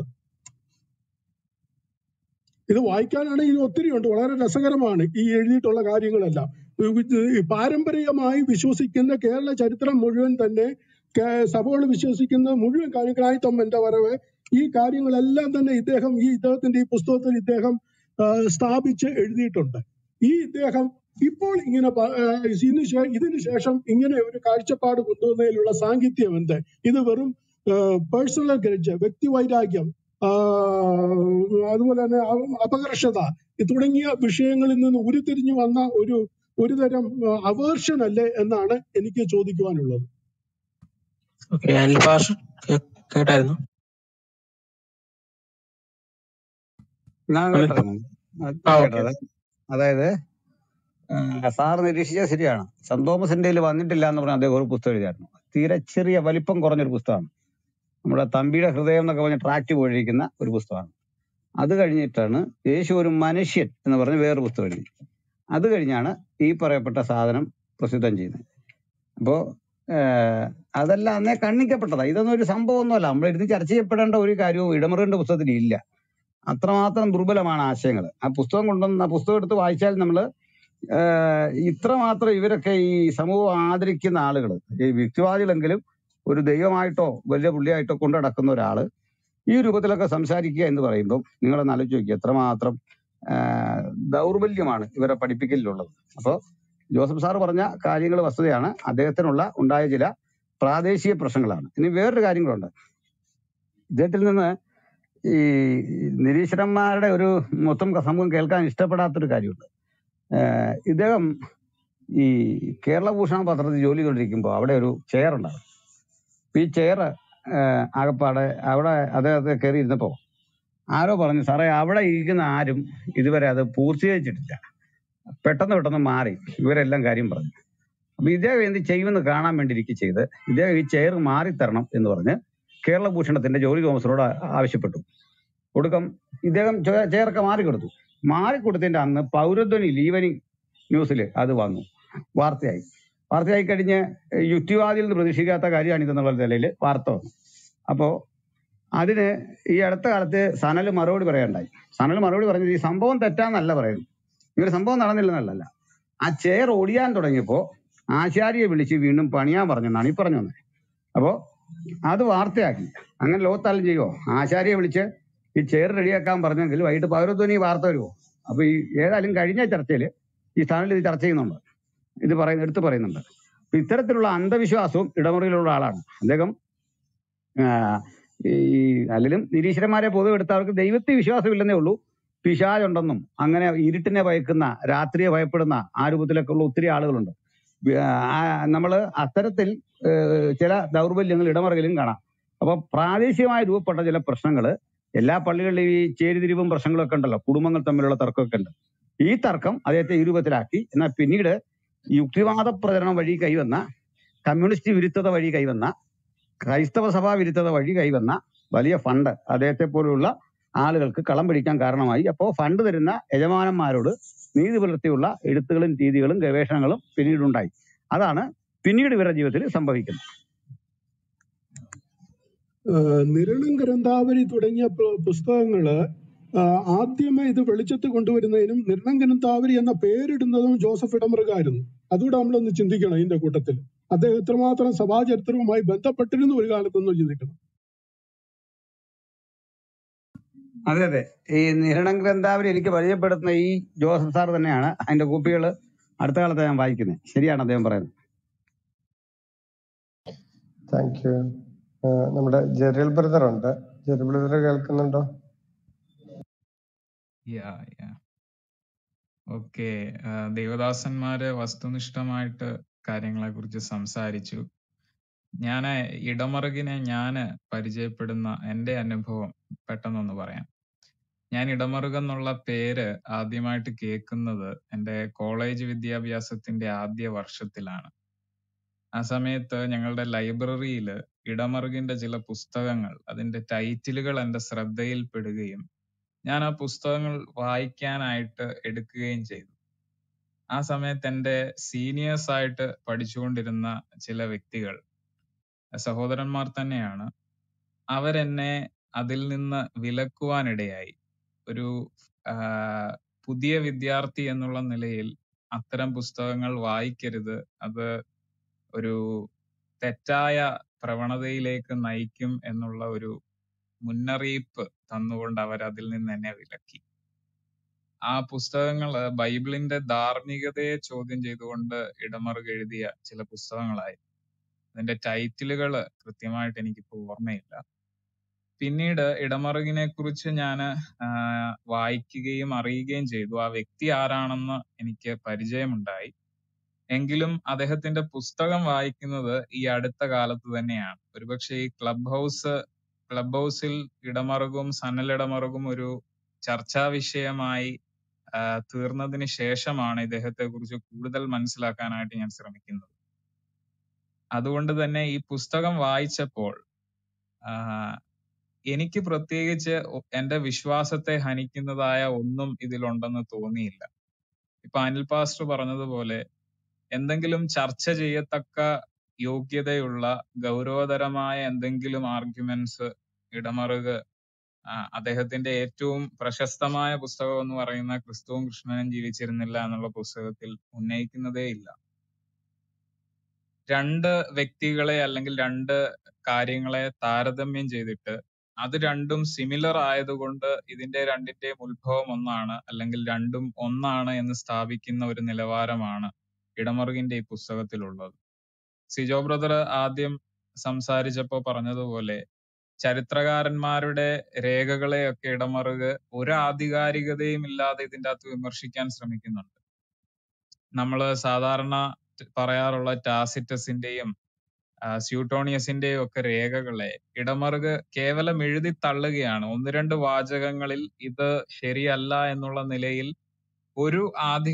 ഇത് വായിക്കാനാണെങ്കിൽ ഒത്തിരി ഉണ്ട് വളരെ രസകരമാണ് ഈ എഴുതിയിട്ടുള്ള കാര്യങ്ങളെല്ലാം ഇത് ഈ പാരമ്പര്യമായി വിശ്വസിക്കുന്ന കേരള ചരിത്രം മുഴുവൻ തന്നെ കേ- സഭകൾ വിശ്വസിക്കുന്ന മുഴുവൻ കാര്യങ്ങളായിട്ടും എന്റെ വരവ് ഈ കാര്യങ്ങളെല്ലാം തന്നെ ഇദ്ദേഹം ഈ ഇദ്ദേഹത്തിന്റെ ഈ പുസ്തകത്തിൽ ഇദ്ദേഹം ആ, സ്ഥാപിച്ച് എഴുതിയിട്ടുണ്ട് ഈ ഇദ്ദേഹം ഇപ്പോൾ ഇങ്ങനെ പ- ആ, ഇതിന് ശേ- ഇതിന് ശേഷം ഇങ്ങനെ ഒരു കാഴ്ചപ്പാട് കൊണ്ടുവന്നതിലുള്ള സാങ്കത്യം എന്ത് ഇത് വെറും പേഴ്സണൽ ഗ്രഡ്ജ് വ്യക്തി വൈരാഗ്യം ആ, അതുപോലെ തന്നെ അ- അപകർഷത തുടങ്ങിയ വിഷയങ്ങളിൽ നിന്ന് ഉരുത്തിരിഞ്ഞു വന്ന ഒരു ഒരു തരം അവേർഷൻ അല്ലേ എന്നാണ് എനിക്ക് ചോദിക്കുവാനുള്ളത് ഓക്കെ അനിൽ പാഷ കേട്ടായിരുന്നു ഞാൻ അനിൽ കേട്ടായിരുന്നു അത് ആ ഞാൻ ഓക്കെ കേട്ടത് അതായത് ആ, സാർ നിരീക്ഷിച്ചത് ശരിയാണ് സെന്റ് തോമസിന്റെ കയ്യിൽ വന്നിട്ടില്ല എന്ന് പറഞ്ഞ അദ്ദേഹം ഒരു പുസ്തകം എഴുതിയായിരുന്നു തീരെ ചെറിയ വലിപ്പം കുറഞ്ഞൊരു പുസ്തകമാണ് നമ്മുടെ തമ്പിയുടെ ഹൃദയം എന്നൊക്കെ പറഞ്ഞ ട്രാക്ട് പോയിരിക്കുന്ന ഒരു പുസ്തകമാണ് അത് കഴിഞ്ഞിട്ടാണ് യേശു ഒരു മനുഷ്യൻ എന്ന് പറഞ്ഞ് വേറൊരു പുസ്തകം എഴുതി അത് കഴിഞ്ഞാണ് ഈ പറയപ്പെട്ട സാധനം പ്രസിദ്ധം ചെയ്യുന്നത് അപ്പോ ഏഹ്, അതെല്ലാം അന്നേ കണ്ണിക്കപ്പെട്ടതാ ഇതൊന്നും ഒരു സംഭവമൊന്നുമല്ല നമ്മൾ ഇരുന്ന് ചർച്ച ചെയ്യപ്പെടേണ്ട ഒരു കാര്യവും ഇടമറിന്റെ പുസ്തകത്തിൽ ഇല്ല അത്രമാത്രം ദുർബലമാണ് ആശയങ്ങൾ ആ പുസ്തകം കൊണ്ടുവന്ന് ആ പുസ്തകം എടുത്ത് വായിച്ചാൽ നമ്മൾ ഇത്രമാത്രം ഇവരൊക്കെ ഈ സമൂഹം ആദരിക്കുന്ന ആളുകൾ ഈ വ്യക്തിവാദികളെങ്കിലും ഒരു ദൈവമായിട്ടോ വലിയ പുള്ളിയായിട്ടോ കൊണ്ടു നടക്കുന്ന ഒരാള് ഈ രൂപത്തിലൊക്കെ സംസാരിക്കുക എന്ന് പറയുമ്പോൾ നിങ്ങളൊന്ന് ആലോചിച്ച് നോക്കിയ എത്രമാത്രം ആ, ദൗർബല്യമാണ് ഇവരെ പഠിപ്പിക്കലിലുള്ളത് അപ്പോൾ ജോസഫ് സാർ പറഞ്ഞ കാര്യങ്ങൾ വസ്തുതയാണ് അദ്ദേഹത്തിനുള്ള ഉണ്ടായ ചില പ്രാദേശിക പ്രശ്നങ്ങളാണ് ഇനി വേറൊരു കാര്യങ്ങളുണ്ട് ഇദ്ദേഹത്തിൽ നിന്ന് ഈ നിരീശ്വരന്മാരുടെ ഒരു മൊത്തം സംഭവം കേൾക്കാൻ ഇഷ്ടപ്പെടാത്തൊരു കാര്യമുണ്ട് ഏഹ് ഇദ്ദേഹം ഈ കേരളഭൂഷണ പത്രത്തിൽ ജോലി ചെയ്തുകൊണ്ടിരിക്കുമ്പോൾ അവിടെ ഒരു ചെയർ ഉണ്ടാകും അപ്പൊ ഈ ചെയർ ആകപ്പാടെ അവിടെ അദ്ദേഹത്തെ കയറി ഇരുന്നപ്പോ ആരോ പറഞ്ഞു സാറേ അവിടെ ഇരിക്കുന്ന ആരും ഇതുവരെ അത് പൂർത്തീകരിച്ചിട്ടില്ല പെട്ടെന്ന് പെട്ടെന്ന് മാറി ഇവരെല്ലാം കാര്യം പറഞ്ഞു അപ്പൊ ഇദ്ദേഹം എന്ത് ചെയ്യുമെന്ന് കാണാൻ വേണ്ടി ഇരിക്കുക ചെയ്ത് ഇദ്ദേഹം ഈ ചെയർ മാറി തരണം എന്ന് പറഞ്ഞ് കേരള ഭൂഷണത്തിന്റെ ജോലി തോമസിനോട് ആ- ആവശ്യപ്പെട്ടു ഒടുക്കം ഇദ്ദേഹം ചെ- ചെയറൊക്കെ മാറിക്കൊടുത്തു മാറിക്കൊടുത്തതിന്റെ അന്ന് പൗരധ്വനിയിൽ ഈവനിങ് ന്യൂസിൽ അത് വന്നു വാർത്തയായി വാർത്തയായി കഴിഞ്ഞ് യുക്തിവാദിയിൽ നിന്ന് പ്രതീക്ഷിക്കാത്ത കാര്യമാണ് ഇതെന്നുള്ള നിലയിൽ വാർത്ത വന്നു അപ്പോ അതിന് ഈ അടുത്ത കാലത്ത് സനൽ മറുപടി പറയണ്ടായി സനൽ മറുപടി പറഞ്ഞത് ഈ സംഭവം തെറ്റാന്നല്ല പറയുന്നു ഈ ഒരു സംഭവം നടന്നില്ലെന്നല്ല ആ ചെയർ ഒടിയാൻ തുടങ്ങിയപ്പോ ആശാരിയെ വിളിച്ച് വീണ്ടും പണിയാൻ പറഞ്ഞെന്നാണ് ഈ പറഞ്ഞു വന്നത് അപ്പോ അത് വാർത്തയാക്കി അങ്ങനെ ലോകത്താലും ചെയ്യുമോ ആശാരിയെ വിളിച്ച് ഈ ചെയർ റെഡിയാക്കാൻ പറഞ്ഞെങ്കിൽ വൈകിട്ട് പൗരധ്വനി വാർത്ത വരുമോ അപ്പൊ ഈ ഏതായാലും കഴിഞ്ഞ ചർച്ചയിൽ ഈ സ്ഥാനിൽ ഇത് ചർച്ച ചെയ്യുന്നുണ്ട് ഇത് പറയുന്ന എടുത്തു പറയുന്നുണ്ട് അപ്പൊ ഇത്തരത്തിലുള്ള അന്ധവിശ്വാസവും ഇടമുറിയിലുള്ള ആളാണ് അദ്ദേഹം ആ, ഈ അല്ലെങ്കിലും നിരീശ്വരന്മാരെ പൊതുവെ എടുത്ത അവർക്ക് ദൈവത്തെ വിശ്വാസമില്ലെന്നേ ഉള്ളൂ പിശാചുണ്ടെന്നും അങ്ങനെ ഇരുട്ടിനെ ഭയക്കുന്ന രാത്രിയെ ഭയപ്പെടുന്ന ആ രൂപത്തിലൊക്കെ ഉള്ള ഒത്തിരി ആളുകളുണ്ട് ആ, നമ്മള് അത്തരത്തിൽ ഏഹ്, ചില ദൗർബല്യങ്ങൾ ഇടമറകിലും കാണാം അപ്പൊ പ്രാദേശികമായി രൂപപ്പെട്ട ചില പ്രശ്നങ്ങൾ എല്ലാ പള്ളികളിലും ഈ ചേരിതിരിവും പ്രശ്നങ്ങളൊക്കെ ഉണ്ടല്ലോ കുടുംബങ്ങൾ തമ്മിലുള്ള തർക്കമൊക്കെ ഉണ്ട് ഈ തർക്കം അദ്ദേഹത്തെ ഈ രൂപത്തിലാക്കി എന്നാൽ പിന്നീട് യുക്തിവാദ പ്രചരണം വഴി കൈവന്ന കമ്മ്യൂണിസ്റ്റ് വിരുദ്ധത വഴി കൈവന്ന ക്രൈസ്തവ സഭാ വിരുദ്ധത വഴി കൈവന്ന വലിയ ഫണ്ട് അദ്ദേഹത്തെ പോലുള്ള ആളുകൾക്ക് കളം പിടിക്കാൻ കാരണമായി അപ്പോൾ ഫണ്ട് തരുന്ന യജമാനന്മാരോട് നീതി പുലർത്തിയുള്ള എഴുത്തുകളും രീതികളും ഗവേഷണങ്ങളും പിന്നീടുണ്ടായി അതാണ് പിന്നീട് ഇവരുടെ ജീവിതത്തിൽ സംഭവിക്കുന്നത് ആഹ് നിരണം ഗ്രന്ഥാവലി തുടങ്ങിയ പു- പുസ്തകങ്ങള് ആഹ് ആദ്യമേ ഇത് വെളിച്ചത്ത് കൊണ്ടുവരുന്നതിനും നിരണം ഗ്രന്ഥാവലി എന്ന പേരിടുന്നതും ജോസഫ് ഇടമറുകായിരുന്നു അതുകൂടെ നമ്മളൊന്ന് ചിന്തിക്കണം ഇതിന്റെ കൂട്ടത്തിൽ അദ്ദേഹം എത്രമാത്രം സഭാചരിത്രവുമായി ബന്ധപ്പെട്ടിരുന്നു ഒരു കാലത്തൊന്ന് ചിന്തിക്കണം അതെ അതെ ഈ നിരണം ഗ്രന്ഥാവലി എനിക്ക് പരിചയപ്പെടുത്തുന്ന ഈ ജോസഫ് സാർ തന്നെയാണ് അതിന്റെ കോപ്പികൾ അടുത്ത കാലത്ത് ഞാൻ വായിക്കുന്നത് ശരിയാണ് അദ്ദേഹം പറയുന്നത് താങ്ക് യു നമ്മുടെ ജെറിയൽ ബ്രദർ ഉണ്ട് ജെറിയൽ ബ്രദർ കേൾക്കുന്നുണ്ടോ യാ യാ ഓക്കെ ദേവദാസന്മാര് വസ്തുനിഷ്ഠമായിട്ട് കാര്യങ്ങളെ കുറിച്ച് സംസാരിച്ചു ഞാൻ ഇടമറുകിനെ ഞാൻ പരിചയപ്പെടുന്ന എൻ്റെ അനുഭവം പെട്ടെന്നൊന്ന് പറയാം ഞാൻ ഇടമറുക് എന്നുള്ള പേര് ആദ്യമായിട്ട് കേൾക്കുന്നത് എൻ്റെ കോളേജ് വിദ്യാഭ്യാസത്തിന്റെ ആദ്യ വർഷത്തിലാണ് ആ സമയത്ത് ഞങ്ങളുടെ ലൈബ്രറിയിൽ ഇടമറുകിന്റെ ചില പുസ്തകങ്ങൾ അതിന്റെ ടൈറ്റിലുകൾ എൻ്റെ ശ്രദ്ധയിൽപ്പെടുകയും ഞാൻ ആ പുസ്തകങ്ങൾ വായിക്കാനായിട്ട് എടുക്കുകയും ചെയ്തു ആ സമയത്ത് എൻ്റെ സീനിയേഴ്സ് ആയിട്ട് പഠിച്ചുകൊണ്ടിരുന്ന ചില വ്യക്തികൾ സഹോദരന്മാർ തന്നെയാണ് അവരെന്നെ അതിൽ നിന്ന് വിലക്കുവാനിടയായി ഒരു ആ, പുതിയ വിദ്യാർത്ഥി എന്നുള്ള നിലയിൽ അത്തരം പുസ്തകങ്ങൾ വായിക്കരുത് അത് ഒരു തെറ്റായ പ്രവണതയിലേക്ക് നയിക്കും എന്നുള്ള ഒരു മുന്നറിയിപ്പ് തന്നുകൊണ്ട് അവർ അതിൽ നിന്ന് എന്നെ വിലക്കി ആ പുസ്തകങ്ങള് ബൈബിളിന്റെ ധാർമ്മികതയെ ചോദ്യം ചെയ്തുകൊണ്ട് ഇടമറുക് എഴുതിയ ചില പുസ്തകങ്ങളായി അതിന്റെ ടൈറ്റിലുകൾ കൃത്യമായിട്ട് എനിക്കിപ്പോ ഓർമ്മയില്ല പിന്നീട് ഇടമറുകിനെ കുറിച്ച് ഞാൻ വായിക്കുകയും അറിയുകയും ചെയ്തു ആ വ്യക്തി ആരാണെന്ന് എനിക്ക് പരിചയമുണ്ടായി എങ്കിലും അദ്ദേഹത്തിന്റെ പുസ്തകം വായിക്കുന്നത് ഈ അടുത്ത കാലത്ത് തന്നെയാണ് ഒരുപക്ഷെ ഈ ക്ലബ് ഹൗസ് ക്ലബ് ഹൗസിൽ ഇടമറുകും സനൽ ഇടമറുകും ഒരു ചർച്ചാ വിഷയമായി ആ, തീർന്നതിന് ശേഷമാണ് ഇദ്ദേഹത്തെ കുറിച്ച് കൂടുതൽ മനസ്സിലാക്കാനായിട്ട് ഞാൻ ശ്രമിക്കുന്നത് അതുകൊണ്ട് തന്നെ ഈ പുസ്തകം വായിച്ചപ്പോൾ ആ, എനിക്ക് പ്രത്യേകിച്ച് ഒ- എന്റെ വിശ്വാസത്തെ ഹനിക്കുന്നതായ ഒന്നും ഇതിലുണ്ടെന്ന് തോന്നിയില്ല ഇപ്പൊ അനിൽ പാസ്റ്റർ പറഞ്ഞതുപോലെ എന്തെങ്കിലും ചർച്ച ചെയ്യത്തക്ക യോഗ്യതയുള്ള ഗൗരവതരമായ എന്തെങ്കിലും ആർഗ്യുമെന്റ്സ് ഇടമറുക് ആ, അദ്ദേഹത്തിന്റെ ഏറ്റവും പ്രശസ്തമായ പുസ്തകം എന്ന് പറയുന്ന ക്രിസ്തുവും കൃഷ്ണനും ജീവിച്ചിരുന്നില്ല എന്നുള്ള പുസ്തകത്തിൽ ഉന്നയിക്കുന്നതേ ഇല്ല രണ്ട് വ്യക്തികളെ അല്ലെങ്കിൽ രണ്ട് കാര്യങ്ങളെ താരതമ്യം ചെയ്തിട്ട് അത് രണ്ടും സിമിലർ ആയതുകൊണ്ട് ഇതിന്റെ രണ്ടിന്റെയും ഉത്ഭവം ഒന്നാണ് അല്ലെങ്കിൽ രണ്ടും ഒന്നാണ് എന്ന് സ്ഥാപിക്കുന്ന ഒരു നിലവാരമാണ് ഇടമറുകിന്റെ ഈ പുസ്തകത്തിലുള്ളത് സിജോ ബ്രദർ ആദ്യം സംസാരിച്ചപ്പോ പറഞ്ഞതുപോലെ ചരിത്രകാരന്മാരുടെ രേഖകളെയൊക്കെ ഇടമറുക് ഒരു ആധികാരികതയും ഇല്ലാതെ ഇതിന്റെ അകത്ത് വിമർശിക്കാൻ ശ്രമിക്കുന്നുണ്ട് നമ്മൾ സാധാരണ പറയാറുള്ള ടാസിറ്റസിന്റെയും ആ, സ്യൂട്ടോണിയസിന്റെയും ഒക്കെ രേഖകളെ ഇടമറുക് കേവലം എഴുതി തള്ളുകയാണ് ഒന്ന് രണ്ട് വാചകങ്ങളിൽ ഇത് ശരിയല്ല എന്നുള്ള നിലയിൽ ഒരു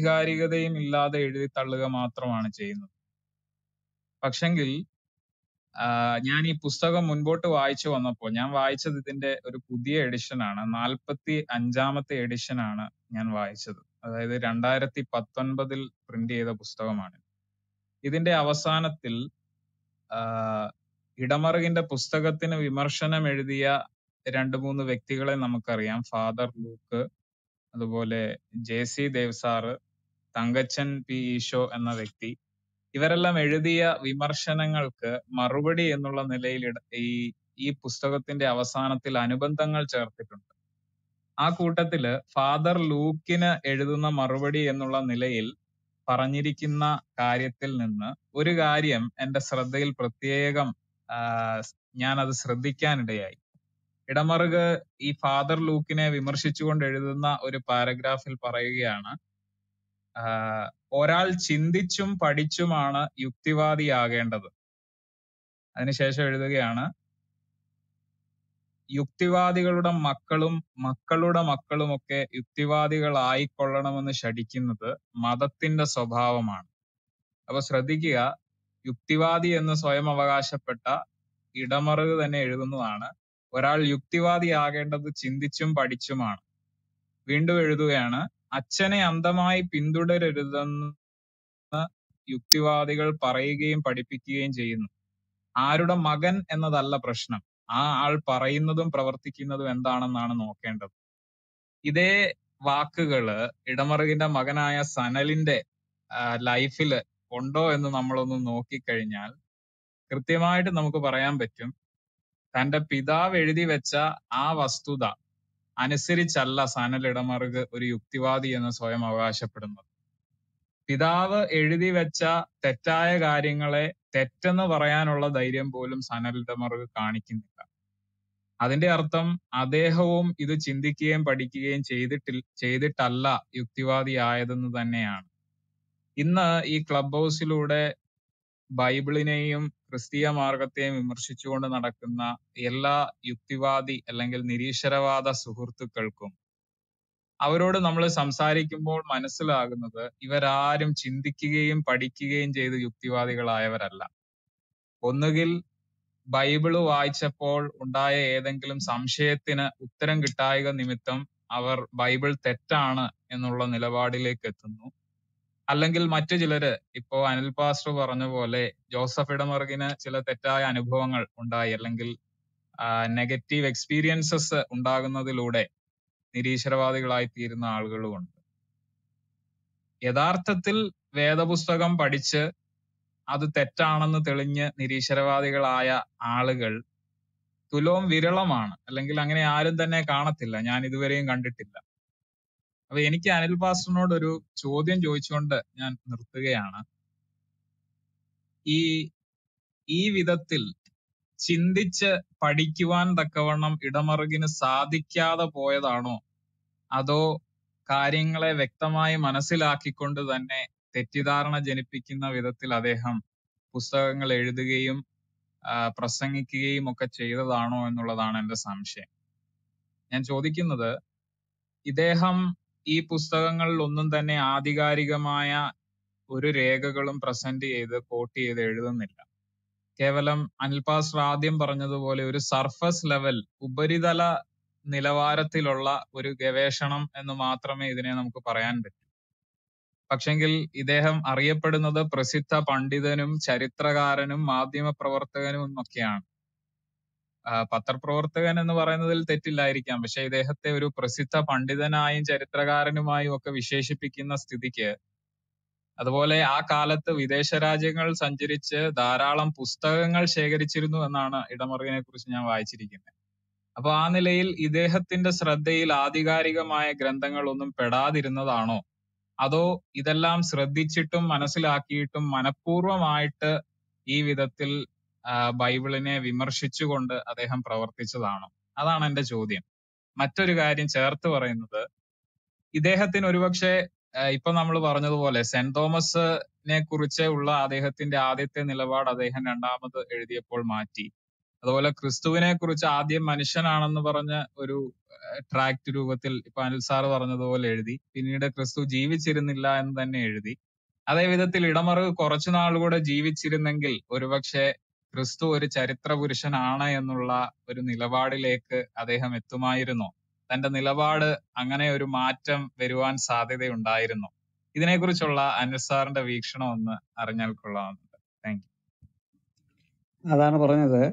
ആധികാരികതയും ഇല്ലാതെ എഴുതി തള്ളുക മാത്രമാണ് ചെയ്യുന്നത് പക്ഷെങ്കിൽ ആഹ് ഞാൻ ഈ പുസ്തകം മുൻപോട്ട് വായിച്ചു വന്നപ്പോൾ ഞാൻ വായിച്ചത് ഇതിന്റെ ഒരു പുതിയ എഡിഷൻ ആണ് നാൽപ്പത്തി അഞ്ചാമത്തെ എഡിഷൻ ആണ് ഞാൻ വായിച്ചത് അതായത് രണ്ടായിരത്തി പത്തൊൻപതിൽ പ്രിന്റ് ചെയ്ത പുസ്തകമാണ് ഇതിന്റെ അവസാനത്തിൽ ആഹ് ഇടമറുകിന്റെ പുസ്തകത്തിന് വിമർശനം എഴുതിയ രണ്ട് മൂന്ന് വ്യക്തികളെ നമുക്കറിയാം ഫാദർ ലൂക്ക് അതുപോലെ J C Dev sir Thankachan P Eesho എന്ന വ്യക്തി ഇവരെല്ലാം എഴുതിയ വിമർശനങ്ങൾക്ക് മറുപടി എന്നുള്ള നിലയിൽ ഇട- ഈ ഈ പുസ്തകത്തിന്റെ അവസാനത്തിൽ അനുബന്ധങ്ങൾ ചേർത്തിട്ടുണ്ട് ആ കൂട്ടത്തില് ഫാദർ ലൂക്കിന് എഴുതുന്ന മറുപടി എന്നുള്ള നിലയിൽ പറഞ്ഞിരിക്കുന്ന കാര്യത്തിൽ നിന്ന് ഒരു കാര്യം എന്റെ ശ്രദ്ധയിൽ പ്രത്യേകം ഞാൻ അത് ശ്രദ്ധിക്കാനിടയായി ഇടമറുക് ഈ ഫാദർ ലൂക്കിനെ വിമർശിച്ചുകൊണ്ട് എഴുതുന്ന ഒരു പാരഗ്രാഫിൽ പറയുകയാണ് ആഹ് ഒരാൾ ചിന്തിച്ചും പഠിച്ചുമാണ് യുക്തിവാദിയാകേണ്ടത് അതിനുശേഷം എഴുതുകയാണ് യുക്തിവാദികളുടെ മക്കളും മക്കളുടെ മക്കളുമൊക്കെ യുക്തിവാദികളായിക്കൊള്ളണമെന്ന് ശഠിക്കുന്നത് മതത്തിന്റെ സ്വഭാവമാണ് അപ്പൊ ശ്രദ്ധിക്കുക യുക്തിവാദി എന്ന് സ്വയം അവകാശപ്പെട്ട ഇടമറുക് തന്നെ എഴുതുന്നതാണ് ഒരാൾ യുക്തിവാദിയാകേണ്ടത് ചിന്തിച്ചും പഠിച്ചുമാണ് വീണ്ടും എഴുതുകയാണ് അച്ഛനെ അന്ധമായി പിന്തുടരരുതെന്ന് യുക്തിവാദികൾ പറയുകയും പഠിപ്പിക്കുകയും ചെയ്യുന്നു ആരുടെ മകൻ എന്നതല്ല പ്രശ്നം ആ ആൾ പറയുന്നതും പ്രവർത്തിക്കുന്നതും എന്താണെന്നാണ് നോക്കേണ്ടത് ഇതേ വാക്കുകള് ഇടമറുകിന്റെ മകനായ സനലിന്റെ ലൈഫിൽ ഉണ്ടോ എന്ന് നമ്മളൊന്ന് നോക്കിക്കഴിഞ്ഞാൽ കൃത്യമായിട്ട് നമുക്ക് പറയാൻ പറ്റും തന്റെ പിതാവ് എഴുതി വെച്ച ആ വസ്തുത അനുസരിച്ചല്ല സനൽ ഇടമറുക് ഒരു യുക്തിവാദി എന്ന് സ്വയം അവകാശപ്പെടുന്നത് പിതാവ് എഴുതി വെച്ച തെറ്റായ കാര്യങ്ങളെ തെറ്റെന്ന് പറയാനുള്ള ധൈര്യം പോലും സനൽ ഇടമറുക് കാണിക്കുന്നില്ല അതിന്റെ അർത്ഥം അദ്ദേഹവും ഇത് ചിന്തിക്കുകയും പഠിക്കുകയും ചെയ്തിട്ടിൽ ചെയ്തിട്ടല്ല യുക്തിവാദി ആയതെന്ന് തന്നെയാണ് ഇന്ന് ഈ ക്ലബ് ഹൗസിലൂടെ ബൈബിളിനെയും ക്രിസ്തീയ മാർഗത്തെയും വിമർശിച്ചുകൊണ്ട് നടക്കുന്ന എല്ലാ യുക്തിവാദി അല്ലെങ്കിൽ നിരീശ്വരവാദ സുഹൃത്തുക്കൾക്കും അവരോട് നമ്മൾ സംസാരിക്കുമ്പോൾ മനസ്സിലാകുന്നത് ഇവരാരും ചിന്തിക്കുകയും പഠിക്കുകയും ചെയ്ത് യുക്തിവാദികളായവരല്ല ഒന്നുകിൽ ബൈബിള് വായിച്ചപ്പോൾ ഉണ്ടായ ഏതെങ്കിലും സംശയത്തിന് ഉത്തരം കിട്ടായിക നിമിത്തം അവർ ബൈബിൾ തെറ്റാണ് എന്നുള്ള നിലപാടിലേക്ക് എത്തുന്നു അല്ലെങ്കിൽ മറ്റു ചിലര് ഇപ്പോ അനിൽ പാസ്റ്റർ പറഞ്ഞ പോലെ ജോസഫ് ഇടമറുകിന് ചില തെറ്റായ അനുഭവങ്ങൾ ഉണ്ടായി അല്ലെങ്കിൽ നെഗറ്റീവ് എക്സ്പീരിയൻസസ് ഉണ്ടാകുന്നതിലൂടെ നിരീശ്വരവാദികളായി തീരുന്ന ആളുകളുമുണ്ട് യഥാർത്ഥത്തിൽ വേദപുസ്തകം പഠിച്ച് അത് തെറ്റാണെന്ന് തെളിഞ്ഞ് നിരീശ്വരവാദികളായ ആളുകൾ തുലോം വിരളമാണ് അല്ലെങ്കിൽ അങ്ങനെ ആരും തന്നെ കാണത്തില്ല ഞാൻ ഇതുവരെയും കണ്ടിട്ടില്ല അപ്പൊ എനിക്ക് അനിൽ പാസ്റ്ററിനോട് ഒരു ചോദ്യം ചോദിച്ചുകൊണ്ട് ഞാൻ നിർത്തുകയാണ് ഈ ഈ വിധത്തിൽ ചിന്തിച്ച് പഠിക്കുവാൻ തക്കവണ്ണം ഇടമറുകിന് സാധിക്കാതെ പോയതാണോ അതോ കാര്യങ്ങളെ വ്യക്തമായി മനസ്സിലാക്കിക്കൊണ്ട് തന്നെ തെറ്റിദ്ധാരണ ജനിപ്പിക്കുന്ന വിധത്തിൽ അദ്ദേഹം പുസ്തകങ്ങൾ എഴുതുകയും ആ, പ്രസംഗിക്കുകയും ഒക്കെ ചെയ്തതാണോ എന്നുള്ളതാണ് എന്റെ സംശയം ഞാൻ ചോദിക്കുന്നത് ഇദ്ദേഹം ഈ പുസ്തകങ്ങളിൽ ഒന്നും തന്നെ ആധികാരികമായ ഒരു രേഖകളും പ്രസന്റ് ചെയ്ത് കോട്ട് ചെയ്ത് എഴുതുന്നില്ല കേവലം അനിൽ പാസ്റ്റർ ആദ്യം പറഞ്ഞതുപോലെ ഒരു സർഫസ് ലെവൽ ഉപരിതല നിലവാരത്തിലുള്ള ഒരു ഗവേഷണം എന്ന് മാത്രമേ ഇതിനെ നമുക്ക് പറയാൻ പറ്റൂ പക്ഷെങ്കിൽ ഇദ്ദേഹം അറിയപ്പെടുന്നത് പ്രസിദ്ധ പണ്ഡിതനും ചരിത്രകാരനും മാധ്യമപ്രവർത്തകനും എന്നൊക്കെയാണ് ആ, പത്രപ്രവർത്തകൻ എന്ന് പറയുന്നതിൽ തെറ്റില്ലായിരിക്കാം പക്ഷെ ഇദ്ദേഹത്തെ ഒരു പ്രസിദ്ധ പണ്ഡിതനായും ചരിത്രകാരനുമായും ഒക്കെ വിശേഷിപ്പിക്കുന്ന സ്ഥിതിക്ക് അതുപോലെ ആ കാലത്ത് വിദേശ രാജ്യങ്ങൾ സഞ്ചരിച്ച് ധാരാളം പുസ്തകങ്ങൾ ശേഖരിച്ചിരുന്നു എന്നാണ് ഇടമറുകിനെ കുറിച്ച് ഞാൻ വായിച്ചിരിക്കുന്നത് അപ്പൊ ആ നിലയിൽ ഇദ്ദേഹത്തിന്റെ ശ്രദ്ധയിൽ ആധികാരികമായ ഗ്രന്ഥങ്ങൾ ഒന്നും പെടാതിരുന്നതാണോ അതോ ഇതെല്ലാം ശ്രദ്ധിച്ചിട്ടും മനസ്സിലാക്കിയിട്ടും മനഃപൂർവമായിട്ട് ഈ വിധത്തിൽ ആ, ബൈബിളിനെ വിമർശിച്ചുകൊണ്ട് അദ്ദേഹം പ്രവർത്തിച്ചതാണോ അതാണ് എന്റെ ചോദ്യം മറ്റൊരു കാര്യം ചേർത്ത് പറയുന്നത് ഇദ്ദേഹത്തിന് ഒരുപക്ഷെ ആ, ഇപ്പൊ നമ്മൾ പറഞ്ഞതുപോലെ സെന്റ് തോമസിനെ കുറിച്ച് ഉള്ള അദ്ദേഹത്തിന്റെ ആദ്യത്തെ നിലപാട് അദ്ദേഹം രണ്ടാമത് എഴുതിയപ്പോൾ മാറ്റി അതുപോലെ ക്രിസ്തുവിനെ കുറിച്ച് ആദ്യം മനുഷ്യനാണെന്ന് പറഞ്ഞ ഒരു ട്രാക്ട് രൂപത്തിൽ ഇപ്പൊ അനിൽ സാറ് പറഞ്ഞതുപോലെ എഴുതി പിന്നീട് ക്രിസ്തു ജീവിച്ചിരുന്നില്ല എന്ന് തന്നെ എഴുതി അതേ വിധത്തിൽ ഇടമറുക് കുറച്ചു നാളുകൂടെ ജീവിച്ചിരുന്നെങ്കിൽ ഒരുപക്ഷെ ക്രിസ്തു ഒരു ചരിത്ര പുരുഷനാണ് എന്നുള്ള ഒരു നിലപാടിലേക്ക് അദ്ദേഹം എത്തുമായിരുന്നോ തന്റെ നിലപാട് അങ്ങനെ ഒരു മാറ്റം വരുവാൻ സാധ്യതയുണ്ടായിരുന്നോ ഇതിനെക്കുറിച്ചുള്ള അനിൽ സാറിന്റെ വീക്ഷണം ഒന്ന് അറിഞ്ഞാൽ കൊള്ളാമെന്നുണ്ട് താങ്ക് അതാണ് പറഞ്ഞത്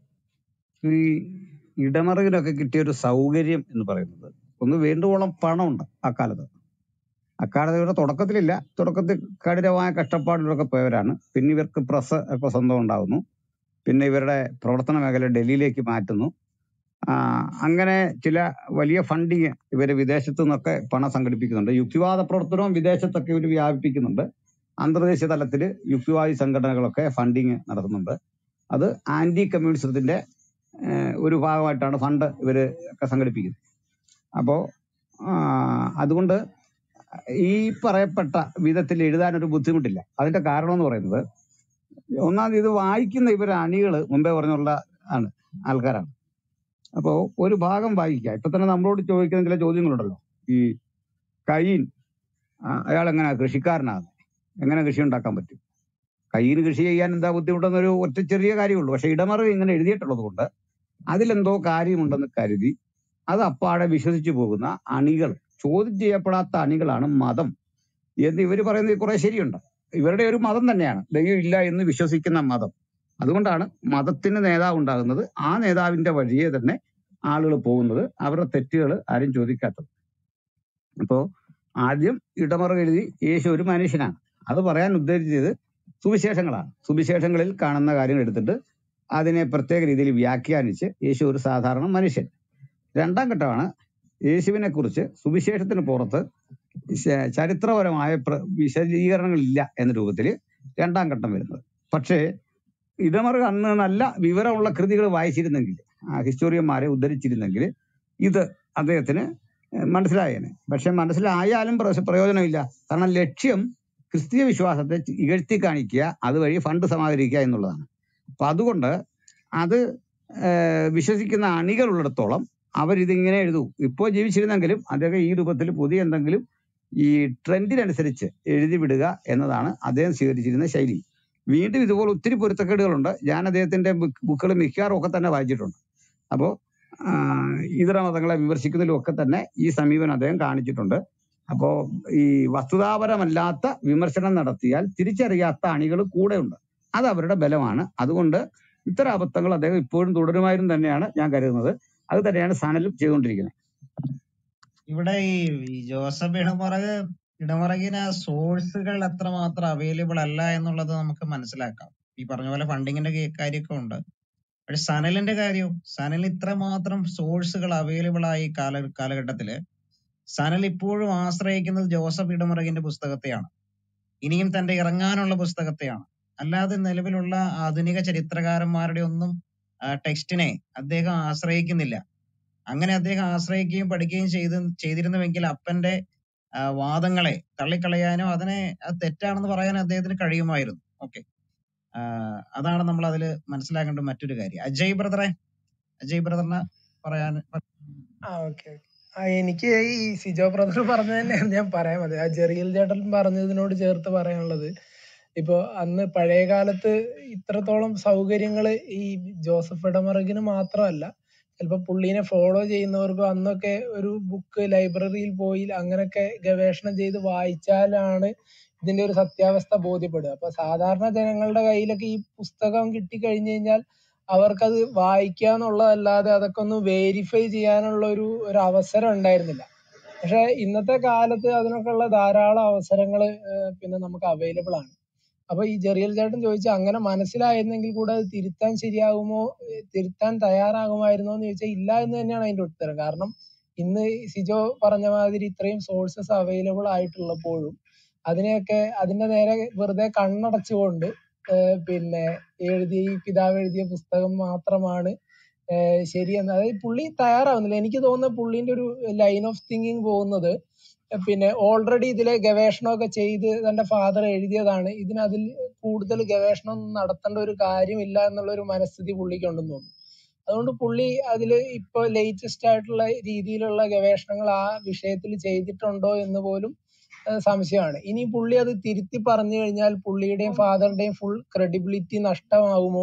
ഈ ഇടമറിവിനൊക്കെ കിട്ടിയ ഒരു സൗകര്യം എന്ന് പറയുന്നത് ഒന്ന് വേണ്ടുവോളം പണമുണ്ട് അക്കാലത്ത് അക്കാലത്ത് ഇവരുടെ തുടക്കത്തിലില്ല തുടക്കത്തിൽ കഠിനമായ കഷ്ടപ്പാടിലൊക്കെ പോയവരാണ് പിന്നെ ഇവർക്ക് പ്രസ് ഒക്കെ സ്വന്തം ഉണ്ടാകുന്നു പിന്നെ ഇവരുടെ പ്രവർത്തന മേഖല ഡൽഹിയിലേക്ക് മാറ്റുന്നു ആ, അങ്ങനെ ചില വലിയ ഫണ്ടിങ് ഇവര് വിദേശത്തു നിന്നൊക്കെ പണം സംഘടിപ്പിക്കുന്നുണ്ട് യുക്തിവാദ പ്രവർത്തനവും വിദേശത്തൊക്കെ ഇവർ വ്യാപിപ്പിക്കുന്നുണ്ട് അന്തർദേശീയ തലത്തിൽ യുക്തിവാദി സംഘടനകളൊക്കെ ഫണ്ടിങ് നടത്തുന്നുണ്ട് അത് ആന്റി കമ്മ്യൂണിസത്തിന്റെ ഏഹ്, ഒരു ഭാഗമായിട്ടാണ് ഫണ്ട് ഇവര് ഒക്കെ സംഘടിപ്പിക്കുന്നത് അപ്പോ ആ, അതുകൊണ്ട് ഈ പറയപ്പെട്ട വിധത്തിൽ എഴുതാൻ ഒരു ബുദ്ധിമുട്ടില്ല അതിന്റെ കാരണം എന്ന് പറയുന്നത് ഒന്നാമത് ഇത് വായിക്കുന്ന ഇവരെ അണികൾ മുമ്പേ പറഞ്ഞുള്ള ആണ് ആൾക്കാരാണ് അപ്പോ ഒരു ഭാഗം വായിക്കുക ഇപ്പൊ തന്നെ നമ്മളോട് ചോദിക്കുന്ന ചില ചോദ്യങ്ങളുണ്ടല്ലോ ഈ കയ്യൻ അയാൾ എങ്ങനെ കൃഷിക്കാരനാണ് എങ്ങനെ കൃഷി ഉണ്ടാക്കാൻ പറ്റും കയ്യിന് കൃഷി ചെയ്യാൻ എന്താ ബുദ്ധിമുട്ടെന്നൊരു ഒറ്റ ചെറിയ കാര്യമുള്ളൂ പക്ഷെ ഇടമറിവ് ഇങ്ങനെ എഴുതിയിട്ടുള്ളത് കൊണ്ട് അതിലെന്തോ കാര്യമുണ്ടെന്ന് കരുതി അത് അപ്പാടെ വിശ്വസിച്ചു പോകുന്ന അണികൾ ചോദ്യം ചെയ്യപ്പെടാത്ത അണികളാണ് മതം എന്ന് ഇവർ പറയുന്നത് കുറെ ശരിയുണ്ട് ഇവരുടെ ഒരു മതം തന്നെയാണ് ദൈവം ഇല്ല എന്ന് വിശ്വസിക്കുന്ന മതം അതുകൊണ്ടാണ് മതത്തിന് നേതാവ് ഉണ്ടാകുന്നത് ആ നേതാവിന്റെ വഴിയെ തന്നെ ആളുകൾ പോകുന്നത് അവരുടെ തെറ്റുകൾ ആരും ചോദിക്കാത്തത് അപ്പോ ആദ്യം ഇടമറ എഴുതി യേശു ഒരു മനുഷ്യനാണ് അത് പറയാൻ ഉദ്ദേശിച്ചത് സുവിശേഷങ്ങളാണ് സുവിശേഷങ്ങളിൽ കാണുന്ന കാര്യങ്ങൾ എടുത്തിട്ട് അതിനെ പ്രത്യേക രീതിയിൽ വ്യാഖ്യാനിച്ച് യേശു ഒരു സാധാരണ മനുഷ്യൻ രണ്ടാം ഘട്ടമാണ് യേശുവിനെ കുറിച്ച് സുവിശേഷത്തിന് പുറത്ത് ശ- ചരിത്രപരമായ പ്ര- വിശദീകരണങ്ങളില്ല എന്ന രൂപത്തിൽ രണ്ടാം ഘട്ടം വരുന്നത് പക്ഷേ ഇടമറ അന്ന് നല്ല വിവരമുള്ള കൃതികൾ വായിച്ചിരുന്നെങ്കിൽ ആ ഹിസ്റ്റോറിയന്മാരെ ഉദ്ധരിച്ചിരുന്നെങ്കിൽ ഇത് അദ്ദേഹത്തിന് ഏഹ് മനസ്സിലായേനെ പക്ഷെ മനസ്സിലായാലും പ്രശ- പ്രയോജനമില്ല കാരണം ലക്ഷ്യം ക്രിസ്തീയ വിശ്വാസത്തെ ഇകഴ്ത്തി കാണിക്കുക അതുവഴി ഫണ്ട് സമാഹരിക്കുക എന്നുള്ളതാണ് അപ്പൊ അതുകൊണ്ട് അത് ഏഹ് വിശ്വസിക്കുന്ന അണികളുള്ളിടത്തോളം അവരിതിങ്ങനെ എഴുതൂ ഇപ്പോൾ ജീവിച്ചിരുന്നെങ്കിലും അദ്ദേഹം ഈ രൂപത്തിൽ പുതിയ എന്തെങ്കിലും ഈ ട്രെൻഡിനനുസരിച്ച് എഴുതി വിടുക എന്നതാണ് അദ്ദേഹം സ്വീകരിച്ചിരുന്ന ശൈലി വീണ്ടും ഇതുപോലെ ഒത്തിരി പൊരുത്തക്കേടുകളുണ്ട് ഞാൻ അദ്ദേഹത്തിന്റെ ബുക്കുകൾ മിക്കവാറും ഒക്കെ തന്നെ വായിച്ചിട്ടുണ്ട് അപ്പോൾ ഇതര മതങ്ങളെ വിമർശിക്കുന്നതിലും ഒക്കെ തന്നെ ഈ സമീപനം അദ്ദേഹം കാണിച്ചിട്ടുണ്ട് അപ്പോ ഈ വസ്തുതാപരമല്ലാത്ത വിമർശനം നടത്തിയാൽ തിരിച്ചറിയാത്ത അണികൾ കൂടെ ഉണ്ട് അത് അവരുടെ ബലമാണ് അതുകൊണ്ട് ഇത്തരം അബദ്ധങ്ങൾ അദ്ദേഹം ഇപ്പോഴും തുടരുമായിരുന്നു തന്നെയാണ് ഞാൻ കരുതുന്നത് അത് തന്നെയാണ് സനലും ചെയ്തുകൊണ്ടിരിക്കുന്നത് ഇവിടെ ഈ ഈ ജോസഫ് ഇടമറക് ഇടമറകിന് സോഴ്സുകൾ അത്രമാത്രം അവൈലബിൾ അല്ല എന്നുള്ളത് നമുക്ക് മനസ്സിലാക്കാം ഈ പറഞ്ഞ പോലെ ഫണ്ടിങ്ങിന്റെ കാര്യമൊക്കെ ഉണ്ട് പക്ഷെ സനലിന്റെ കാര്യവും സനൽ ഇത്രമാത്രം സോഴ്സുകൾ അവൈലബിൾ ആയ ഈ കാല കാലഘട്ടത്തില് സനൽ ഇപ്പോഴും ആശ്രയിക്കുന്നത് ജോസഫ് ഇടമറകിന്റെ പുസ്തകത്തെയാണ് ഇനിയും തന്റെ ഇറങ്ങാനുള്ള പുസ്തകത്തെയാണ് അല്ലാതെ നിലവിലുള്ള ആധുനിക ചരിത്രകാരന്മാരുടെ ഒന്നും ടെക്സ്റ്റിനെ അദ്ദേഹം ആശ്രയിക്കുന്നില്ല അങ്ങനെ അദ്ദേഹം ആശ്രയിക്കുകയും പഠിക്കുകയും ചെയ്ത് ചെയ്തിരുന്നുവെങ്കിൽ അപ്പന്റെ ആ, വാദങ്ങളെ തള്ളിക്കളയാനോ അതിനെ അത് തെറ്റാണെന്ന് പറയാനോ അദ്ദേഹത്തിന് കഴിയുമായിരുന്നു ഓക്കെ അതാണ് നമ്മൾ അതിൽ മനസ്സിലാക്കേണ്ട മറ്റൊരു കാര്യം അജയ് ബ്രദറെ അജയ് ബ്രദറിന് പറയാൻ ആ ഓക്കെ ആ എനിക്ക് ഈ സിജോ ബ്രദർ പറഞ്ഞത് തന്നെയാണ് ഞാൻ പറയാൻ മതി ആ ജെറിയൽ ചേട്ടൻ പറഞ്ഞതിനോട് ചേർത്ത് പറയാനുള്ളത് ഇപ്പൊ അന്ന് പഴയ കാലത്ത് ഇത്രത്തോളം സൗകര്യങ്ങള് ഈ ജോസഫ് ഇടമറുകിന് മാത്രമല്ല ചിലപ്പോ പുള്ളീനെ ഫോളോ ചെയ്യുന്നവർക്കും അന്നൊക്കെ ഒരു ബുക്ക് ലൈബ്രറിയിൽ പോയി അങ്ങനൊക്കെ ഗവേഷണം ചെയ്ത് വായിച്ചാലാണ് ഇതിന്റെ ഒരു സത്യാവസ്ഥ ബോധ്യപ്പെടുക അപ്പൊ സാധാരണ ജനങ്ങളുടെ കയ്യിലൊക്കെ ഈ പുസ്തകം കിട്ടിക്കഴിഞ്ഞു കഴിഞ്ഞാൽ അവർക്കത് വായിക്കുക എന്നുള്ളതല്ലാതെ അതൊക്കെ ഒന്ന് വേരിഫൈ ചെയ്യാനുള്ള ഒരു ഒരു അവസരം ഉണ്ടായിരുന്നില്ല പക്ഷെ ഇന്നത്തെ കാലത്ത് അതിനൊക്കെ ഉള്ള ധാരാളം അവസരങ്ങൾ പിന്നെ നമുക്ക് അവൈലബിൾ ആണ് അപ്പൊ ഈ ചെറിയൽ ചേട്ടൻ ചോദിച്ച അങ്ങനെ മനസ്സിലായിരുന്നെങ്കിൽ കൂടെ അത് തിരുത്താൻ ശരിയാകുമോ ഏഹ് തിരുത്താൻ തയ്യാറാകുമായിരുന്നോ എന്ന് ചോദിച്ചാൽ ഇല്ല എന്ന് തന്നെയാണ് അതിന്റെ ഉത്തരം കാരണം ഇന്ന് സിജോ പറഞ്ഞ മാതിരി ഇത്രയും സോഴ്സസ് അവൈലബിൾ ആയിട്ടുള്ളപ്പോഴും അതിനെയൊക്കെ അതിന്റെ നേരെ വെറുതെ കണ്ണടച്ചുകൊണ്ട് ഏഹ് പിന്നെ എഴുതിയ ഈ പിതാവ് എഴുതിയ പുസ്തകം മാത്രമാണ് ഏഹ് ശരിയെന്ന് അതായത് പുള്ളി തയ്യാറാവുന്നില്ല എനിക്ക് തോന്നുന്നത് പുള്ളിന്റെ ഒരു ലൈൻ ഓഫ് തിങ്കിങ് പോകുന്നത് പിന്നെ ഓൾറെഡി ഇതിലെ ഗവേഷണമൊക്കെ ചെയ്ത് തന്റെ ഫാദർ എഴുതിയതാണ് ഇതിനതിൽ കൂടുതൽ ഗവേഷണം ഒന്നും നടത്തേണ്ട ഒരു കാര്യമില്ല എന്നുള്ള ഒരു മനസ്ഥിതി പുള്ളിക്ക് ഉണ്ടെന്ന് തോന്നുന്നു അതുകൊണ്ട് പുള്ളി അതിൽ ഇപ്പൊ ലേറ്റസ്റ്റ് ആയിട്ടുള്ള രീതിയിലുള്ള ഗവേഷണങ്ങൾ ആ വിഷയത്തിൽ ചെയ്തിട്ടുണ്ടോ എന്ന് പോലും ഏഹ് സംശയമാണ് ഇനി പുള്ളി അത് തിരുത്തി പറഞ്ഞു കഴിഞ്ഞാൽ പുള്ളിയുടെയും ഫാദറിന്റെയും ഫുൾ ക്രെഡിബിലിറ്റി നഷ്ടമാകുമോ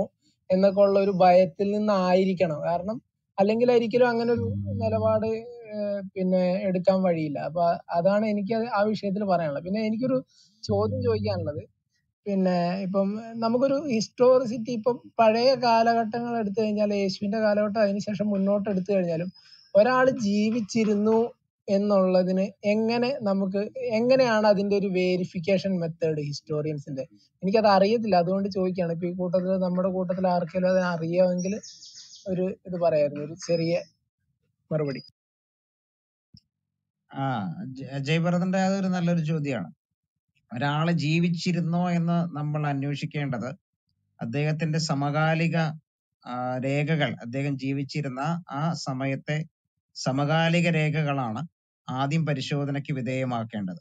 എന്നൊക്കെ ഉള്ള ഒരു ഭയത്തിൽ നിന്നായിരിക്കണം കാരണം അല്ലെങ്കിൽ ഒരിക്കലും അങ്ങനെ ഒരു നിലപാട് ഏഹ് പിന്നെ എടുക്കാൻ വഴിയില്ല അപ്പൊ അതാണ് എനിക്ക് അത് ആ വിഷയത്തിൽ പറയാനുള്ളത് പിന്നെ എനിക്കൊരു ചോദ്യം ചോദിക്കാനുള്ളത് പിന്നെ ഇപ്പം നമുക്കൊരു ഹിസ്റ്റോറിസിറ്റി ഇപ്പം പഴയ കാലഘട്ടങ്ങൾ എടുത്തു കഴിഞ്ഞാൽ യേശുവിന്റെ കാലഘട്ടം അതിനുശേഷം മുന്നോട്ട് എടുത്തു കഴിഞ്ഞാലും ഒരാൾ ജീവിച്ചിരുന്നു എന്നുള്ളതിന് എങ്ങനെ നമുക്ക് എങ്ങനെയാണ് അതിന്റെ ഒരു വേരിഫിക്കേഷൻ മെത്തേഡ് ഹിസ്റ്റോറിയൻസിന്റെ എനിക്കത് അറിയത്തില്ല അതുകൊണ്ട് ചോദിക്കുകയാണ് ഇപ്പൊ ഈ കൂട്ടത്തിൽ നമ്മുടെ കൂട്ടത്തിൽ ആർക്കെങ്കിലും അത് അറിയാമെങ്കിൽ ഒരു ഇത് പറയായിരുന്നു ഒരു ചെറിയ മറുപടി ആ ജ- ജയ് ഭരതന്റെ അതൊരു നല്ലൊരു ചോദ്യമാണ് ഒരാള് ജീവിച്ചിരുന്നോ എന്ന് നമ്മൾ അന്വേഷിക്കേണ്ടത് അദ്ദേഹത്തിന്റെ സമകാലിക ആ, രേഖകൾ അദ്ദേഹം ജീവിച്ചിരുന്ന ആ സമയത്തെ സമകാലിക രേഖകളാണ് ആദ്യം പരിശോധനയ്ക്ക് വിധേയമാക്കേണ്ടത്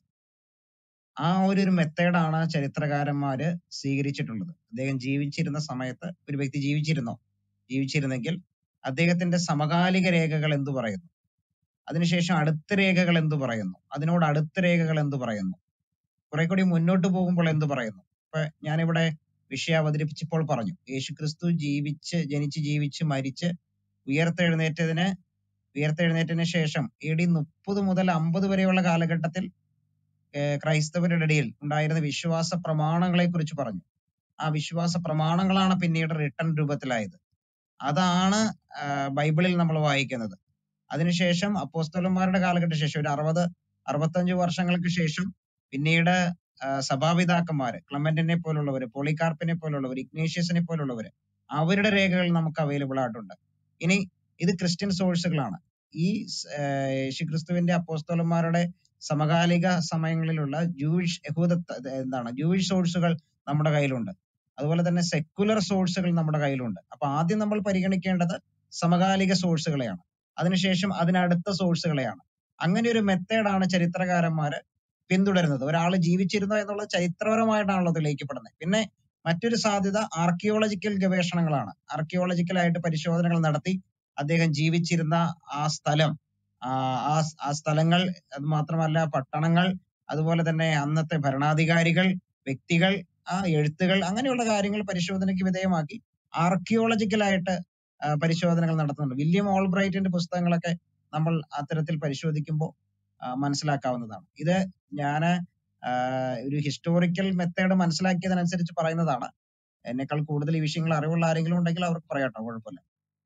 ആ ഒരു ഒരു മെത്തേഡാണ് ചരിത്രകാരന്മാര് സ്വീകരിച്ചിട്ടുള്ളത് അദ്ദേഹം ജീവിച്ചിരുന്ന സമയത്ത് ഒരു വ്യക്തി ജീവിച്ചിരുന്നോ ജീവിച്ചിരുന്നെങ്കിൽ അദ്ദേഹത്തിന്റെ സമകാലിക രേഖകൾ എന്തു പറയുന്നു അതിനുശേഷം അടുത്ത രേഖകൾ എന്തു പറയുന്നു അതിനോട് അടുത്ത രേഖകൾ എന്തു പറയുന്നു കുറെ കൂടി മുന്നോട്ട് പോകുമ്പോൾ എന്തു പറയുന്നു ഇപ്പൊ ഞാനിവിടെ വിഷയം അവതരിപ്പിച്ചപ്പോൾ പറഞ്ഞു യേശുക്രിസ്തു ജീവിച്ച് ജനിച്ച് ജീവിച്ച് മരിച്ച് ഉയർത്തെഴുന്നേറ്റതിന് ഉയർത്തെഴുന്നേറ്റതിന് ശേഷം എ ഡി മുപ്പത് മുതൽ അമ്പത് വരെയുള്ള കാലഘട്ടത്തിൽ ഏഹ് ക്രൈസ്തവരുടെ ഇടയിൽ ഉണ്ടായിരുന്ന വിശ്വാസ പ്രമാണങ്ങളെ കുറിച്ച് പറഞ്ഞു ആ വിശ്വാസ പ്രമാണങ്ങളാണ് പിന്നീട് റിട്ടൺ രൂപത്തിലായത് അതാണ് ആഹ് ബൈബിളിൽ നമ്മൾ വായിക്കുന്നത് അതിനുശേഷം അപ്പോസ്തലന്മാരുടെ കാലഘട്ട ശേഷം ഒരു അറുപത് അറുപത്തഞ്ച് വർഷങ്ങൾക്ക് ശേഷം പിന്നീട് ആഹ് സഭാപിതാക്കന്മാര് ക്ലമന്റിനെ പോലുള്ളവര് പോളികാർപ്പിനെ പോലുള്ളവർ ഇഗ്നേഷ്യസിനെ പോലുള്ളവര് അവരുടെ രേഖകൾ നമുക്ക് അവൈലബിൾ ആയിട്ടുണ്ട് ഇനി ഇത് ക്രിസ്ത്യൻ സോഴ്സുകളാണ് ഈ സ്- ആഹ് യേശുക്രിസ്തുവിന്റെ അപ്പോസ്തലന്മാരുടെ സമകാലിക സമയങ്ങളിലുള്ള ജൂയിഷ് യഹൂദ എന്താണ് ജൂയിഷ് സോഴ്സുകൾ നമ്മുടെ കയ്യിലുണ്ട് അതുപോലെ തന്നെ സെക്കുലർ സോഴ്സുകൾ നമ്മുടെ കയ്യിലുണ്ട് അപ്പൊ ആദ്യം നമ്മൾ പരിഗണിക്കേണ്ടത് സമകാലിക സോഴ്സുകളെയാണ് അതിനുശേഷം അതിനടുത്ത സോഴ്സുകളെയാണ് അങ്ങനെ ഒരു മെത്തേഡാണ് ചരിത്രകാരന്മാര് പിന്തുടരുന്നത് ഒരാൾ ജീവിച്ചിരുന്നോ എന്നുള്ളത് ചരിത്രപരമായിട്ടാണല്ലോ തെളിയിക്കപ്പെടുന്നത് പിന്നെ മറ്റൊരു സാധ്യത ആർക്കിയോളജിക്കൽ ഗവേഷണങ്ങളാണ് ആർക്കിയോളജിക്കലായിട്ട് പരിശോധനകൾ നടത്തി അദ്ദേഹം ജീവിച്ചിരുന്ന ആ സ്ഥലം ആ ആ സ് ആ സ്ഥലങ്ങൾ അത് മാത്രമല്ല പട്ടണങ്ങൾ അതുപോലെ തന്നെ അന്നത്തെ ഭരണാധികാരികൾ വ്യക്തികൾ ആ എഴുത്തുകൾ അങ്ങനെയുള്ള കാര്യങ്ങൾ പരിശോധനയ്ക്ക് വിധേയമാക്കി ആർക്കിയോളജിക്കലായിട്ട് ആ, പരിശോധനകൾ നടത്തുന്നുണ്ട് വില്യം ഓൾബ്രൈറ്റിന്റെ പുസ്തകങ്ങളൊക്കെ നമ്മൾ അത്തരത്തിൽ പരിശോധിക്കുമ്പോൾ മനസ്സിലാക്കാവുന്നതാണ് ഇത് ഞാന് ആ, ഒരു ഹിസ്റ്റോറിക്കൽ മെത്തേഡ് മനസ്സിലാക്കിയതിനനുസരിച്ച് പറയുന്നതാണ് എന്നെക്കാൾ കൂടുതൽ ഈ വിഷയങ്ങൾ അറിവുള്ള ആരെങ്കിലും ഉണ്ടെങ്കിൽ അവർക്ക് പറയാട്ടോ കുഴപ്പമില്ല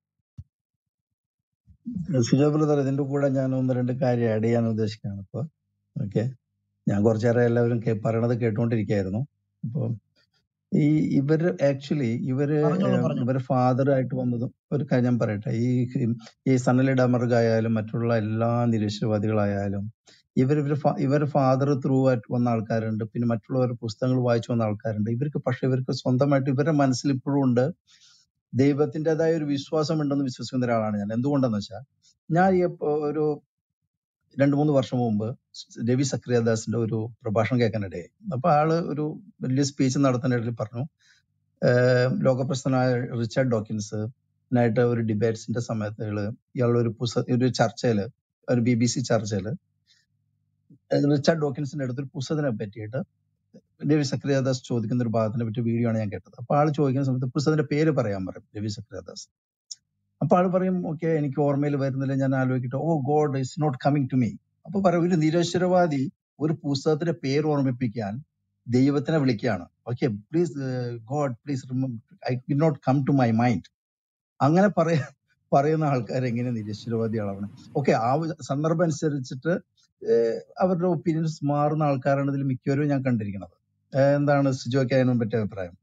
സുജോ ബ്രദർ ഇതിന്റെ കൂടെ ഞാൻ ഒന്ന് രണ്ട് കാര്യം ആഡ് ചെയ്യാൻ ഉദ്ദേശിക്കുകയാണ് ഇപ്പൊ ഓക്കെ ഞാൻ കുറച്ചേറെ എല്ലാവരും കേ- പറയണത് കേട്ടുകൊണ്ടിരിക്കുകയായിരുന്നു അപ്പൊ ഈ ഇവര് ആക്ച്വലി ഇവര് പറഞ്ഞോളൂ ഏം, പറഞ്ഞോളൂ ഇവര് ഫാദർ ആയിട്ട് വന്നതും ഒരു കാര്യം ഞാൻ പറയട്ടെ ഈ ഈ സണ്ണലി ഡമർഗ് ആയാലും മറ്റുള്ള എല്ലാ നിരീശ്വരവാദികളായാലും ഇവർ ഇവർ ഇവർ ഫാദർ ത്രൂ ആയിട്ട് വന്ന ആൾക്കാരുണ്ട് പിന്നെ മറ്റുള്ളവരുടെ പുസ്തകങ്ങൾ വായിച്ചു വന്ന ആൾക്കാരുണ്ട് ഇവർക്ക് പക്ഷെ ഇവർക്ക് സ്വന്തമായിട്ട് ഇവരുടെ മനസ്സിൽ ഇപ്പോഴും ഉണ്ട് ദൈവത്തിൻ്റെതായ ഒരു വിശ്വാസം ഉണ്ടെന്ന് വിശ്വസിക്കുന്ന ഒരാളാണ് ഞാൻ എന്തുകൊണ്ടെന്ന് വെച്ചാൽ ഞാൻ ഈ ഇപ്പൊ ഒരു രണ്ട് മൂന്ന് വർഷം മുമ്പ് രവി സക്രിയദാസിന്റെ ഒരു പ്രഭാഷണം കേൾക്കാനിടയായി അപ്പൊ ആള് ഒരു വലിയ സ്പീച്ച് നടത്താനായിട്ട് പറഞ്ഞു ഏഹ് ലോകപ്രശസ്തനായ റിച്ചാർഡ് ഡോക്കിൻസ് നായിട്ട് ഒരു ഡിബേറ്റ്സിന്റെ സമയത്ത് ഇയാൾ ഒരു പുസ്തക ഒരു ചർച്ചയില് ഒരു ബി ബി സി ചർച്ചയില് റിച്ചാർഡ് ഡോക്കിൻസിന്റെ അടുത്ത് ഒരു പുസ്തകത്തിനെ പറ്റിയിട്ട് രവി സക്രിയദാസ് ചോദിക്കുന്ന ഒരു ഭാഗത്തിനെ പറ്റി വീഡിയോ ആണ് ഞാൻ കേട്ടത് അപ്പൊ ആള് ചോദിക്കുന്ന സമയത്ത് പുസ്തകത്തിന്റെ പേര് പറയാൻ പറയും രവി സക്രിയദാസ് അപ്പൊ ആള് പറയും ഓക്കെ എനിക്ക് ഓർമ്മയിൽ വരുന്നില്ല ഞാൻ ആലോചിക്കട്ടെ oh God is not coming to me അപ്പൊ പറയും ഒരു നിരക്ഷരവാദി ഒരു പുസ്തകത്തിന്റെ പേര് ഓർമ്മിപ്പിക്കാൻ ദൈവത്തിനെ വിളിക്കുകയാണ് okay please God please I did not come to my mind അങ്ങനെ പറയ പറയുന്ന ആൾക്കാർ എങ്ങനെ നിരീശ്വരവാദികളാണ് ഓക്കെ ആ ഒരു സന്ദർഭം അനുസരിച്ചിട്ട് ഏഹ് അവരുടെ ഒപ്പീനിയൻസ് മാറുന്ന ആൾക്കാരാണ് ഇതിൽ മിക്കവരും ഞാൻ കണ്ടിരിക്കുന്നത് ഏഹ് എന്താണ് സിജോയ്ക്ക് അതിനെ പറ്റിയ അഭിപ്രായം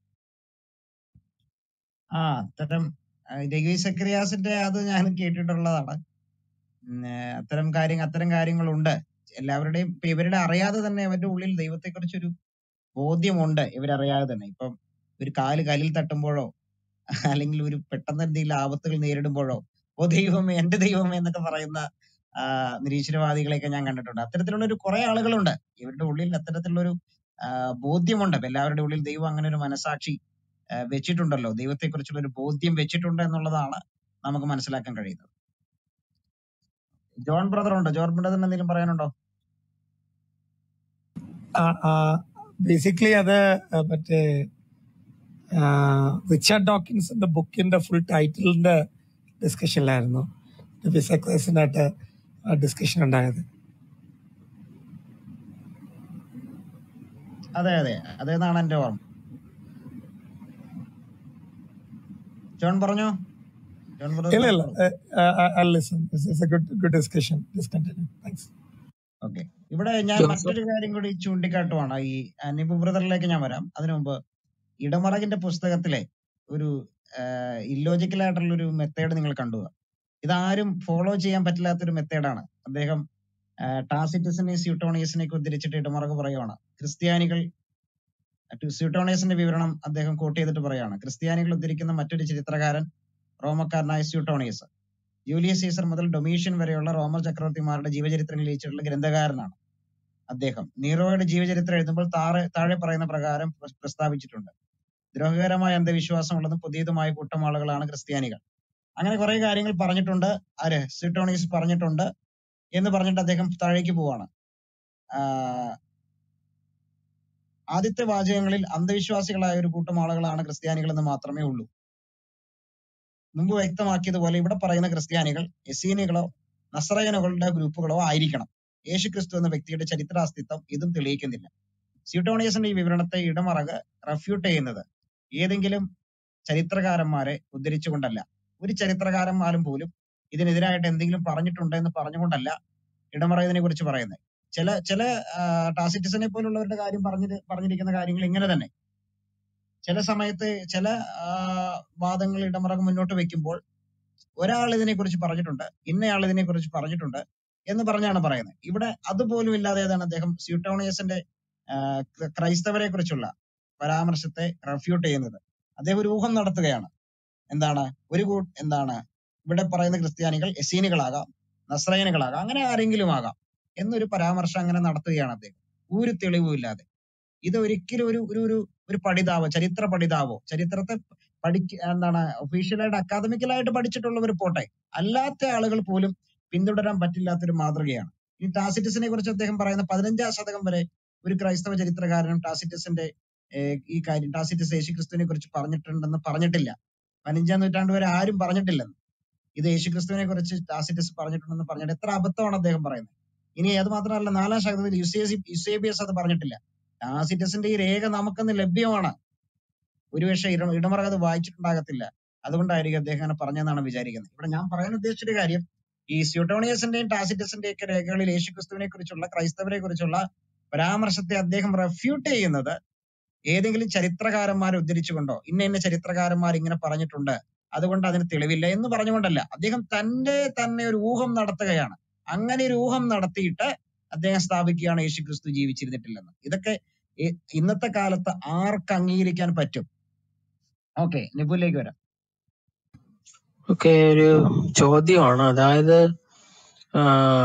ആ അത്തരം രഘുവി സക്രിയാസിന്റെ അത് ഞാൻ കേട്ടിട്ടുള്ളതാണ് ഉം, ഏഹ് അത്തരം കാര്യങ്ങൾ അത്തരം കാര്യങ്ങളുണ്ട് എല്ലാവരുടെയും ഇപ്പൊ ഇവരുടെ അറിയാതെ തന്നെ അവരുടെ ഉള്ളിൽ ദൈവത്തെക്കുറിച്ചൊരു ബോധ്യമുണ്ട് ഇവരറിയാതെ തന്നെ ഇപ്പം ഒരു കാല് കല്ലിൽ തട്ടുമ്പോഴോ അല്ലെങ്കിൽ ഒരു പെട്ടെന്ന് എന്തെങ്കിലും ആപത്തുകൾ നേരിടുമ്പോഴോ ഓ ദൈവമേ എന്റെ ദൈവമേ എന്നൊക്കെ പറയുന്ന ആ, നിരീശ്വരവാദികളെയൊക്കെ ഞാൻ കണ്ടിട്ടുണ്ട് അത്തരത്തിലുള്ള ഒരു കുറെ ആളുകളുണ്ട് ഇവരുടെ ഉള്ളിൽ അത്തരത്തിലുള്ളൊരു ആ, ബോധ്യമുണ്ട് അപ്പൊ എല്ലാവരുടെ ഉള്ളിൽ ദൈവം അങ്ങനെ ഒരു മനസാക്ഷി ആ, വെച്ചിട്ടുണ്ടല്ലോ ദൈവത്തെക്കുറിച്ചുള്ള ഒരു ബോധ്യം വെച്ചിട്ടുണ്ട് എന്നുള്ളതാണ് നമുക്ക് മനസ്സിലാക്കാൻ കഴിയുന്നത് ജോൺ ബ്രദർ ഉണ്ടോ ജോൺ ബ്രദറിന് എന്തെങ്കിലും പറയാനുണ്ടോ ബേസിക്കലി അത് മറ്റേ റിച്ചാർഡ് ഡോക്കിൻസിന്റെ ബുക്കിന്റെ ഫുൾ ടൈറ്റിലിന്റെ ഡിസ്കഷനിലായിരുന്നു സക്സസിനായിട്ട് ഡിസ്കഷൻ ഉണ്ടായത് അതെ അതെ അതേന്നാണ് എന്റെ ഓർമ്മ ജോൺ പറഞ്ഞോ ജോൺ ബ്രദർ ഇല്ല ഇല്ല പറഞ്ഞോളൂ listen it's a good good discussion discontinue thanks okay ഇവിടെ ഞാൻ ജോസഫ് മറ്റൊരു കാര്യം കൂടി ചൂണ്ടിക്കാട്ടുവാണ് ഈ അനിബു ബ്രദറിലേക്ക് ഞാൻ വരാം അതിനു മുമ്പ് ഇടമറകിന്റെ പുസ്തകത്തിലെ ഒരു ഇല്ലോജിക്കൽ ആയിട്ടുള്ള ഒരു മെത്തേഡ് നിങ്ങൾ കണ്ടു ഇതാരും ഫോളോ ചെയ്യാൻ പറ്റില്ലാത്തൊരു മെത്തേഡാണ് അദ്ദേഹം ടാസിറ്റസിനെ സ്യൂട്ടോണിയസിനെ ഉദ്ധരിച്ചിട്ട് ഇടമറക് പറയുവാണ് ക്രിസ്ത്യാനികൾ സ്യൂട്ടോണിയസിന്റെ വിവരണം അദ്ദേഹം കോട്ട് ചെയ്തിട്ട് പറയാണ് ക്രിസ്ത്യാനികൾ ഉദ്ധരിക്കുന്ന മറ്റൊരു ചരിത്രകാരൻ റോമക്കാരനായ സ്യൂട്ടോണിയസ് ജൂലിയസ് സീസർ മുതൽ ഡൊമീഷ്യൻ വരെയുള്ള റോമൻ ചക്രവർത്തിമാരുടെ ജീവചരിത്രങ്ങൾ രചിച്ചിട്ടുള്ള ഗ്രന്ഥകാരനാണ് അദ്ദേഹം നീറോയുടെ ജീവചരിത്രം എഴുതുമ്പോൾ താഴെ താഴെ പറയുന്ന പ്രകാരം പ്ര- പ്രസ്താവിച്ചിട്ടുണ്ട് ദ്രോഹകരമായ അന്ധവിശ്വാസമുള്ളതും പുതിയതുമായ കൂട്ടം ആളുകളാണ് ക്രിസ്ത്യാനികൾ അങ്ങനെ കുറെ കാര്യങ്ങൾ പറഞ്ഞിട്ടുണ്ട് ആര് സ്യൂട്ടോണിയസ് പറഞ്ഞിട്ടുണ്ട് എന്ന് പറഞ്ഞിട്ട് അദ്ദേഹം താഴേക്ക് പോവാണ് ആഹ് ആദ്യത്തെ വാചകങ്ങളിൽ അന്ധവിശ്വാസികളായ ഒരു കൂട്ടം ആളുകളാണ് ക്രിസ്ത്യാനികൾ എന്ന് മാത്രമേ ഉള്ളൂ മുമ്പ് വ്യക്തമാക്കിയതുപോലെ ഇവിടെ പറയുന്ന ക്രിസ്ത്യാനികൾ എസീനികളോ നസ്രയനുകളുടെ ഗ്രൂപ്പുകളോ ആയിരിക്കണം യേശുക്രിസ്തു എന്ന വ്യക്തിയുടെ ചരിത്രാസ്തിത്വം ഇതും തെളിയിക്കുന്നില്ല സ്യൂട്ടോണിയസിന്റെ ഈ വിവരണത്തെ ഇടമറക് റെഫ്യൂട്ട് ചെയ്യുന്നത് ഏതെങ്കിലും ചരിത്രകാരന്മാരെ ഉദ്ധരിച്ചുകൊണ്ടല്ല ഒരു ചരിത്രകാരന്മാരും പോലും ഇതിനെതിരായിട്ട് എന്തെങ്കിലും പറഞ്ഞിട്ടുണ്ട് എന്ന് പറഞ്ഞുകൊണ്ടല്ല ഇടമറ ഇതിനെ കുറിച്ച് പറയുന്നത് ചില ചില ടാസിറ്റിസിനെ പോലുള്ളവരുടെ കാര്യം പറഞ്ഞത് പറഞ്ഞിരിക്കുന്ന കാര്യങ്ങൾ ഇങ്ങനെ തന്നെ ചില സമയത്ത് ചില ആ, വാദങ്ങൾ ഇടമറക് മുന്നോട്ട് വെക്കുമ്പോൾ ഒരാൾ ഇതിനെ കുറിച്ച് പറഞ്ഞിട്ടുണ്ട് ഇന്നയാൾ ഇതിനെ കുറിച്ച് പറഞ്ഞിട്ടുണ്ട് എന്ന് പറഞ്ഞാണ് പറയുന്നത് ഇവിടെ അതുപോലും ഇല്ലാതെ ഏതാണ് അദ്ദേഹം സ്യൂട്ടോണിയസിന്റെ ആ, ക്ര- ക്രൈസ്തവരെ കുറിച്ചുള്ള പരാമർശത്തെ റെഫ്യൂട്ട് ചെയ്യുന്നത് അദ്ദേഹം ഒരു ഊഹം നടത്തുകയാണ് എന്താണ് ഒരു കൂ എന്താണ് ഇവിടെ പറയുന്ന ക്രിസ്ത്യാനികൾ എസീനുകളാകാം നസ്രയനുകളാകാം അങ്ങനെ ആരെങ്കിലും ആകാം എന്നൊരു പരാമർശം അങ്ങനെ നടത്തുകയാണ് അദ്ദേഹം ഒരു തെളിവും ഇല്ലാതെ ഇത് ഒരിക്കലും ഒരു ഒരു ഒരു ഒരു പഠിതാവോ ചരിത്ര പഠിതാവോ ചരിത്രത്തെ പഠിക്ക എന്താണ് ഒഫീഷ്യലായിട്ട് അക്കാദമിക്കലായിട്ട് പഠിച്ചിട്ടുള്ളവർ പോട്ടെ അല്ലാത്ത ആളുകൾ പോലും പിന്തുടരാൻ പറ്റില്ലാത്തൊരു മാതൃകയാണ് ഈ ടാസിറ്റസിനെ കുറിച്ച് അദ്ദേഹം പറയുന്ന പതിനഞ്ചാം ശതകം വരെ ഒരു ക്രൈസ്തവ ചരിത്രകാരനും ടാസിറ്റസിന്റെ ഏഹ്, ഈ കാര്യം ടാസിറ്റസ് യേശുക്രിസ്തുവിനെ കുറിച്ച് പറഞ്ഞിട്ടുണ്ടെന്ന് പറഞ്ഞിട്ടില്ല പതിനഞ്ചാം നൂറ്റാണ്ട് വരെ ആരും പറഞ്ഞിട്ടില്ലെന്ന് ഇത് യേശുക്രിസ്തുവിനെ കുറിച്ച് ടാസിറ്റസ് പറഞ്ഞിട്ടുണ്ടെന്ന് പറഞ്ഞിട്ട് എത്ര അബദ്ധമാണ് അദ്ദേഹം പറയുന്നത് ഇനി അത് മാത്രമല്ല നാലാം ശതകത്തിൽ യുസേസി യുസേബിയസ് അത് പറഞ്ഞിട്ടില്ല ടാസിറ്റസിന്റെ ഈ രേഖ നമുക്കിന്ന് ലഭ്യമാണ് ഒരുപക്ഷെ ഇട ഇടമറ അത് വായിച്ചിട്ടുണ്ടാകത്തില്ല അതുകൊണ്ടായിരിക്കും അദ്ദേഹം അങ്ങനെ പറഞ്ഞതെന്നാണ് വിചാരിക്കുന്നത് ഇവിടെ ഞാൻ പറയാൻ ഉദ്ദേശിച്ചൊരു കാര്യം ഈ സ്യൂട്ടോണിയസിന്റെയും ടാസിറ്റസിന്റെയും ഒക്കെ രേഖകളിൽ യേശുക്രിസ്തുവിനെ കുറിച്ചുള്ള ക്രൈസ്തവരെ കുറിച്ചുള്ള പരാമർശത്തെ അദ്ദേഹം റെഫ്യൂട്ട് ചെയ്യുന്നത് ഏതെങ്കിലും ചരിത്രകാരന്മാരെ ഉദ്ധരിച്ചുകൊണ്ടോ ഇന്ന ഇന്ന ചരിത്രകാരന്മാർ ഇങ്ങനെ പറഞ്ഞിട്ടുണ്ട് അതുകൊണ്ട് അതിന് തെളിവില്ല എന്ന് പറഞ്ഞുകൊണ്ടല്ല അദ്ദേഹം തന്റെ തന്നെ ഒരു ഊഹം നടത്തുകയാണ് അങ്ങനെ ഒരു ഊഹം നടത്തിയിട്ട് അദ്ദേഹം സ്ഥാപിക്കുകയാണ് യേശുക്രിസ്തു ജീവിച്ചിരുന്നിട്ടില്ലെന്ന് ഇതൊക്കെ ഈ- ഇന്നത്തെ കാലത്ത് ആർക്ക് അംഗീകരിക്കാൻ പറ്റും ഓക്കെ നിപുലേക്ക് വരാം ഒക്കെ ഒരു ചോദ്യമാണ് അതായത് ആ,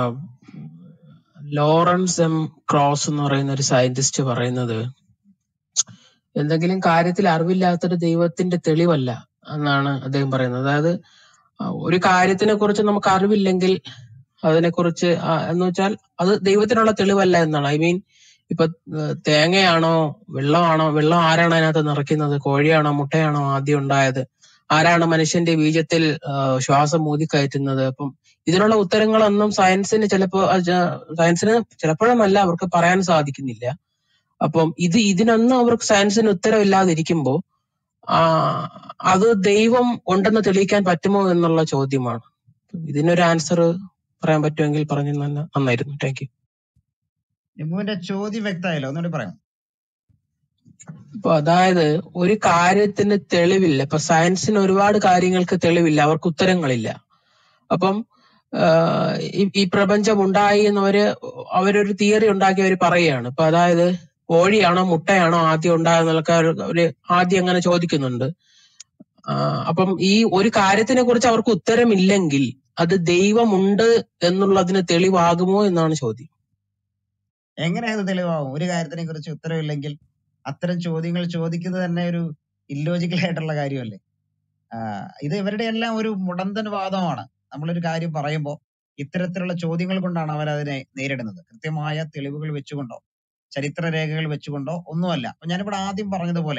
ലോറൻസ് എം ക്രോസ് എന്ന് പറയുന്ന ഒരു സയന്റിസ്റ്റ് പറയുന്നത് എന്തെങ്കിലും കാര്യത്തിൽ അറിവില്ലാത്തൊരു ദൈവത്തിന്റെ തെളിവല്ല എന്നാണ് അദ്ദേഹം പറയുന്നത് അതായത് ആ, ഒരു കാര്യത്തിനെ കുറിച്ച് നമുക്ക് അറിവില്ലെങ്കിൽ അതിനെക്കുറിച്ച് ആ, എന്ന് വെച്ചാൽ അത് ദൈവത്തിനുള്ള തെളിവല്ല എന്നാണ് ഐ മീൻ ഇപ്പൊ ഏഹ്, തേങ്ങയാണോ വെള്ളമാണോ വെള്ളം ആരാണ് അതിനകത്ത് നിറയ്ക്കുന്നത് കോഴിയാണോ മുട്ടയാണോ ആദ്യം ഉണ്ടായത് ആരാണ് മനുഷ്യന്റെ ബീജത്തിൽ ആ, ശ്വാസം ഊതിക്കയറ്റുന്നത് അപ്പം ഇതിനുള്ള ഉത്തരങ്ങളൊന്നും സയൻസിന് ചിലപ്പോ അത് ച- സയൻസിന് ചിലപ്പോഴൊന്നല്ല അവർക്ക് പറയാൻ സാധിക്കുന്നില്ല അപ്പം ഇത് ഇതിനൊന്നും അവർക്ക് സയൻസിന് ഉത്തരവില്ലാതിരിക്കുമ്പോ ആ അത് ദൈവം ഉണ്ടെന്ന് തെളിയിക്കാൻ പറ്റുമോ എന്നുള്ള ചോദ്യമാണ് ഇതിനൊരു ആൻസർ പറയാൻ പറ്റുമെങ്കിൽ പറഞ്ഞു നല്ല നന്നായിരുന്നു താങ്ക് യു നിപുവിന്റെ ചോദ്യം വ്യക്തമായല്ലോ ഒന്നുകൂടി പറയാം അപ്പൊ അതായത് ഒരു കാര്യത്തിന് തെളിവില്ല ഇപ്പൊ സയൻസിന് ഒരുപാട് കാര്യങ്ങൾക്ക് തെളിവില്ല അവർക്ക് ഉത്തരങ്ങളില്ല അപ്പം ആഹ് ഈ ഈ പ്രപഞ്ചം ഉണ്ടായി എന്നവര് അവരൊരു തിയറി ഉണ്ടാക്കി അവർ പറയുകയാണ് ഇപ്പൊ അതായത് കോഴിയാണോ മുട്ടയാണോ ആദ്യം ഉണ്ടായെന്നൊക്കെ അവര് ആദ്യം അങ്ങനെ ചോദിക്കുന്നുണ്ട് ആഹ് അപ്പം ഈ ഒരു കാര്യത്തിനെ കുറിച്ച് അവർക്ക് ഉത്തരമില്ലെങ്കിൽ അത് ദൈവമുണ്ട് എന്നുള്ളതിന് തെളിവാകുമോ എന്നാണ് ചോദ്യം എങ്ങനെ അത് തെളിവാകും ഒരു കാര്യത്തിനെ കുറിച്ച് ഉത്തരവില്ലെങ്കിൽ അത്തരം ചോദ്യങ്ങൾ ചോദിക്കുന്നത് തന്നെ ഒരു ഇല്ലോജിക്കൽ ആയിട്ടുള്ള കാര്യമല്ലേ ആഹ് ഇത് ഇവരുടെ എല്ലാം ഒരു മുടന്തൻ വാദമാണ് നമ്മളൊരു കാര്യം പറയുമ്പോൾ ഇത്തരത്തിലുള്ള ചോദ്യങ്ങൾ കൊണ്ടാണ് അവർ അതിനെ നേരിടുന്നത് കൃത്യമായ തെളിവുകൾ വെച്ചുകൊണ്ടോ ചരിത്ര രേഖകൾ വെച്ചുകൊണ്ടോ ഒന്നുമല്ല അപ്പൊ ഞാനിവിടെ ആദ്യം പറഞ്ഞതുപോലെ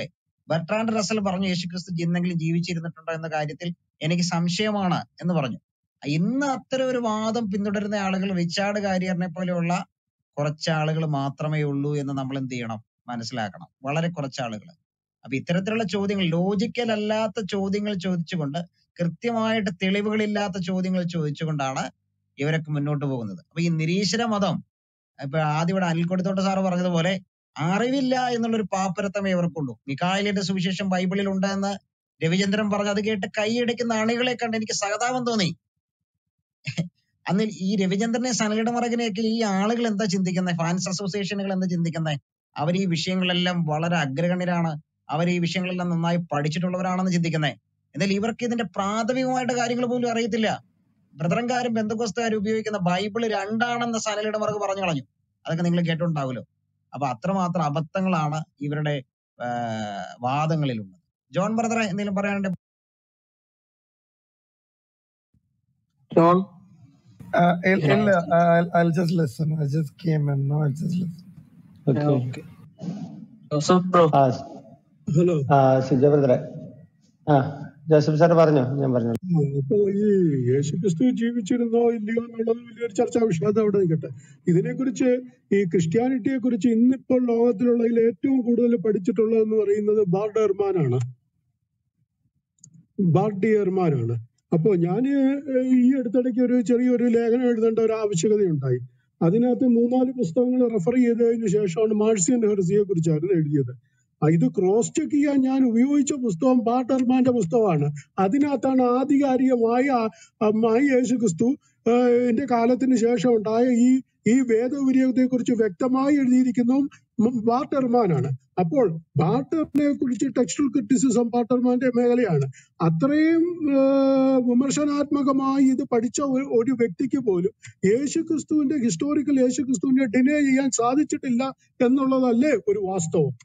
ബർട്രാൻഡ് റസൽ പറഞ്ഞു യേശുക്രിസ്തു ഇന്നെങ്കിലും ജീവിച്ചിരുന്നിട്ടുണ്ടോ എന്ന കാര്യത്തിൽ എനിക്ക് സംശയമാണ് എന്ന് പറഞ്ഞു ഇന്ന് അത്തരം ഒരു വാദം പിന്തുടരുന്ന ആളുകൾ റിച്ചാർഡ് കാരിയറിനെ പോലെയുള്ള കുറച്ച് ആളുകൾ മാത്രമേ ഉള്ളൂ എന്ന് നമ്മൾ എന്ത് ചെയ്യണം മനസ്സിലാക്കണം വളരെ കുറച്ച് ആളുകൾ അപ്പൊ ഇത്തരത്തിലുള്ള ചോദ്യങ്ങൾ ലോജിക്കൽ അല്ലാത്ത ചോദ്യങ്ങൾ ചോദിച്ചുകൊണ്ട് കൃത്യമായിട്ട് തെളിവുകളില്ലാത്ത ചോദ്യങ്ങൾ ചോദിച്ചുകൊണ്ടാണ് ഇവരൊക്കെ മുന്നോട്ട് പോകുന്നത് അപ്പൊ ഈ നിരീശ്വര മതം ഇപ്പൊ ആദ്യം ഇവിടെ അനിൽക്കൊടുത്തോട്ട് സാറ് പറഞ്ഞതുപോലെ അറിവില്ല എന്നുള്ളൊരു പാപ്പരത്തമേ ഇവർക്കുള്ളൂ മിക്കായലിന്റെ സുവിശേഷം ബൈബിളിൽ ഉണ്ട് എന്ന് രവിചന്ദ്രൻ പറഞ്ഞു അത് കേട്ട് കൈയടിക്കുന്ന അണികളെ കണ്ട് എനിക്ക് സഹതാപം തോന്നി അന്ന് ഈ രവിചന്ദ്രനെ സനലിയുടെ മറകിനെയൊക്കെ ഈ ആളുകൾ എന്താ ചിന്തിക്കുന്നത് ഫാൻസ് അസോസിയേഷനുകൾ എന്താ ചിന്തിക്കുന്നത് അവർ ഈ വിഷയങ്ങളെല്ലാം വളരെ അഗ്രഗണ്യരാണ് അവർ ഈ വിഷയങ്ങളെല്ലാം നന്നായി പഠിച്ചിട്ടുള്ളവരാണെന്ന് ചിന്തിക്കുന്നത് എന്നാൽ ഇവർക്ക് ഇതിന്റെ പ്രാഥമികമായിട്ട് കാര്യങ്ങൾ പോലും അറിയത്തില്ല ബ്രദറൻകാരും ബന്ധുക്കോസ്തുകാരും ഉപയോഗിക്കുന്ന ബൈബിള് രണ്ടാണെന്ന് സനലിയുടെ മറക് പറഞ്ഞു കളഞ്ഞു അതൊക്കെ നിങ്ങൾ കേട്ടിട്ടുണ്ടാവുമല്ലോ അപ്പൊ അത്രമാത്രം അബദ്ധങ്ങളാണ് ഇവരുടെ ആ, വാദങ്ങളിലുള്ളത് ജോൺ ബ്രദറെ എന്തെങ്കിലും പറയാനുണ്ട് John Uh, ill, ill, uh, I'll, I'll just listen. I just came in. No, I'll just listen. Okay okay Joseph bro ആ ഹലോ ആ സിജ ബ്രദറെ ആ ജോസഫ് സാർ പറഞ്ഞോ ഞാൻ പറഞ്ഞു അപ്പൊ ഈ യേശുക്രിസ്തു ജീവിച്ചിരുന്നോ ഇല്ലയോ എന്നുള്ളത് വലിയൊരു ചർച്ചാ വിഷയം അത് അവിടെ നിൽക്കട്ടെ ഇതിനെക്കുറിച്ച് ഈ ക്രിസ്ത്യാനിറ്റിയെ കുറിച്ച് ഇന്നിപ്പോൾ ലോകത്തിലുള്ളതിൽ ഏറ്റവും കൂടുതൽ പഠിച്ചിട്ടുള്ളതെന്ന് പറയുന്നത് ബാർഡർമാനാണ് ബാർഡിയർമാരാണ് അപ്പോ ഞാൻ ഈ അടുത്തിടയ്ക്ക് ഒരു ചെറിയൊരു ലേഖനം എഴുതേണ്ട ഒരു ആവശ്യകതയുണ്ടായി അതിനകത്ത് മൂന്നാല് പുസ്തകങ്ങൾ റെഫർ ചെയ്തതിനു ശേഷമാണ് മാർസിയൻ ഹെർസിയെ കുറിച്ചായിരുന്നു എഴുതിയത് ആ, ഇത് ക്രോസ് ചെക്ക് ചെയ്യാൻ ഞാൻ ഉപയോഗിച്ച പുസ്തകം ബാട്ടർമാന്റെ പുസ്തകമാണ് അതിനകത്താണ് ആധികാരികമായ മായി യേശു ക്രിസ്തു എന്റെ കാലത്തിന് ശേഷം ഉണ്ടായ ഈ ഈ വേദവിരിയത്തെ കുറിച്ച് വ്യക്തമായി എഴുതിയിരിക്കുന്നതും മ- ബാട്ടർമാനാണ് അപ്പോൾ ബാട്ടറിനെ കുറിച്ച് ടെക്സ്റ്റൽ ക്രിറ്റിസിസം ബാട്ടർമാന്റെ മേഖലയാണ് അത്രയും ആ, വിമർശനാത്മകമായി ഇത് പഠിച്ച ഒരു ഒരു വ്യക്തിക്ക് പോലും യേശുക്രിസ്തുവിന്റെ ഹിസ്റ്റോറിക്കൽ യേശുക്രിസ്തുവിനെ ഡിനേ ചെയ്യാൻ സാധിച്ചിട്ടില്ല എന്നുള്ളതല്ലേ ഒരു വാസ്തവം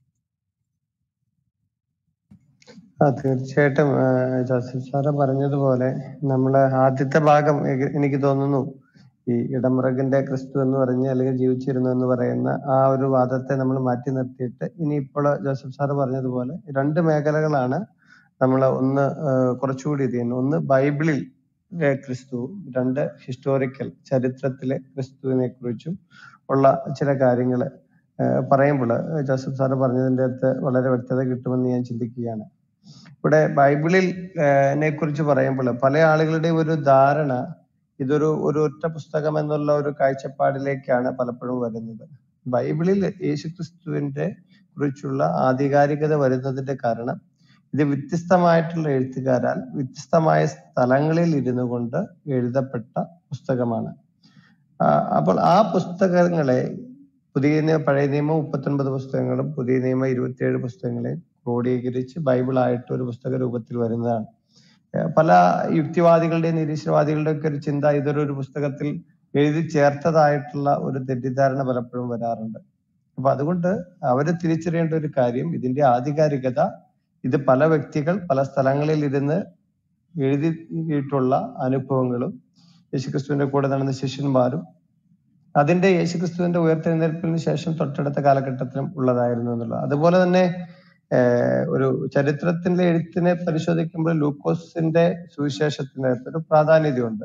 ആ തീർച്ചയായിട്ടും ആ, ജോസഫ് സാറ് പറഞ്ഞതുപോലെ നമ്മള് ആദ്യത്തെ ഭാഗം എ- എനിക്ക് തോന്നുന്നു ഈ ഇടമുറകിന്റെ ക്രിസ്തു എന്ന് പറഞ്ഞ് അല്ലെങ്കിൽ ജീവിച്ചിരുന്നു എന്ന് പറയുന്ന ആ ഒരു വാദത്തെ നമ്മൾ മാറ്റി നിർത്തിയിട്ട് ഇനി ഇപ്പോൾ ജോസഫ് സാറ് പറഞ്ഞതുപോലെ രണ്ട് മേഖലകളാണ് നമ്മൾ ഒന്ന് ആ, കുറച്ചുകൂടി ഇത് ചെയ്യുന്നത് ഒന്ന് ബൈബിളിൽ ഏ, ക്രിസ്തു രണ്ട് ഹിസ്റ്റോറിക്കൽ ചരിത്രത്തിലെ ക്രിസ്തുവിനെ കുറിച്ചും ഉള്ള ചില കാര്യങ്ങൾ പറയുമ്പോൾ ജോസഫ് സാറ് പറഞ്ഞതിൻ്റെ അടുത്ത് വളരെ വ്യക്തത കിട്ടുമെന്ന് ഞാൻ ചിന്തിക്കുകയാണ് ഇവിടെ ബൈബിളിൽ നെ കുറിച്ച് പറയുമ്പോൾ പല ആളുകളുടെയും ഒരു ധാരണ ഇതൊരു ഒരു ഒറ്റ പുസ്തകം എന്നുള്ള ഒരു കാഴ്ചപ്പാടിലേക്കാണ് പലപ്പോഴും വരുന്നത് ബൈബിളിൽ യേശുക്രിസ്തുവിന്റെ കുറിച്ചുള്ള ആധികാരികത വരുന്നതിന്റെ കാരണം ഇത് വ്യത്യസ്തമായിട്ടുള്ള എഴുത്തുകാരാൽ വ്യത്യസ്തമായ സ്ഥലങ്ങളിൽ ഇരുന്നു കൊണ്ട് എഴുതപ്പെട്ട പുസ്തകമാണ് ആ, അപ്പോൾ ആ പുസ്തകങ്ങളെ പുതിയ നിയമ പഴയ നിയമം മുപ്പത്തൊൻപത് പുസ്തകങ്ങളും പുതിയ നിയമം ഇരുപത്തിയേഴ് പുസ്തകങ്ങളെയും ക്രോഡീകരിച്ച് ബൈബിളായിട്ട് ഒരു പുസ്തക രൂപത്തിൽ വരുന്നതാണ് ഏഹ് പല യുക്തിവാദികളുടെയും നിരീശ്വരവാദികളുടെയും ഒക്കെ ഒരു ചിന്ത ഇതൊരു ഒരു പുസ്തകത്തിൽ എഴുതി ചേർത്തതായിട്ടുള്ള ഒരു തെറ്റിദ്ധാരണ പലപ്പോഴും വരാറുണ്ട് അപ്പൊ അതുകൊണ്ട് അവര് തിരിച്ചറിയേണ്ട ഒരു കാര്യം ഇതിന്റെ ആധികാരികത ഇത് പല വ്യക്തികൾ പല സ്ഥലങ്ങളിൽ ഇരുന്ന് എഴുതിയിട്ടുള്ള അനുഭവങ്ങളും യേശുക്രിസ്തുവിന്റെ കൂടെ നടന്ന ശിഷ്യന്മാരും അതിന്റെ യേശുക്രിസ്തുവിന്റെ ഉയർത്തെഴുന്നേൽപ്പിന് ശേഷം തൊട്ടടുത്ത കാലഘട്ടത്തിലും ഉള്ളതായിരുന്നു എന്നുള്ളത് അതുപോലെ തന്നെ ഏഹ് ഒരു ചരിത്രത്തിന്റെ എഴുത്തിനെ പരിശോധിക്കുമ്പോൾ ലൂക്കോസിന്റെ സുവിശേഷത്തിനകത്ത് ഒരു പ്രാധാന്യതയുണ്ട്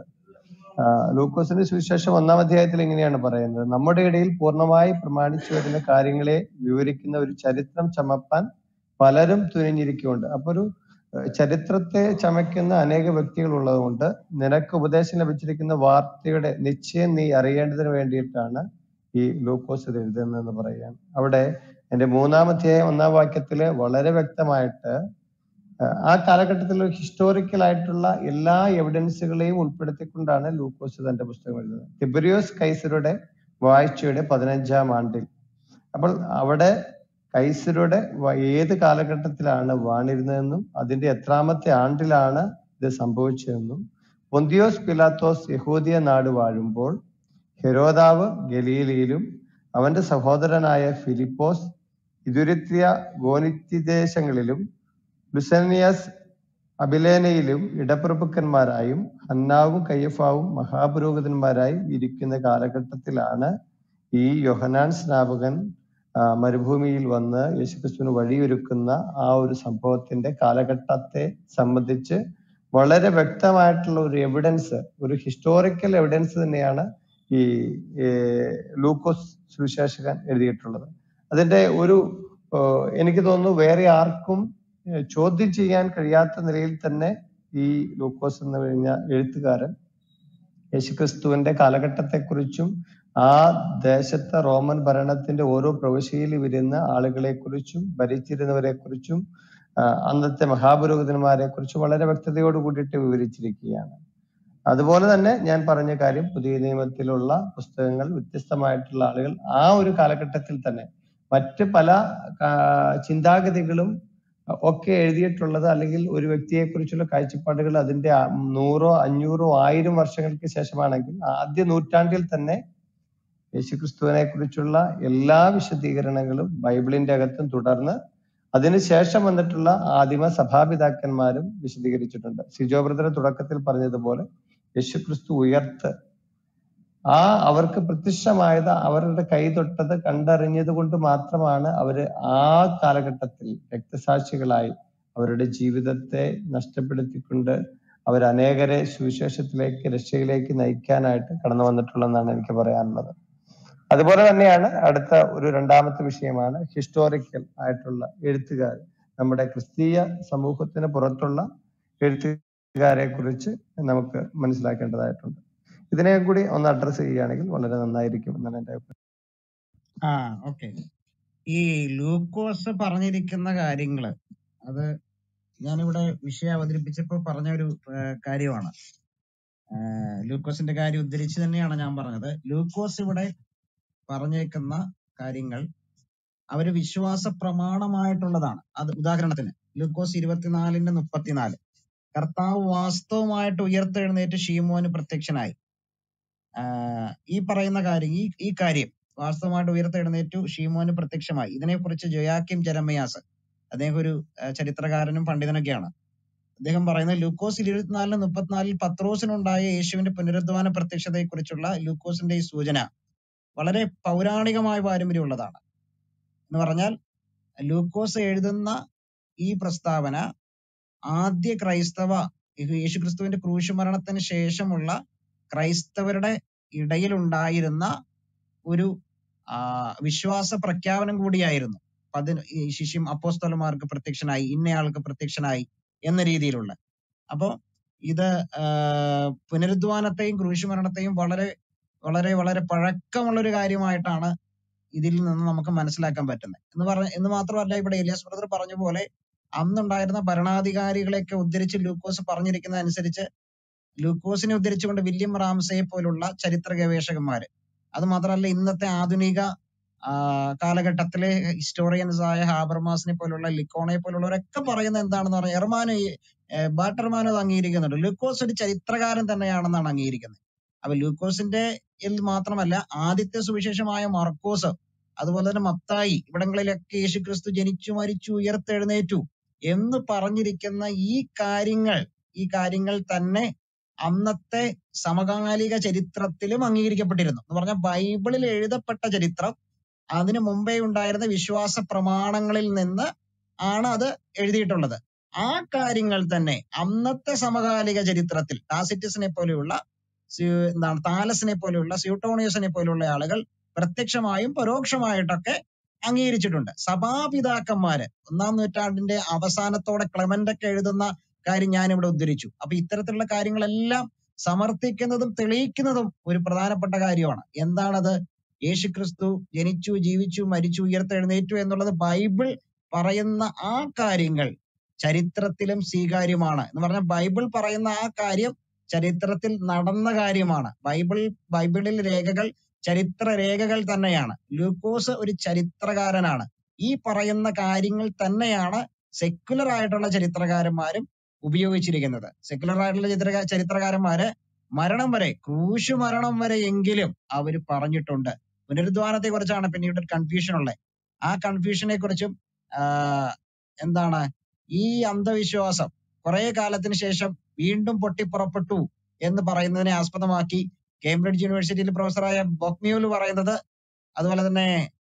ആഹ് ലൂക്കോസിന്റെ സുവിശേഷം ഒന്നാം അധ്യായത്തിൽ ഇങ്ങനെയാണ് പറയുന്നത് നമ്മുടെ ഇടയിൽ പൂർണ്ണമായി പ്രമാണിച്ചു വരുന്ന കാര്യങ്ങളെ വിവരിക്കുന്ന ഒരു ചരിത്രം ചമപ്പാൻ പലരും തുനിഞ്ഞിരിക്കുന്നുണ്ട് അപ്പൊ ഒരു ഏഹ് ചരിത്രത്തെ ചമയ്ക്കുന്ന അനേക വ്യക്തികൾ ഉള്ളതുകൊണ്ട് നിനക്ക് ഉപദേശം ലഭിച്ചിരിക്കുന്ന വാർത്തയുടെ നിശ്ചയം നീ അറിയേണ്ടതിന് വേണ്ടിയിട്ടാണ് ഈ ലൂക്കോസ് ഇത് എഴുതുന്നതെന്ന് പറയുകയാണ് അവിടെ എന്റെ മൂന്നാം അധ്യായം ഒന്നാം വാക്യത്തില് വളരെ വ്യക്തമായിട്ട് ഏഹ് ആ കാലഘട്ടത്തിൽ ഹിസ്റ്റോറിക്കൽ ആയിട്ടുള്ള എല്ലാ എവിഡൻസുകളെയും ഉൾപ്പെടുത്തിക്കൊണ്ടാണ് ലൂക്കോസ് തന്റെ പുസ്തകം എഴുതുന്നത് തിബരിയോസ് കൈസരുടെ വാഴ്ചയുടെ പതിനഞ്ചാം ആണ്ടിൽ അപ്പോൾ അവിടെ കൈസരുടെ വ- ഏത് കാലഘട്ടത്തിലാണ് വാണിരുന്നതെന്നും അതിന്റെ എത്രാമത്തെ ആണ്ടിലാണ് ഇത് സംഭവിച്ചതെന്നും പൊന്തിയോസ് പിലാത്തോസ് യഹൂദിയ നാട് വാഴുമ്പോൾ ഹെരോദാവ് ഗലീലയിലും അവന്റെ സഹോദരനായ ഫിലിപ്പോസ് ഇതുരിത്യ ഗോനിത്യദേശങ്ങളിലും ലുസനിയസ് അബിലേനയിലും ഇടപ്രഭുക്കന്മാരായും ഹന്നാവും കയ്യഫാവും മഹാപുരോഹിതന്മാരായും ഇരിക്കുന്ന കാലഘട്ടത്തിലാണ് ഈ യോഹനാൻ സ്നാപകൻ ആ, മരുഭൂമിയിൽ വന്ന് യേശുക്രിസ്തുവിന് വഴിയൊരുക്കുന്ന ആ ഒരു സംഭവത്തിന്റെ കാലഘട്ടത്തെ സംബന്ധിച്ച് വളരെ വ്യക്തമായിട്ടുള്ള ഒരു എവിഡൻസ് ഒരു ഹിസ്റ്റോറിക്കൽ എവിഡൻസ് തന്നെയാണ് ഈ ഏർ, ലൂക്കോസ് സുവിശേഷകൻ എഴുതിയിട്ടുള്ളത് അതിന്റെ ഒരു ഏർ, എനിക്ക് തോന്നുന്നു വേറെ ആർക്കും ഏർ, ചോദ്യം ചെയ്യാൻ കഴിയാത്ത നിലയിൽ തന്നെ ഈ ലൂക്കോസ് എന്ന് കഴിഞ്ഞ എഴുത്തുകാരൻ യേശുക്രിസ്തുവിന്റെ കാലഘട്ടത്തെക്കുറിച്ചും ആ ദേശത്തെ റോമൻ ഭരണത്തിന്റെ ഓരോ പ്രവിശ്യയിൽ വരുന്ന ആളുകളെ കുറിച്ചും ഭരിച്ചിരുന്നവരെ കുറിച്ചും അന്നത്തെ മഹാപുരോഹിതന്മാരെ കുറിച്ചും വളരെ വ്യക്തതയോട് കൂടിയിട്ട് വിവരിച്ചിരിക്കുകയാണ് അതുപോലെ തന്നെ ഞാൻ പറഞ്ഞ കാര്യം പുതിയ നിയമത്തിലുള്ള പുസ്തകങ്ങൾ വ്യത്യസ്തമായിട്ടുള്ള ആളുകൾ ആ ഒരു കാലഘട്ടത്തിൽ തന്നെ മറ്റ് പല ആ, ചിന്താഗതികളും ഒക്കെ എഴുതിയിട്ടുള്ളത് അല്ലെങ്കിൽ ഒരു വ്യക്തിയെ കുറിച്ചുള്ള കാഴ്ചപ്പാടുകൾ അതിന്റെ ആ നൂറോ അഞ്ഞൂറോ ആയിരം വർഷങ്ങൾക്ക് ശേഷമാണെങ്കിൽ ആദ്യ നൂറ്റാണ്ടിൽ തന്നെ യേശുക്രിസ്തുവിനെ കുറിച്ചുള്ള എല്ലാ വിശദീകരണങ്ങളും ബൈബിളിന്റെ അകത്തും തുടർന്ന് അതിനുശേഷം വന്നിട്ടുള്ള ആദിമ സഭാപിതാക്കന്മാരും വിശദീകരിച്ചിട്ടുണ്ട് സിജോ ബ്രദർ തുടക്കത്തിൽ പറഞ്ഞതുപോലെ യേശുക്രിസ്തു ഉയർത്ത് ആ അവർക്ക് പ്രത്യക്ഷമായത് അവരുടെ കൈ തൊട്ടത് കണ്ടറിഞ്ഞത് കൊണ്ട് മാത്രമാണ് അവര് ആ കാലഘട്ടത്തിൽ രക്തസാക്ഷികളായി അവരുടെ ജീവിതത്തെ നഷ്ടപ്പെടുത്തിക്കൊണ്ട് അവർ അനേകരെ സുവിശേഷത്തിലേക്ക് രക്ഷയിലേക്ക് നയിക്കാനായിട്ട് കടന്നു വന്നിട്ടുള്ളതെന്നാണ് എനിക്ക് പറയാനുള്ളത് അതുപോലെ തന്നെയാണ് അടുത്ത ഒരു രണ്ടാമത്തെ വിഷയമാണ് ഹിസ്റ്റോറിക്കൽ ആയിട്ടുള്ള എഴുത്തുകാർ നമ്മുടെ ക്രിസ്തീയ സമൂഹത്തിന് പുറത്തുള്ള എഴുത്തുകാരെ കുറിച്ച് നമുക്ക് മനസ്സിലാക്കേണ്ടതായിട്ടുണ്ട് ഇതിനെ കൂടി ഒന്ന് അഡ്രസ് ചെയ്യുകയാണെങ്കിൽ വളരെ നന്നായിരിക്കും എന്നാണ് എന്റെ അഭിപ്രായം ആ ഓക്കെ ഈ ലൂക്കോസ് പറഞ്ഞിരിക്കുന്ന കാര്യങ്ങള് അത് ഞാനിവിടെ വിഷയം അവതരിപ്പിച്ചപ്പോൾ പറഞ്ഞ ഒരു ആ, കാര്യമാണ് ആ, ലൂക്കോസിന്റെ കാര്യം ഉദ്ധരിച്ച് തന്നെയാണ് ഞാൻ പറഞ്ഞത് ലൂക്കോസ് ഇവിടെ പറഞ്ഞേക്കുന്ന കാര്യങ്ങൾ അവര് വിശ്വാസ പ്രമാണമായിട്ടുള്ളതാണ് അത് ഉദാഹരണത്തിന് ലൂക്കോസ് ഇരുപത്തിനാലിന്റെ മുപ്പത്തിനാല് കർത്താവ് വാസ്തവമായിട്ട് ഉയർത്തെഴുന്നേറ്റ് ഷീമോന് പ്രത്യക്ഷനായി ആഹ് ഈ പറയുന്ന കാര്യം ഈ ഈ കാര്യം വാസ്തവമായിട്ട് ഉയർത്തെഴുന്നേറ്റു ഷീമോന് പ്രത്യക്ഷമായി ഇതിനെക്കുറിച്ച് ജൊയാക്കിം ജെരമയാസ് അദ്ദേഹം ഒരു ആഹ് ചരിത്രകാരനും പണ്ഡിതനൊക്കെയാണ് അദ്ദേഹം പറയുന്നത് ലൂക്കോസ് ഇരുപത്തിനാലിന് മുപ്പത്തിനാലിൽ പത്രോസിനുണ്ടായ യേശുവിന്റെ പുനരുദ്ധാന പ്രത്യക്ഷതയെക്കുറിച്ചുള്ള ലൂക്കോസിന്റെ ഈ സൂചന വളരെ പൗരാണികമായ പാരമ്പര്യമുള്ളതാണ് എന്ന് പറഞ്ഞാൽ ലൂക്കോസ് എഴുതുന്ന ഈ പ്രസ്താവന ആദ്യ ക്രൈസ്തവ ഇത് യേശുക്രിസ്തുവിന്റെ ക്രൂശ് മരണത്തിന് ശേഷമുള്ള ക്രൈസ്തവരുടെ ഇടയിലുണ്ടായിരുന്ന ഒരു ആ, വിശ്വാസ പ്രഖ്യാപനം കൂടിയായിരുന്നു പതി ഈ ശിഷ്യം അപ്പോസ്തലന്മാർക്ക് പ്രത്യക്ഷനായി ഇന്നയാൾക്ക് പ്രത്യക്ഷനായി എന്ന രീതിയിലുള്ള അപ്പോ ഇത് ആ, പുനരുദ്ധാനത്തെയും ക്രൂശ് മരണത്തെയും വളരെ വളരെ വളരെ പഴക്കമുള്ള ഒരു കാര്യമായിട്ടാണ് ഇതിൽ നിന്ന് നമുക്ക് മനസ്സിലാക്കാൻ പറ്റുന്നത് എന്ന് പറഞ്ഞ എന്ന് മാത്രമല്ല ഇവിടെ എലിയാസ് ബ്രദർ പറഞ്ഞ പോലെ അന്നുണ്ടായിരുന്ന ഭരണാധികാരികളെയൊക്കെ ഉദ്ധരിച്ച് ലൂക്കോസ് പറഞ്ഞിരിക്കുന്ന അനുസരിച്ച് ലൂക്കോസിനെ ഉദ്ധരിച്ചുകൊണ്ട് വില്യം റാംസയെ പോലുള്ള ചരിത്ര ഗവേഷകന്മാര് അത് മാത്രമല്ല ഇന്നത്തെ ആധുനിക ആ, കാലഘട്ടത്തിലെ ഹിസ്റ്റോറിയൻസ് ആയ ഹാബർമാസിനെ പോലുള്ള ലിക്കോണെ പോലുള്ളവരൊക്കെ പറയുന്നത് എന്താണെന്ന് പറഞ്ഞാൽ എർമാന് ബാട്ടർമാൻ അത് അംഗീകരിക്കുന്നുണ്ട് ലൂക്കോസ് ഒരു ചരിത്രകാരൻ തന്നെയാണെന്നാണ് അംഗീകരിക്കുന്നത് അപ്പൊ ലൂക്കോസിന്റെ യിൽ മാത്രമല്ല ആദ്യത്തെ സുവിശേഷമായ മർക്കോസ് അതുപോലെ തന്നെ മത്തായി ഇവിടങ്ങളിലൊക്കെ യേശുക്രിസ്തു ജനിച്ചു മരിച്ചു ഉയർത്തെഴുന്നേറ്റു എന്ന് പറഞ്ഞിരിക്കുന്ന ഈ കാര്യങ്ങൾ ഈ കാര്യങ്ങൾ തന്നെ അന്നത്തെ സമകാലിക ചരിത്രത്തിലും അംഗീകരിക്കപ്പെട്ടിരുന്നു എന്ന് പറഞ്ഞാൽ ബൈബിളിൽ എഴുതപ്പെട്ട ചരിത്രം അതിനു മുമ്പേ ഉണ്ടായിരുന്ന വിശ്വാസ പ്രമാണങ്ങളിൽ നിന്ന് ആണ് അത് എഴുതിയിട്ടുള്ളത് ആ കാര്യങ്ങൾ തന്നെ അന്നത്തെ സമകാലിക ചരിത്രത്തിൽ ടാസിറ്റസിനെ പോലെയുള്ള സ്യു- എന്താണ് താലസിനെ പോലെയുള്ള സ്യൂട്ടോണിയസിനെ പോലെയുള്ള ആളുകൾ പ്രത്യക്ഷമായും പരോക്ഷമായിട്ടൊക്കെ അംഗീകരിച്ചിട്ടുണ്ട് സഭാപിതാക്കന്മാര് ഒന്നാം നൂറ്റാണ്ടിന്റെ അവസാനത്തോടെ ക്ലെമന്റ് ഒക്കെ എഴുതുന്ന കാര്യം ഞാൻ ഇവിടെ ഉദ്ധരിച്ചു അപ്പൊ ഇത്തരത്തിലുള്ള കാര്യങ്ങളെല്ലാം സമർത്ഥിക്കുന്നതും തെളിയിക്കുന്നതും ഒരു പ്രധാനപ്പെട്ട കാര്യമാണ് എന്താണത് യേശുക്രിസ്തു ജനിച്ചു ജീവിച്ചു മരിച്ചു ഉയർത്തെഴുന്നേറ്റു എന്നുള്ളത് ബൈബിൾ പറയുന്ന ആ കാര്യങ്ങൾ ചരിത്രത്തിലും സ്വീകാര്യമാണ് എന്ന് പറഞ്ഞാൽ ബൈബിൾ പറയുന്ന ആ കാര്യം ചരിത്രത്തിൽ നടന്ന കാര്യമാണ് ബൈബിൾ ബൈബിളിൽ രേഖകൾ ചരിത്ര രേഖകൾ തന്നെയാണ് ലൂക്കോസ് ഒരു ചരിത്രകാരനാണ് ഈ പറയുന്ന കാര്യങ്ങൾ തന്നെയാണ് സെക്യുലർ ആയിട്ടുള്ള ചരിത്രകാരന്മാരും ഉപയോഗിച്ചിരിക്കുന്നത് സെക്യുലർ ആയിട്ടുള്ള ചിത്ര ചരിത്രകാരന്മാര് മരണം വരെ ക്രൂശ് മരണം വരെ എങ്കിലും അവർ പറഞ്ഞിട്ടുണ്ട് പുനരുദ്ധാനത്തെ കുറിച്ചാണ് പിന്നീട് ഒരു കൺഫ്യൂഷൻ ഉള്ളത് ആ കൺഫ്യൂഷനെ കുറിച്ചും ആഹ് എന്താണ് ഈ അന്ധവിശ്വാസം കുറെ കാലത്തിന് ശേഷം വീണ്ടും പൊട്ടിപ്പുറപ്പെട്ടു എന്ന് പറയുന്നതിനെ ആസ്പദമാക്കി കേംബ്രിഡ്ജ് യൂണിവേഴ്സിറ്റിയിൽ പ്രൊഫസറായ ബൊക്മ്യൂൽ പറയുന്നത് അതുപോലെ തന്നെ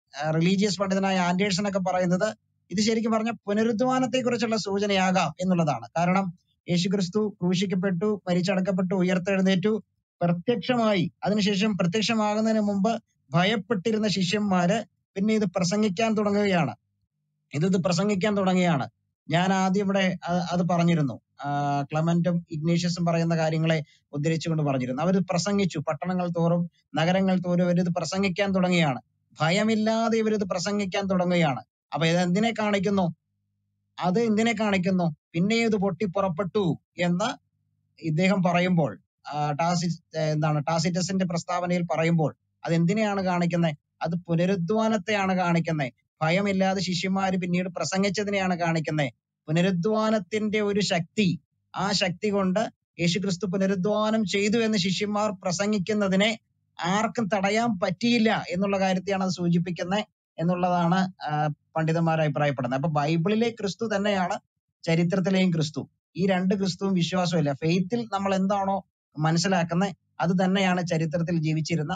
റിലീജിയസ് പണ്ഡിതനായ ആൻഡേഴ്സൺ ഒക്കെ പറയുന്നത് ഇത് ശരിക്കും പറഞ്ഞ പുനരുദ്ധാനത്തെ കുറിച്ചുള്ള സൂചനയാകാം എന്നുള്ളതാണ് കാരണം യേശുക്രിസ്തു ക്രൂശിക്കപ്പെട്ടു മരിച്ചടക്കപ്പെട്ടു ഉയർത്തെഴുന്നേറ്റു പ്രത്യക്ഷമായി അതിനുശേഷം പ്രത്യക്ഷമാകുന്നതിന് മുമ്പ് ഭയപ്പെട്ടിരുന്ന ശിഷ്യന്മാര് പിന്നെ ഇത് പ്രസംഗിക്കാൻ തുടങ്ങുകയാണ് ഇത് ഇത് പ്രസംഗിക്കാൻ തുടങ്ങിയാണ് ഞാൻ ആദ്യം ഇവിടെ അ- അത് പറഞ്ഞിരുന്നു ആ, ക്ലമന്റും ഇഗ്നേഷ്യസും പറയുന്ന കാര്യങ്ങളെ ഉദ്ധരിച്ചുകൊണ്ട് പറഞ്ഞിരുന്നു അവർ പ്രസംഗിച്ചു പട്ടണങ്ങൾ തോറും നഗരങ്ങൾ തോറും ഇവരിത് പ്രസംഗിക്കാൻ തുടങ്ങിയാണ് ഭയമില്ലാതെ ഇവരിത് പ്രസംഗിക്കാൻ തുടങ്ങുകയാണ് അപ്പൊ ഇത് എന്തിനെ കാണിക്കുന്നു അത് എന്തിനെ കാണിക്കുന്നു പിന്നെ ഇത് പൊട്ടി പുറപ്പെട്ടു എന്ന് ഇദ്ദേഹം പറയുമ്പോൾ ആ, ടാസി ഏ, എന്താണ് ടാസിറ്റസിന്റെ പ്രസ്താവനയിൽ പറയുമ്പോൾ അത് എന്തിനെയാണ് കാണിക്കുന്നത് അത് പുനരുദ്ധാനത്തെയാണ് കാണിക്കുന്നത് ഭയമില്ലാതെ ശിഷ്യന്മാര് പിന്നീട് പ്രസംഗിച്ചതിനെയാണ് കാണിക്കുന്നത് പുനരുദ്ധാനത്തിന്റെ ഒരു ശക്തി ആ ശക്തി കൊണ്ട് യേശുക്രിസ്തു പുനരുദ്ധാനം ചെയ്തു എന്ന് ശിഷ്യന്മാർ പ്രസംഗിക്കുന്നതിനെ ആർക്കും തടയാൻ പറ്റിയില്ല എന്നുള്ള കാര്യത്തെയാണ് അത് സൂചിപ്പിക്കുന്നത് എന്നുള്ളതാണ് ആ, പണ്ഡിതന്മാർ അഭിപ്രായപ്പെടുന്നത് അപ്പൊ ബൈബിളിലെ ക്രിസ്തു തന്നെയാണ് ചരിത്രത്തിലെയും ക്രിസ്തു ഈ രണ്ട് ക്രിസ്തുവും വിശ്വാസമില്ല ഫെയ്ത്തിൽ നമ്മൾ എന്താണോ മനസ്സിലാക്കുന്നത് അത് തന്നെയാണ് ചരിത്രത്തിൽ ജീവിച്ചിരുന്ന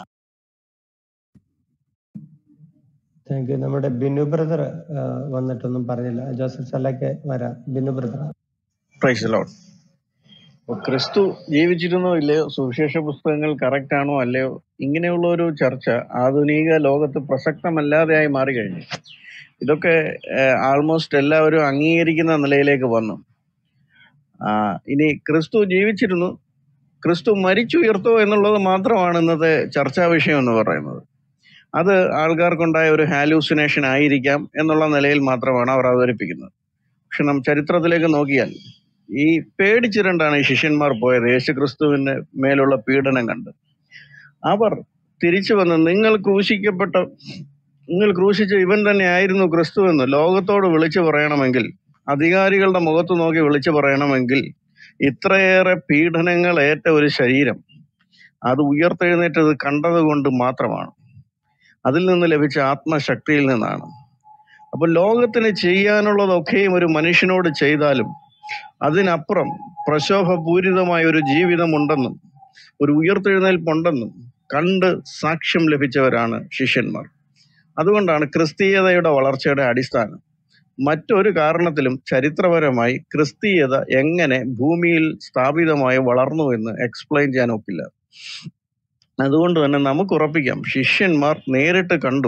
താങ്ക് യു നമ്മുടെ ബിനു ബ്രദർ വന്നിട്ടൊന്നും പറഞ്ഞില്ല ജോസഫ് സല്ലക്ക് വരാം ബിനു ബ്രദർ പ്രൈസ് ലോഡ് ക്രിസ്തു ജീവിച്ചിരുന്നോ ഇല്ലയോ സുവിശേഷ പുസ്തകങ്ങൾ കറക്റ്റ് ആണോ അല്ലയോ ഇങ്ങനെയുള്ള ഒരു ചർച്ച ആധുനിക ലോകത്ത് പ്രസക്തമല്ലാതെയായി മാറിക്കഴിഞ്ഞു ഇതൊക്കെ ആൾമോസ്റ്റ് എല്ലാവരും അംഗീകരിക്കുന്ന നിലയിലേക്ക് വന്നു ആ, ഇനി ക്രിസ്തു ജീവിച്ചിരുന്നു ക്രിസ്തു മരിച്ചുയർത്തോ എന്നുള്ളത് മാത്രമാണ് ഇന്നത്തെ ചർച്ചാ വിഷയം എന്ന് പറയുന്നത് അത് ആൾക്കാർക്കുണ്ടായ ഒരു ഹാലൂസിനേഷൻ ആയിരിക്കാം എന്നുള്ള നിലയിൽ മാത്രമാണ് അവർ അവതരിപ്പിക്കുന്നത് പക്ഷെ നാം ചരിത്രത്തിലേക്ക് നോക്കിയാൽ ഈ പേടിച്ചിരണ്ടാണ് ഈ ശിഷ്യന്മാർ പോയത് യേശുക്രിസ്തുവിന്റെ മേലുള്ള പീഡനം കണ്ട് അവർ തിരിച്ചു വന്ന് നിങ്ങൾ ക്രൂശിക്കപ്പെട്ട നിങ്ങൾ ക്രൂശിച്ച ഇവൻ തന്നെ ആയിരുന്നു ക്രിസ്തു എന്ന് ലോകത്തോട് വിളിച്ചു പറയണമെങ്കിൽ അധികാരികളുടെ മുഖത്ത് നോക്കി വിളിച്ചു പറയണമെങ്കിൽ ഇത്രയേറെ പീഡനങ്ങൾ ഏറ്റ ഒരു ശരീരം അത് ഉയർത്തെഴുന്നേറ്റത് കണ്ടത് കൊണ്ട് മാത്രമാണ് അതിൽ നിന്ന് ലഭിച്ച ആത്മശക്തിയിൽ നിന്നാണ് അപ്പൊ ലോകത്തിന് ചെയ്യാനുള്ളതൊക്കെയും ഒരു മനുഷ്യനോട് ചെയ്താലും അതിനപ്പുറം പ്രശോഭപൂരിതമായ ഒരു ജീവിതമുണ്ടെന്നും ഒരു ഉയർത്തെഴുന്നേൽപ്പുണ്ടെന്നും കണ്ട് സാക്ഷ്യം ലഭിച്ചവരാണ് ശിഷ്യന്മാർ അതുകൊണ്ടാണ് ക്രിസ്തീയതയുടെ വളർച്ചയുടെ അടിസ്ഥാനം മറ്റൊരു കാരണത്തിലും ചരിത്രപരമായി ക്രിസ്തീയത എങ്ങനെ ഭൂമിയിൽ സ്ഥാപിതമായി വളർന്നു എന്ന് എക്സ്പ്ലെയിൻ ചെയ്യാൻ ഒക്കില്ല അതുകൊണ്ട് തന്നെ നമുക്ക് ഉറപ്പിക്കാം ശിഷ്യന്മാർ നേരിട്ട് കണ്ടു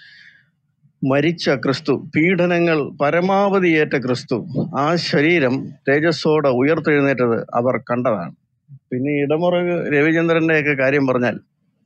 മരിച്ച ക്രിസ്തു പീഡനങ്ങൾ പരമാവധി ഏറ്റ ക്രിസ്തു ആ ശരീരം തേജസ്സോടെ ഉയർത്തെഴുന്നേറ്റത് അവർ കണ്ടതാണ് പിന്നെ ഈ ഇടമുറക് രവിചന്ദ്രന്റെ ഒക്കെ കാര്യം പറഞ്ഞാൽ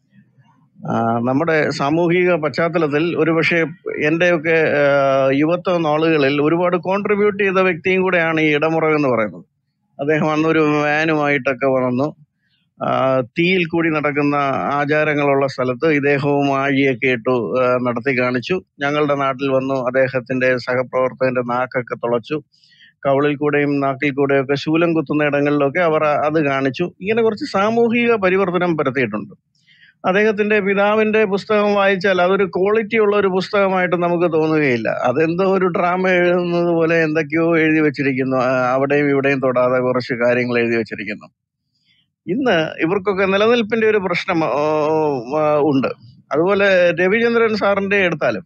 ആ, നമ്മുടെ സാമൂഹിക പശ്ചാത്തലത്തിൽ ഒരുപക്ഷെ എന്റെയൊക്കെ ആ, യുവത്വ നാളുകളിൽ ഒരുപാട് കോൺട്രിബ്യൂട്ട് ചെയ്ത വ്യക്തിയും കൂടെയാണ് ഈ ഇടമുറക് എന്ന് പറയുന്നത് അദ്ദേഹം അന്നൊരു വാനുമായിട്ടൊക്കെ വന്നു ആ, തീയിൽ കൂടി നടക്കുന്ന ആചാരങ്ങളുള്ള സ്ഥലത്ത് ഇദ്ദേഹവും ആഴിയൊക്കെ ഇട്ടു ആ, നടത്തി കാണിച്ചു ഞങ്ങളുടെ നാട്ടിൽ വന്നു അദ്ദേഹത്തിന്റെ സഹപ്രവർത്തകന്റെ നാക്കൊക്കെ തുളച്ചു കവളിൽ കൂടെയും നാക്കിൽ കൂടെയും ഒക്കെ ശൂലം കുത്തുന്ന ഇടങ്ങളിലൊക്കെ അവർ അത് കാണിച്ചു ഇങ്ങനെ കുറച്ച് സാമൂഹിക പരിവർത്തനം പരത്തിയിട്ടുണ്ട് അദ്ദേഹത്തിന്റെ പിതാവിന്റെ പുസ്തകം വായിച്ചാൽ അതൊരു ക്വാളിറ്റി ഉള്ള ഒരു പുസ്തകമായിട്ട് നമുക്ക് തോന്നുകയില്ല അതെന്തോ ഒരു ഡ്രാമ എഴുതുന്നത് പോലെ എന്തൊക്കെയോ എഴുതി വെച്ചിരിക്കുന്നു ആ, അവിടെയും ഇവിടെയും തൊടാതെ കുറച്ച് കാര്യങ്ങൾ എഴുതി വെച്ചിരിക്കുന്നു ഇന്ന് ഇവർക്കൊക്കെ നിലനിൽപ്പിന്റെ ഒരു പ്രശ്നം ആ, ആ, ഉണ്ട് അതുപോലെ രവിചന്ദ്രൻ സാറിന്റെ എടുത്താലും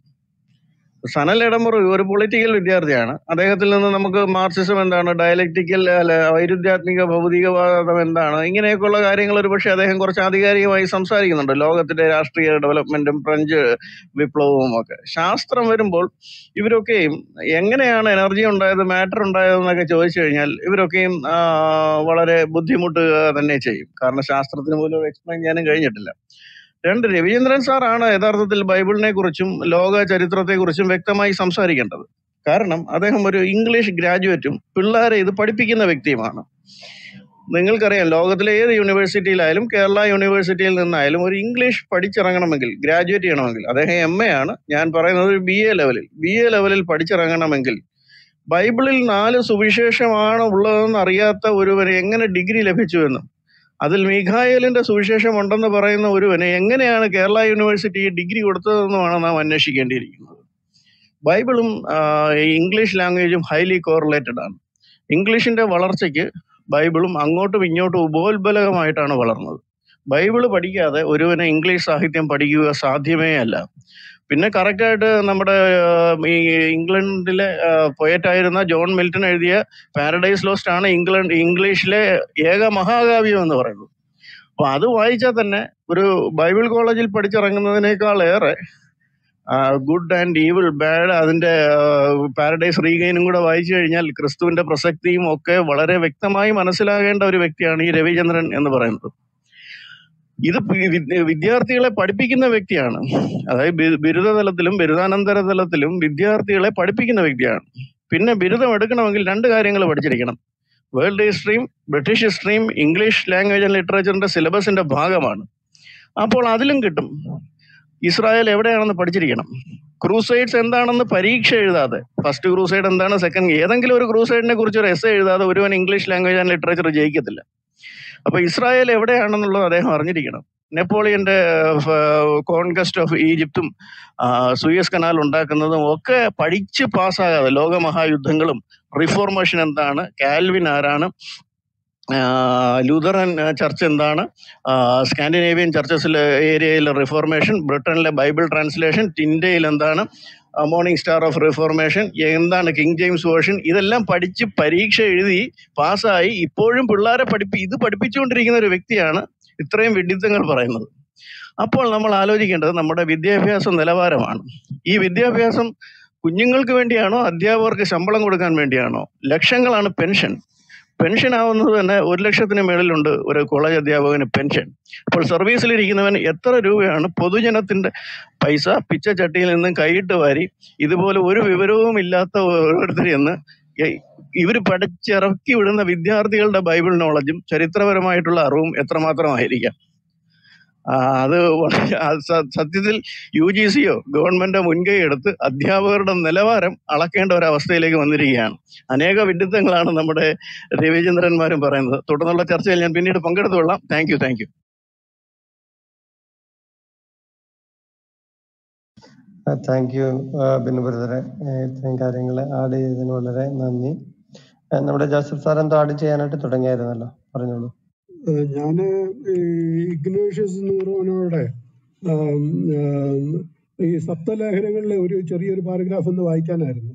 സനൽ ഇടമുറി ഒരു പൊളിറ്റിക്കൽ വിദ്യാർത്ഥിയാണ് അദ്ദേഹത്തിൽ നിന്ന് നമുക്ക് മാർക്സിസം എന്താണ് ഡയലക്റ്റിക്കൽ അല്ല വൈരുദ്ധ്യാത്മിക ഭൗതികവാദം എന്താണ് ഇങ്ങനെയൊക്കെയുള്ള കാര്യങ്ങൾ ഒരു പക്ഷേ അദ്ദേഹം കുറച്ച് ആധികാരികമായി സംസാരിക്കുന്നുണ്ട് ലോകത്തിന്റെ രാഷ്ട്രീയ ഡെവലപ്മെന്റും ഫ്രഞ്ച് വിപ്ലവവും ഒക്കെ ശാസ്ത്രം വരുമ്പോൾ ഇവരൊക്കെയും എങ്ങനെയാണ് എനർജി ഉണ്ടായത് മാറ്റർ ഉണ്ടായതെന്നൊക്കെ ചോദിച്ചു കഴിഞ്ഞാൽ ഇവരൊക്കെയും ആ, വളരെ ബുദ്ധിമുട്ടുക തന്നെ ചെയ്യും കാരണം ശാസ്ത്രത്തിന് പോലും എക്സ്പ്ലെയിൻ ചെയ്യാനും കഴിഞ്ഞിട്ടില്ല രണ്ട് രവീന്ദ്രൻ സാറാണ് യഥാർത്ഥത്തിൽ ബൈബിളിനെ കുറിച്ചും ലോക ചരിത്രത്തെ കുറിച്ചും വ്യക്തമായി സംസാരിക്കേണ്ടത് കാരണം അദ്ദേഹം ഒരു ഇംഗ്ലീഷ് ഗ്രാജുവേറ്റും പിള്ളേരെ ഇത് പഠിപ്പിക്കുന്ന വ്യക്തിയുമാണ് നിങ്ങൾക്കറിയാം ലോകത്തിലെ ഏത് യൂണിവേഴ്സിറ്റിയിലായാലും കേരള യൂണിവേഴ്സിറ്റിയിൽ നിന്നായാലും ഒരു ഇംഗ്ലീഷ് പഠിച്ചിറങ്ങണമെങ്കിൽ ഗ്രാജുവേറ്റ് ചെയ്യണമെങ്കിൽ അദ്ദേഹം എം എ ആണ് ഞാൻ പറയുന്നത് ഒരു ബി എ ലെവലിൽ ബി എ ലെവലിൽ പഠിച്ചിറങ്ങണമെങ്കിൽ ബൈബിളിൽ നാല് സുവിശേഷമാണ് ഉള്ളതെന്ന് അറിയാത്ത ഒരുവന് എങ്ങനെ ഡിഗ്രി ലഭിച്ചു എന്നും അതിൽ മീഖായേലിന്റെ സുവിശേഷം ഉണ്ടെന്ന് പറയുന്ന ഒരുവന് എങ്ങനെയാണ് കേരള യൂണിവേഴ്സിറ്റി ഡിഗ്രി കൊടുത്തതെന്നുമാണ് നാം അന്വേഷിക്കേണ്ടിയിരിക്കുന്നത് ബൈബിളും ആ, ഈ ഇംഗ്ലീഷ് ലാംഗ്വേജും ഹൈലി കോറിലേറ്റഡ് ആണ് ഇംഗ്ലീഷിന്റെ വളർച്ചയ്ക്ക് ബൈബിളും അങ്ങോട്ടും ഇങ്ങോട്ടും ഉപോത്ബലകമായിട്ടാണ് വളർന്നത് ബൈബിള് പഠിക്കാതെ ഒരുവന് ഇംഗ്ലീഷ് സാഹിത്യം പഠിക്കുക സാധ്യമേ അല്ല പിന്നെ കറക്റ്റ് ആയിട്ട് നമ്മുടെ ആ, ഈ ഇംഗ്ലണ്ടിലെ പൊയറ്റ് ആയിരുന്ന ജോൺ മിൽട്ടൺ എഴുതിയ പാരഡൈസ് ലോസ്റ്റ് ആണ് ഇംഗ്ലണ്ട് ഇംഗ്ലീഷിലെ ഏക മഹാകാവ്യം എന്ന് പറയുന്നത് അപ്പൊ അത് വായിച്ചാൽ തന്നെ ഒരു ബൈബിൾ കോളേജിൽ പഠിച്ചിറങ്ങുന്നതിനേക്കാൾ ഏറെ ഗുഡ് ആൻഡ് ഈവിൾ ബാഡ് അതിന്റെ പാരഡൈസ് റീഗൈനും കൂടെ വായിച്ചു കഴിഞ്ഞാൽ ക്രിസ്തുവിന്റെ പ്രസക്തിയും ഒക്കെ വളരെ വ്യക്തമായി മനസ്സിലാകേണ്ട ഒരു വ്യക്തിയാണ് ഈ രവിചന്ദ്രൻ എന്ന് പറയുന്നത് ഇത് പി- വി- വിദ്യാർത്ഥികളെ പഠിപ്പിക്കുന്ന വ്യക്തിയാണ് അതായത് ബി- ബിരുദ തലത്തിലും ബിരുദാനന്തര തലത്തിലും വിദ്യാർത്ഥികളെ പഠിപ്പിക്കുന്ന വ്യക്തിയാണ് പിന്നെ ബിരുദം എടുക്കണമെങ്കിൽ രണ്ട് കാര്യങ്ങൾ പഠിച്ചിരിക്കണം വേൾഡ് ഹിസ്റ്ററിയും ബ്രിട്ടീഷ് ഹിസ്റ്ററിയും ഇംഗ്ലീഷ് ലാംഗ്വേജ് ആൻഡ് ലിറ്ററേച്ചറിന്റെ സിലബസിന്റെ ഭാഗമാണ് അപ്പോൾ അതിലും കിട്ടും ഇസ്രായേൽ എവിടെയാണെന്ന് പഠിച്ചിരിക്കണം ക്രൂസൈഡ്സ് എന്താണെന്ന് പരീക്ഷ എഴുതാതെ ഫസ്റ്റ് ക്രൂസൈഡ് എന്താണ് സെക്കൻഡ് ഏതെങ്കിലും ഒരു ക്രൂസൈഡിനെ കുറിച്ച് ഒരു എസ് എഴുതാതെ ഒരുവൻ ഇംഗ്ലീഷ് ലാംഗ്വേജ് ആൻഡ് ലിറ്ററേച്ചർ ജയിക്കത്തില്ല അപ്പൊ ഇസ്രായേൽ എവിടെയാണെന്നുള്ളത് അദ്ദേഹം അറിഞ്ഞിരിക്കണം നെപ്പോളിയന്റെ കോൺകസ്റ്റ് ഓഫ് ഈജിപ്തും ആ, സൂയസ് കനാൽ ഉണ്ടാക്കുന്നതും ഒക്കെ പഠിച്ച് പാസ്സാകാതെ ലോകമഹായുദ്ധങ്ങളും റിഫോർമേഷൻ എന്താണ് കാൽവിൻ ആരാണ് ലൂതറൻ ചർച്ച് എന്താണ് സ്കാൻഡിനേവിയൻ ചർച്ചസിലെ ഏരിയയിലെ റിഫോർമേഷൻ ബ്രിട്ടനിലെ ബൈബിൾ ട്രാൻസ്ലേഷൻ ടിൻഡയിൽ എന്താണ് മോർണിംഗ് സ്റ്റാർ ഓഫ് റിഫോർമേഷൻ എന്താണ് കിങ് ജെയിംസ് വേർഷൻ ഇതെല്ലാം പഠിച്ച് പരീക്ഷ എഴുതി പാസ്സായി ഇപ്പോഴും പിള്ളേരെ പഠിപ്പി ഇത് പഠിപ്പിച്ചുകൊണ്ടിരിക്കുന്ന ഒരു വ്യക്തിയാണ് ഇത്രയും വിഡിത്തങ്ങൾ പറയുന്നത് അപ്പോൾ നമ്മൾ ആലോചിക്കേണ്ടത് നമ്മുടെ വിദ്യാഭ്യാസ നിലവാരമാണ് ഈ വിദ്യാഭ്യാസം കുഞ്ഞുങ്ങൾക്ക് വേണ്ടിയാണോ അധ്യാപകർക്ക് ശമ്പളം കൊടുക്കാൻ വേണ്ടിയാണോ ലക്ഷങ്ങളാണ് പെൻഷൻ പെൻഷൻ ആവുന്നത് തന്നെ ഒരു ലക്ഷത്തിന് മേളിലുണ്ട് ഒരു കോളേജ് അധ്യാപകന് പെൻഷൻ അപ്പോൾ സർവീസിലിരിക്കുന്നവൻ എത്ര രൂപയാണ് പൊതുജനത്തിന്റെ പൈസ പിച്ചച്ചട്ടിയിൽ നിന്നും കൈയിട്ട് വാരി ഇതുപോലെ ഒരു വിവരവും ഇല്ലാത്ത ഓരോരുത്തർ എന്ന് ഇവർ പഠിച്ചിറക്കി വിടുന്ന വിദ്യാർത്ഥികളുടെ ബൈബിൾ നോളജും ചരിത്രപരമായിട്ടുള്ള അറിവും എത്രമാത്രമായിരിക്കാം ആ, അത് വളരെ അത് സ- സത്യത്തിൽ യു ജി സിയോ ഗവൺമെന്റോ മുൻകൈ എടുത്ത് അധ്യാപകരുടെ നിലവാരം അളക്കേണ്ട ഒരു അവസ്ഥയിലേക്ക് വന്നിരിക്കുകയാണ് അനേക വിഡിത്തങ്ങളാണ് നമ്മുടെ രവിചന്ദ്രന്മാരും പറയുന്നത് തുടർന്നുള്ള ചർച്ചയിൽ ഞാൻ പിന്നീട് പങ്കെടുത്തുകൊള്ളാം thank you thank you thank you Binu ബ്രദറെ ഏഹ് ഇത്രയും കാര്യങ്ങൾ ആഡ് ചെയ്തതിന് വളരെ നന്ദി ഏഹ് നമ്മുടെ ജോസഫ് സാർ എന്തോ ആഡ് ചെയ്യാനായിട്ട് തുടങ്ങിയായിരുന്നല്ലോ പറഞ്ഞോളൂ ഏഹ് ഞാന് ഈ ഇഗ്നേഷ്യസ് നൂറോനോടെ ആം, ആം, ഈ സപ്തലേഖനങ്ങളിലെ ഒരു ചെറിയൊരു പാരഗ്രാഫ് ഒന്ന് വായിക്കാനായിരുന്നു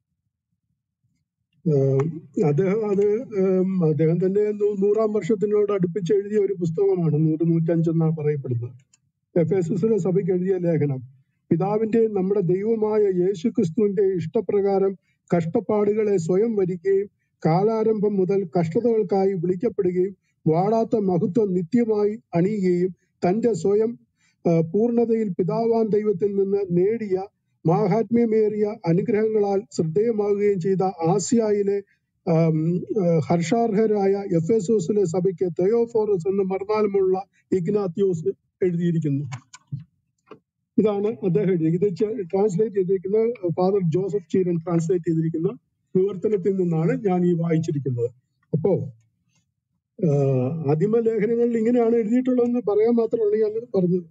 ഏഹ് അദ്ദേഹം അത് ഏം, അദ്ദേഹം തന്നെ നൂ- നൂറാം വർഷത്തിനോട് അടുപ്പിച്ച് എഴുതിയ ഒരു പുസ്തകമാണ് നൂറ് നൂറ്റഞ്ചെന്നാണ് പറയപ്പെടുന്നത് എഫ് എസ് എസിലെ സഭയ്ക്ക് എഴുതിയ ലേഖനം പിതാവിന്റെ നമ്മുടെ ദൈവമായ യേശു ക്രിസ്തുവിന്റെ ഇഷ്ടപ്രകാരം കഷ്ടപ്പാടുകളെ സ്വയം വരികയും കാലാരംഭം മുതൽ കഷ്ടതകൾക്കായി വിളിക്കപ്പെടുകയും വാടാത്ത മഹത്വം നിത്യമായി അണിയുകയും തന്റെ സ്വയം ആ, പൂർണ്ണതയിൽ പിതാവാൻ ദൈവത്തിൽ നിന്ന് നേടിയ മാഹാത്മ്യമേറിയ അനുഗ്രഹങ്ങളാൽ ശ്രദ്ധേയമാവുകയും ചെയ്ത ആസിയായിലെ ആം, ആ, ഹർഷാർഹരായ എഫേസോസിലെ സഭയ്ക്ക് തെയോഫോറസ് എന്ന മറുനാമമുള്ള ഇഗ്നാത്യോസ് എഴുതിയിരിക്കുന്നു ഇതാണ് അദ്ദേഹം എഴുതിയത് ഇത് ട്രാൻസ്ലേറ്റ് ചെയ്തിരിക്കുന്നത് ഫാദർ ജോസഫ് ചീരൻ ട്രാൻസ്ലേറ്റ് ചെയ്തിരിക്കുന്ന വിവർത്തനത്തിൽ നിന്നാണ് ഞാൻ ഈ വായിച്ചിരിക്കുന്നത് അപ്പോ ആഹ് ആദിമ ലേഖനങ്ങളിൽ ഇങ്ങനെയാണ് എഴുതിയിട്ടുള്ളതെന്ന് പറയാൻ മാത്രമാണ് ഞാൻ പറഞ്ഞത്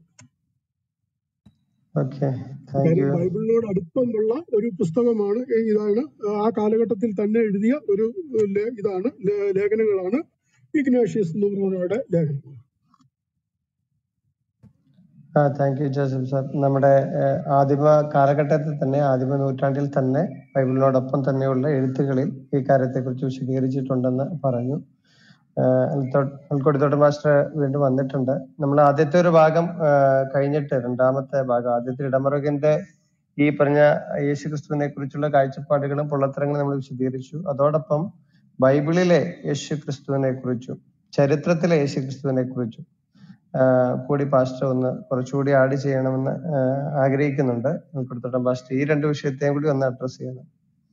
ഓക്കെ താങ്ക് കാര്യം യു ബൈബിളിനോട് അടുപ്പമുള്ള ഒരു പുസ്തകമാണ് ഈ ഇതാണ് ആ കാലഘട്ടത്തിൽ തന്നെ എഴുതിയ ഒരു ലേ- ഇതാണ് ലേ- ലേഖനങ്ങളാണ് ഇഗ്നേഷ്യസ് നൂറോനോയുടെ ലേഖനങ്ങൾ ആ താങ്ക് യു ജോസഫ് സാർ നമ്മുടെ ഏഹ്, ആദിമ കാലഘട്ടത്തിൽ തന്നെ ആദിമ നൂറ്റാണ്ടിൽ തന്നെ ബൈബിളിനോടൊപ്പം തന്നെയുള്ള എഴുത്തുകളിൽ ഈ കാര്യത്തെക്കുറിച്ച് വിശദീകരിച്ചിട്ടുണ്ടെന്ന് പറഞ്ഞു അൽക്കൊടിത്തോട്ട് മാസ്റ്റർ വീണ്ടും വന്നിട്ടുണ്ട് നമ്മൾ ആദ്യത്തെ ഒരു ഭാഗം ഏഹ്, കഴിഞ്ഞിട്ട് രണ്ടാമത്തെ ഭാഗം ആദ്യത്തെ ഇടമറുകിന്റെ ഈ പറഞ്ഞ യേശു ക്രിസ്തുവിനെ കുറിച്ചുള്ള കാഴ്ചപ്പാടുകളും പൊള്ളത്തരങ്ങളും നമ്മൾ വിശദീകരിച്ചു അതോടൊപ്പം ബൈബിളിലെ യേശു ക്രിസ്തുവിനെ കുറിച്ചും ചരിത്രത്തിലെ യേശു ക്രിസ്തുവിനെ കുറിച്ചും ആഹ് കൂടി പാസ്റ്റർ ഒന്ന് കുറച്ചുകൂടി ആഡ് ചെയ്യണമെന്ന് ആഹ് ആഗ്രഹിക്കുന്നുണ്ട് ഉൾപ്പെടുത്തോട്ടം പാസ്റ്റർ ഈ രണ്ട് വിഷയത്തെയും കൂടി ഒന്ന് അഡ്രസ് ചെയ്യണം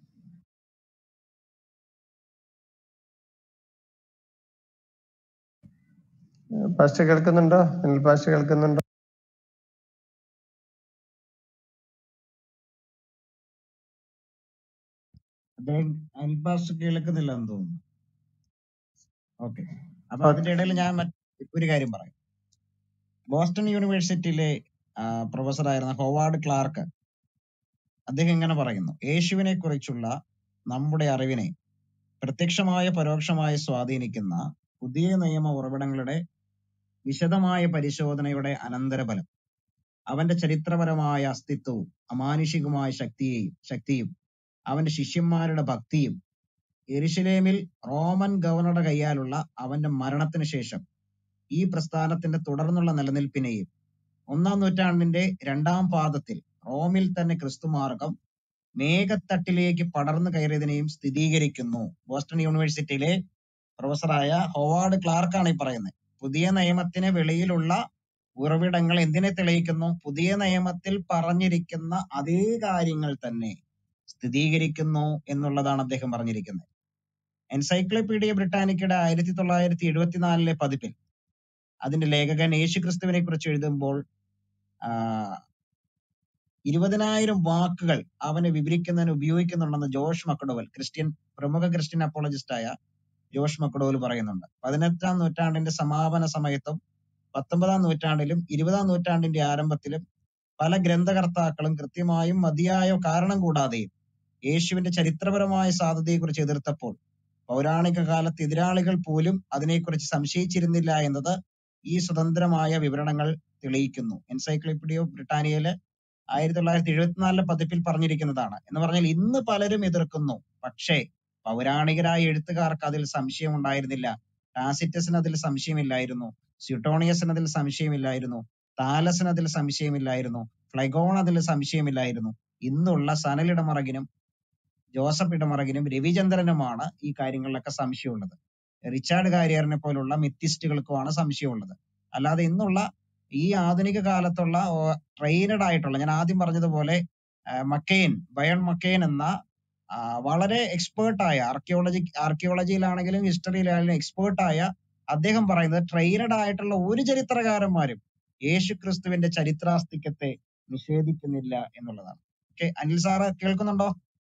ആഹ് പാസ്റ്റർ കേൾക്കുന്നുണ്ടോ അനിൽ പാസ്റ്റർ കേൾക്കുന്നുണ്ടോ അദ്ദേഹം അൽബാസ് കേൾക്കുന്നില്ലെന്ന് തോന്നുന്നു ഓക്കെ അപ്പൊ ഓക്കെ അതിന്റെ ഇടയിൽ ഞാൻ മറ്റ് ഒരു കാര്യം പറയാം ബോസ്റ്റൺ യൂണിവേഴ്സിറ്റിയിലെ പ്രൊഫസർ ആയിരുന്ന ഹൊവാർഡ് ക്ലാർക്ക് അദ്ദേഹം ഇങ്ങനെ പറയുന്നു യേശുവിനെ കുറിച്ചുള്ള നമ്മുടെ അറിവിനെ പ്രത്യക്ഷമായ പരോക്ഷമായി സ്വാധീനിക്കുന്ന പുതിയ നിയമ ഉറവിടങ്ങളുടെ വിശദമായ പരിശോധനയുടെ അനന്തരഫലം അവന്റെ ചരിത്രപരമായ അസ്തിത്വവും അമാനുഷികമായ ശക്തിയെയും ശക്തിയും അവന്റെ ശിഷ്യന്മാരുടെ ഭക്തിയും യെരുശലേമിൽ റോമൻ ഗവർണറുടെ കൈയാലുള്ള അവന്റെ മരണത്തിന് ശേഷം ഈ പ്രസ്ഥാനത്തിന്റെ തുടർന്നുള്ള നിലനിൽപ്പിനെയും ഒന്നാം നൂറ്റാണ്ടിന്റെ രണ്ടാം പാദത്തിൽ റോമിൽ തന്നെ ക്രിസ്തുമാർഗം മേഘത്തട്ടിലേക്ക് പടർന്നു കയറിയതിനെയും സ്ഥിരീകരിക്കുന്നു ബോസ്റ്റൺ യൂണിവേഴ്സിറ്റിയിലെ പ്രൊഫസറായ ഹോവാർഡ് ക്ലാർക്കാണ് ഈ പറയുന്നത് പുതിയ നിയമത്തിന് വെളിയിലുള്ള ഉറവിടങ്ങൾ എന്തിനെ തെളിയിക്കുന്നു പുതിയ നിയമത്തിൽ പറഞ്ഞിരിക്കുന്ന അതേ കാര്യങ്ങൾ തന്നെ സ്ഥിരീകരിക്കുന്നു എന്നുള്ളതാണ് അദ്ദേഹം പറഞ്ഞിരിക്കുന്നത് എൻസൈക്ലോപീഡിയ ബ്രിട്ടാനിക്കയുടെ ആയിരത്തി തൊള്ളായിരത്തി എഴുപത്തിനാലിലെ പതിപ്പിൽ അതിന്റെ ലേഖകൻ യേശു ക്രിസ്തുവിനെ കുറിച്ച് എഴുതുമ്പോൾ ആ, ഇരുപതിനായിരം വാക്കുകൾ അവനെ വിവരിക്കുന്നതിന് ഉപയോഗിക്കുന്നുണ്ടെന്ന് ജോഷ് മക്കഡോവൽ ക്രിസ്ത്യൻ പ്രമുഖ ക്രിസ്ത്യൻ അപ്പോളജിസ്റ്റ് ആയ ജോഷ് മക്കഡോവൽ പറയുന്നുണ്ട് പതിനെട്ടാം നൂറ്റാണ്ടിന്റെ സമാപന സമയത്തും പത്തൊമ്പതാം നൂറ്റാണ്ടിലും ഇരുപതാം നൂറ്റാണ്ടിന്റെ ആരംഭത്തിലും പല ഗ്രന്ഥകർത്താക്കളും കൃത്യമായും മതിയായ കാരണം കൂടാതെയും യേശുവിന്റെ ചരിത്രപരമായ സാധ്യതയെക്കുറിച്ച് എതിർത്തപ്പോൾ പൗരാണിക കാലത്ത് എതിരാളികൾ പോലും അതിനെക്കുറിച്ച് സംശയിച്ചിരുന്നില്ല എന്നത് ഈ സ്വതന്ത്രമായ വിവരണങ്ങൾ തെളിയിക്കുന്നു എൻസൈക്ലോപീഡിയ ബ്രിട്ടാനിയയിലെ ആയിരത്തി തൊള്ളായിരത്തി എഴുപത്തിനാലിലെ പതിപ്പിൽ പറഞ്ഞിരിക്കുന്നതാണ് എന്ന് പറഞ്ഞാൽ ഇന്ന് പലരും എതിർക്കുന്നു പക്ഷേ പൗരാണികരായ എഴുത്തുകാർക്ക് അതിൽ സംശയം ഉണ്ടായിരുന്നില്ല ടാസിറ്റസിന് അതിൽ സംശയമില്ലായിരുന്നു സ്യൂട്ടോണിയസിന് അതിൽ സംശയമില്ലായിരുന്നു താലസിന് അതിൽ സംശയമില്ലായിരുന്നു ഫ്ലൈഗോൺ അതിൽ സംശയമില്ലായിരുന്നു ഇന്നുള്ള സനലിടമറകിനും ജോസഫ് ഇടമറകിനും രവിചന്ദ്രനുമാണ് ഈ കാര്യങ്ങളിലൊക്കെ സംശയമുള്ളത് റിച്ചാർഡ് കാര്യറിനെ പോലുള്ള മിത്തിസ്റ്റുകൾക്കുമാണ് സംശയമുള്ളത് അല്ലാതെ ഇന്നുള്ള ഈ ആധുനിക കാലത്തുള്ള ട്രെയിനഡ് ആയിട്ടുള്ള ഞാൻ ആദ്യം പറഞ്ഞതുപോലെ ആ, മക്കെയിൻ ബയൺ മക്കെയിൻ എന്ന ആ, വളരെ എക്സ്പേർട്ടായ ആർക്കിയോളജി ആർക്കിയോളജിയിലാണെങ്കിലും ഹിസ്റ്ററിയിലാണെങ്കിലും എക്സ്പേർട്ടായ അദ്ദേഹം പറയുന്നത് ട്രെയിനഡ് ആയിട്ടുള്ള ഒരു ചരിത്രകാരന്മാരും യേശു ക്രിസ്തുവിന്റെ ചരിത്രാസ്തിക്യത്തെ നിഷേധിക്കുന്നില്ല എന്നുള്ളതാണ് ഓക്കെ അനിൽ സാറ് കേൾക്കുന്നുണ്ടോ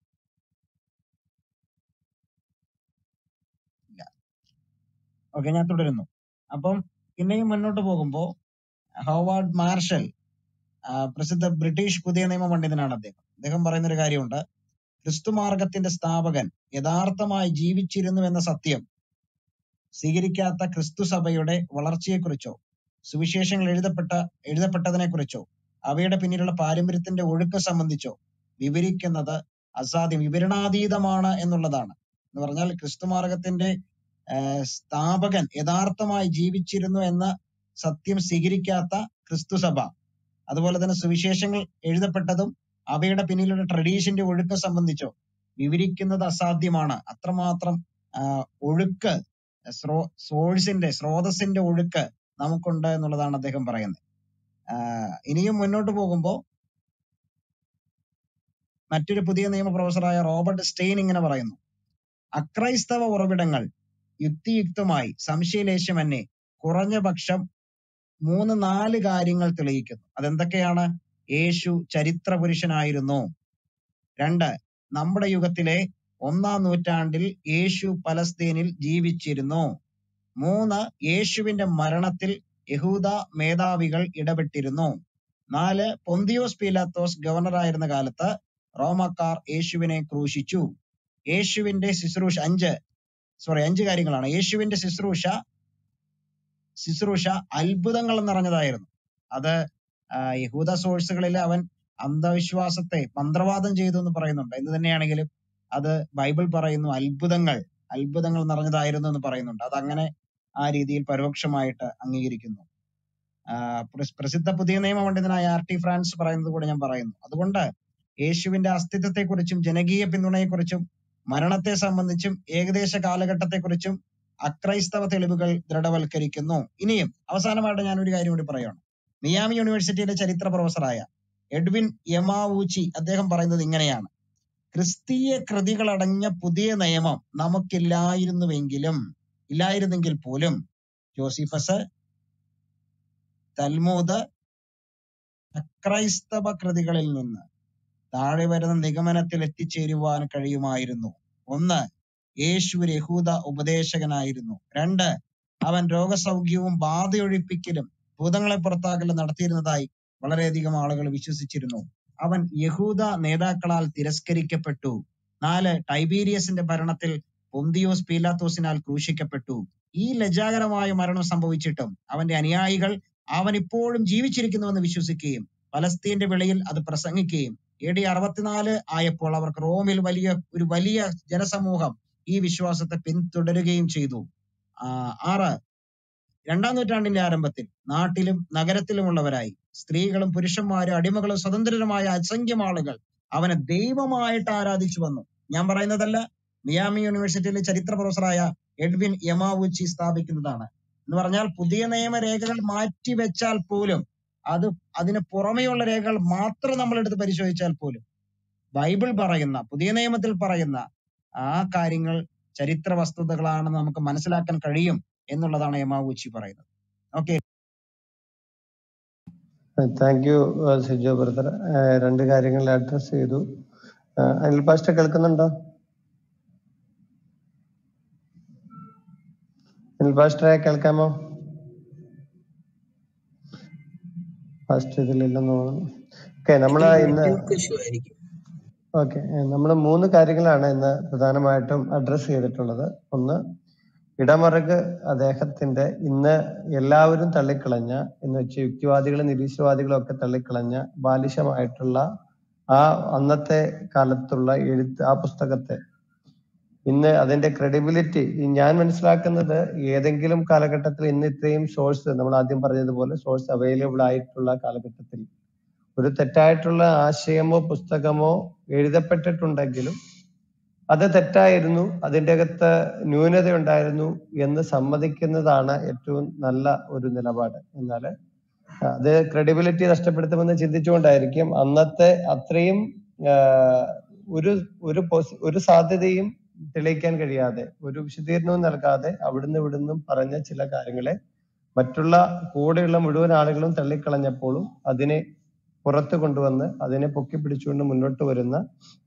ഇല്ല ഓക്കെ ഞാൻ തുടരുന്നു അപ്പം പിന്നെയും മുന്നോട്ട് പോകുമ്പോ ഹോവാർഡ് മാർഷൽ ആ, പ്രസിദ്ധ ബ്രിട്ടീഷ് പുതിയ നിയമ പണ്ഡിതനാണ് അദ്ദേഹം അദ്ദേഹം പറയുന്ന ഒരു കാര്യമുണ്ട് ക്രിസ്തു മാർഗത്തിന്റെ സ്ഥാപകൻ യഥാർത്ഥമായി ജീവിച്ചിരുന്നു എന്ന സത്യം സ്വീകരിക്കാത്ത ക്രിസ്തു സഭയുടെ വളർച്ചയെക്കുറിച്ചോ സുവിശേഷങ്ങൾ എഴുതപ്പെട്ട എഴുതപ്പെട്ടതിനെക്കുറിച്ചോ അവയുടെ പിന്നിലുള്ള പാരമ്പര്യത്തിന്റെ ഒഴുക്ക് സംബന്ധിച്ചോ വിവരിക്കുന്നത് അസാധ്യം വിവരണാതീതമാണ് എന്നുള്ളതാണ് എന്ന് പറഞ്ഞാൽ ക്രിസ്തു മാർഗത്തിന്റെ ആഹ് സ്ഥാപകൻ യഥാർത്ഥമായി ജീവിച്ചിരുന്നു എന്ന സത്യം സ്വീകരിക്കാത്ത ക്രിസ്തു സഭ അതുപോലെ തന്നെ സുവിശേഷങ്ങൾ എഴുതപ്പെട്ടതും അവയുടെ പിന്നിലുള്ള ട്രഡീഷന്റെ ഒഴുക്ക് സംബന്ധിച്ചോ വിവരിക്കുന്നത് അസാധ്യമാണ് അത്രമാത്രം ആഹ് ഒഴുക്ക് സ്രോ സോഴ്സിന്റെ സ്രോതസ്സിന്റെ ഒഴുക്ക് നമുക്കുണ്ട് എന്നുള്ളതാണ് അദ്ദേഹം പറയുന്നത് ആഹ് ഇനിയും മുന്നോട്ട് പോകുമ്പോൾ മറ്റൊരു പുതിയ നിയമ പ്രൊഫസറായ റോബർട്ട് സ്റ്റെയിൻ ഇങ്ങനെ പറയുന്നു അക്രൈസ്തവ ഉറവിടങ്ങൾ യുക്തിയുക്തമായി സംശയലേശമന്യേ കുറഞ്ഞ പക്ഷം മൂന്ന് നാല് കാര്യങ്ങൾ തെളിയിക്കുന്നു അതെന്തൊക്കെയാണ് യേശു ചരിത്ര പുരുഷനായിരുന്നു രണ്ട് നമ്മുടെ യുഗത്തിലെ ഒന്നാം നൂറ്റാണ്ടിൽ യേശു പലസ്തീനിൽ ജീവിച്ചിരുന്നു മൂന്ന് യേശുവിന്റെ മരണത്തിൽ യഹൂദ മേധാവികൾ ഇടപെട്ടിരുന്നു നാല് പൊന്തിയോസ് പീലാത്തോസ് ഗവർണറായിരുന്ന കാലത്ത് റോമക്കാർ യേശുവിനെ ക്രൂശിച്ചു യേശുവിന്റെ ശുശ്രൂഷ അഞ്ച് സോറി അഞ്ച് കാര്യങ്ങളാണ് യേശുവിന്റെ ശുശ്രൂഷ ശുശ്രൂഷ അത്ഭുതങ്ങൾ നിറഞ്ഞതായിരുന്നു അത് ആ, യഹൂദ സോഴ്സുകളിൽ അവൻ അന്ധവിശ്വാസത്തെ മന്ത്രവാദം ചെയ്തു എന്ന് പറയുന്നുണ്ട് എന്ന് തന്നെയാണെങ്കിലും അത് ബൈബിൾ പറയുന്നു അത്ഭുതങ്ങൾ അത്ഭുതങ്ങൾ നിറഞ്ഞതായിരുന്നു എന്ന് പറയുന്നുണ്ട് അത് അങ്ങനെ ആ രീതിയിൽ പരോക്ഷമായിട്ട് അംഗീകരിക്കുന്നു ആ, പ്രസ്- പ്രസിദ്ധ പുതിയ നിയമ പണ്ഡിതനായ ആർ ടി ഫ്രാൻസ് പറയുന്നത് കൂടെ ഞാൻ പറയുന്നു അതുകൊണ്ട് യേശുവിന്റെ അസ്തിത്വത്തെക്കുറിച്ചും ജനകീയ പിന്തുണയെക്കുറിച്ചും മരണത്തെ സംബന്ധിച്ചും ഏകദേശ കാലഘട്ടത്തെക്കുറിച്ചും അക്രൈസ്തവ തെളിവുകൾ ദൃഢവൽക്കരിക്കുന്നു ഇനിയും അവസാനമായിട്ട് ഞാൻ ഒരു കാര്യം കൂടി പറയുകയാണ് മിയാമി യൂണിവേഴ്സിറ്റിയുടെ ചരിത്ര പ്രൊഫസറായ എഡ്വിൻ യമാവൂച്ചി അദ്ദേഹം പറയുന്നത് ഇങ്ങനെയാണ് ക്രിസ്തീയ കൃതികളടങ്ങിയ പുതിയ നിയമം നമുക്കില്ലായിരുന്നുവെങ്കിലും ഇല്ലായിരുന്നെങ്കിൽ പോലും ജോസിഫസ് തൽമൂദ് അക്രൈസ്തവ കൃതികളിൽ നിന്ന് താഴെ വരുന്ന നിഗമനത്തിൽ എത്തിച്ചേരുവാൻ കഴിയുമായിരുന്നു ഒന്ന് യേശു ഒരു യഹൂദ ഉപദേശകനായിരുന്നു രണ്ട് അവൻ രോഗസൗഖ്യവും ബാധയൊഴിപ്പിക്കലും ഭൂതങ്ങളെ പുറത്താക്കലും നടത്തിയിരുന്നതായി വളരെയധികം ആളുകൾ വിശ്വസിച്ചിരുന്നു അവൻ യഹൂദ നേതാക്കളാൽ തിരസ്കരിക്കപ്പെട്ടു നാല് ടൈബീരിയസിന്റെ ഭരണത്തിൽ പൊന്തിയോസ് പീലാത്തോസിനാൽ ക്രൂശിക്കപ്പെട്ടു ഈ ലജ്ജാകരമായ മരണം സംഭവിച്ചിട്ടും അവന്റെ അനുയായികൾ അവൻ ഇപ്പോഴും ജീവിച്ചിരിക്കുന്നുവെന്ന് വിശ്വസിക്കുകയും പലസ്തീന്റെ വെളിയിൽ അത് പ്രസംഗിക്കുകയും എ ഡി അറുപത്തിനാല് ആയപ്പോൾ അവർക്ക് റോമിൽ വലിയ ഒരു വലിയ ജനസമൂഹം ഈ വിശ്വാസത്തെ പിന്തുടരുകയും ചെയ്തു ആ, ആറ് രണ്ടാം നൂറ്റാണ്ടിന്റെ ആരംഭത്തിൽ നാട്ടിലും നഗരത്തിലുമുള്ളവരായി സ്ത്രീകളും പുരുഷന്മാരും അടിമകളും സ്വതന്ത്രരുമായ അസംഖ്യം ആളുകൾ അവനെ ദൈവമായിട്ട് ആരാധിച്ചു വന്നു ഞാൻ പറയുന്നതല്ല മിയാമി യൂണിവേഴ്സിറ്റിയിലെ ചരിത്ര പ്രൊഫസറായ എഡ്വിൻ യമാവുച്ചി സ്ഥാപിക്കുന്നതാണ് എന്ന് പറഞ്ഞാൽ പുതിയ നിയമരേഖകൾ മാറ്റി വെച്ചാൽ പോലും അത് അതിന് പുറമെയുള്ള രേഖകൾ മാത്രം നമ്മൾ എടുത്ത് പരിശോധിച്ചാൽ പോലും ബൈബിൾ പറയുന്ന പുതിയ നിയമത്തിൽ പറയുന്ന ആ കാര്യങ്ങൾ ചരിത്ര വസ്തുതകളാണെന്ന് നമുക്ക് മനസ്സിലാക്കാൻ കഴിയും എന്നുള്ളതാണ് യമാവുച്ചി പറയുന്നത് okay thank you Sijo brother രണ്ട് കാര്യങ്ങൾ അഡ്രസ് ചെയ്തു ആ, അനിൽ പാസ്റ്റർ കേൾക്കുന്നുണ്ടോ അനിൽ പാസ്റ്ററെ കേൾക്കാമോ പാസ്റ്റർ ഇതിലില്ലെന്ന് തോന്നുന്നു ഓക്കെ നമ്മള് ഇന്ന് നെറ്റ്വർക്ക് ഇഷ്യൂ ആയിരിക്കും ഓക്കെ നമ്മൾ മൂന്ന് കാര്യങ്ങളാണ് ഇന്ന് പ്രധാനമായിട്ടും അഡ്രസ് ചെയ്തിട്ടുള്ളത് ഒന്ന് ഇടമറുക് അദ്ദേഹത്തിന്റെ ഇന്ന് എല്ലാവരും തള്ളിക്കളഞ്ഞ എന്ന് വെച്ച് യുക്തിവാദികളും നിരീശ്വരവാദികളും ഒക്കെ തള്ളിക്കളഞ്ഞ ബാലിശമായിട്ടുള്ള ആ അന്നത്തെ കാലത്തുള്ള എഴുത്ത് ആ പുസ്തകത്തെ ഇന്ന് അതിന്റെ ക്രെഡിബിലിറ്റി ഞാൻ മനസ്സിലാക്കുന്നത് ഏതെങ്കിലും കാലഘട്ടത്തിൽ ഇന്ന് ഇത്രയും സോഴ്സ് നമ്മൾ ആദ്യം പറഞ്ഞതുപോലെ സോഴ്സ് അവൈലബിൾ ആയിട്ടുള്ള കാലഘട്ടത്തിൽ ഒരു തെറ്റായിട്ടുള്ള ആശയമോ പുസ്തകമോ എഴുതപ്പെട്ടിട്ടുണ്ടെങ്കിലും അത് തെറ്റായിരുന്നു അതിന്റെ അകത്ത് ന്യൂനത ഉണ്ടായിരുന്നു എന്ന് സമ്മതിക്കുന്നതാണ് ഏറ്റവും നല്ല ഒരു നിലപാട് എന്നാൽ അത് ക്രെഡിബിലിറ്റി നഷ്ടപ്പെടുത്തുമെന്ന് ചിന്തിച്ചുകൊണ്ടായിരിക്കും അന്നത്തെ അത്രയും ആഹ്, ഒരു ഒരു പോസി- ഒരു സാധ്യതയും തെളിയിക്കാൻ കഴിയാതെ ഒരു വിശദീകരണവും നൽകാതെ അവിടുന്ന് ഇവിടുന്നും പറഞ്ഞ ചില കാര്യങ്ങളെ മറ്റുള്ള കൂടെയുള്ള മുഴുവൻ ആളുകളും തള്ളിക്കളഞ്ഞപ്പോഴും അതിനെ പുറത്തു കൊണ്ടുവന്ന് അതിനെ പൊക്കി പിടിച്ചുകൊണ്ട് മുന്നോട്ട് വരുന്ന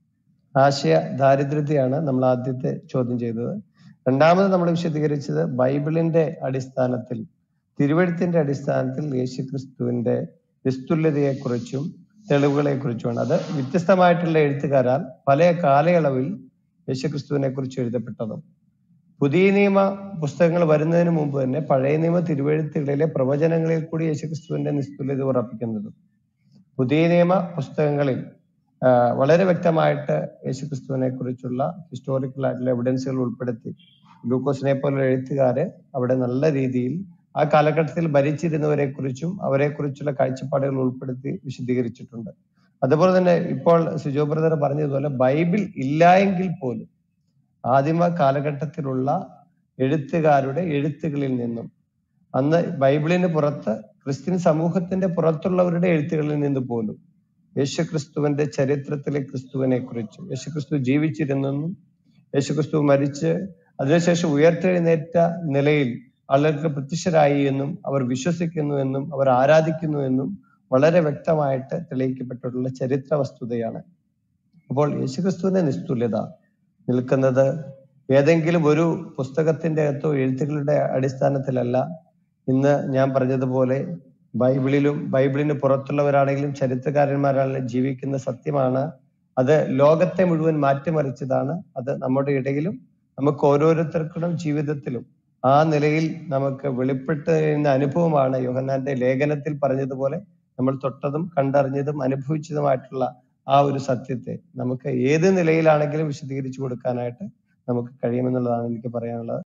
ആശയ ദാരിദ്ര്യത്തെയാണ് നമ്മൾ ആദ്യത്തെ ചോദ്യം ചെയ്തത് രണ്ടാമത് നമ്മൾ വിശദീകരിച്ചത് ബൈബിളിന്റെ അടിസ്ഥാനത്തിൽ തിരുവഴുത്തിന്റെ അടിസ്ഥാനത്തിൽ യേശു ക്രിസ്തുവിന്റെ നിസ്തുല്യതയെക്കുറിച്ചും തെളിവുകളെക്കുറിച്ചുമാണ് അത് വ്യത്യസ്തമായിട്ടുള്ള എഴുത്തുകാരാൽ പല കാലയളവിൽ യേശുക്രിസ്തുവിനെ കുറിച്ച് എഴുതപ്പെട്ടതും പുതിയ നിയമ പുസ്തകങ്ങൾ വരുന്നതിന് മുമ്പ് തന്നെ പഴയ നിയമ തിരുവഴുത്തുകളിലെ പ്രവചനങ്ങളിൽ കൂടി യേശുക്രിസ്തുവിന്റെ നിസ്തുല്യത ഉറപ്പിക്കുന്നതും പുതിയ നിയമ പുസ്തകങ്ങളിൽ ആ, വളരെ വ്യക്തമായിട്ട് യേശുക്രിസ്തുവിനെ കുറിച്ചുള്ള ഹിസ്റ്റോറിക്കൽ ആയിട്ടുള്ള എവിഡൻസുകൾ ഉൾപ്പെടുത്തി ലൂക്കോസിനെ പോലെ എഴുത്തുകാര് അവിടെ നല്ല രീതിയിൽ ആ കാലഘട്ടത്തിൽ ഭരിച്ചിരുന്നവരെ കുറിച്ചും അവരെ കുറിച്ചുള്ള കാഴ്ചപ്പാടുകൾ ഉൾപ്പെടുത്തി വിശദീകരിച്ചിട്ടുണ്ട് അതുപോലെ തന്നെ ഇപ്പോൾ സിജോ ബ്രദർ പറഞ്ഞതുപോലെ ബൈബിൾ ഇല്ലായെങ്കിൽ പോലും ആദിമ കാലഘട്ടത്തിലുള്ള എഴുത്തുകാരുടെ എഴുത്തുകളിൽ നിന്നും അന്ന് ബൈബിളിന് പുറത്ത് ക്രിസ്ത്യൻ സമൂഹത്തിന്റെ പുറത്തുള്ളവരുടെ എഴുത്തുകളിൽ നിന്ന് പോലും യേശുക്രിസ്തുവിന്റെ ചരിത്രത്തിലെ ക്രിസ്തുവിനെ കുറിച്ച് യേശുക്രിസ്തു ജീവിച്ചിരുന്നെന്നും യേശുക്രിസ്തു മരിച്ച് അതിനുശേഷം ഉയർത്തെഴുന്നേറ്റ നിലയിൽ ആളുകൾക്ക് പ്രത്യക്ഷരായി എന്നും അവർ വിശ്വസിക്കുന്നു എന്നും അവർ ആരാധിക്കുന്നു എന്നും വളരെ വ്യക്തമായിട്ട് തെളിയിക്കപ്പെട്ടിട്ടുള്ള ചരിത്ര വസ്തുതയാണ് അപ്പോൾ യേശുക്രിസ്തുവിന്റെ നിസ്തുല്യത നിൽക്കുന്നത് ഏതെങ്കിലും ഒരു പുസ്തകത്തിന്റെ അകത്തോ എഴുത്തുകളുടെ അടിസ്ഥാനത്തിലല്ല ഇന്ന് ഞാൻ പറഞ്ഞതുപോലെ ബൈബിളിലും ബൈബിളിന് പുറത്തുള്ളവരാണെങ്കിലും ചരിത്രകാരന്മാരാണെങ്കിലും ജീവിക്കുന്ന സത്യമാണ് അത് ലോകത്തെ മുഴുവൻ മാറ്റിമറിച്ചതാണ് അത് നമ്മുടെ ഇടയിലും നമുക്ക് ഓരോരുത്തർക്കും ജീവിതത്തിലും ആ നിലയിൽ നമുക്ക് വെളിപ്പെട്ട് വരുന്ന അനുഭവമാണ് യോഹന്നാന്റെ ലേഖനത്തിൽ പറഞ്ഞതുപോലെ നമ്മൾ തൊട്ടതും കണ്ടറിഞ്ഞതും അനുഭവിച്ചതുമായിട്ടുള്ള ആ ഒരു സത്യത്തെ നമുക്ക് ഏത് നിലയിലാണെങ്കിലും വിശദീകരിച്ചു കൊടുക്കാനായിട്ട് നമുക്ക് കഴിയുമെന്നുള്ളതാണ് എനിക്ക് പറയാനുള്ളത്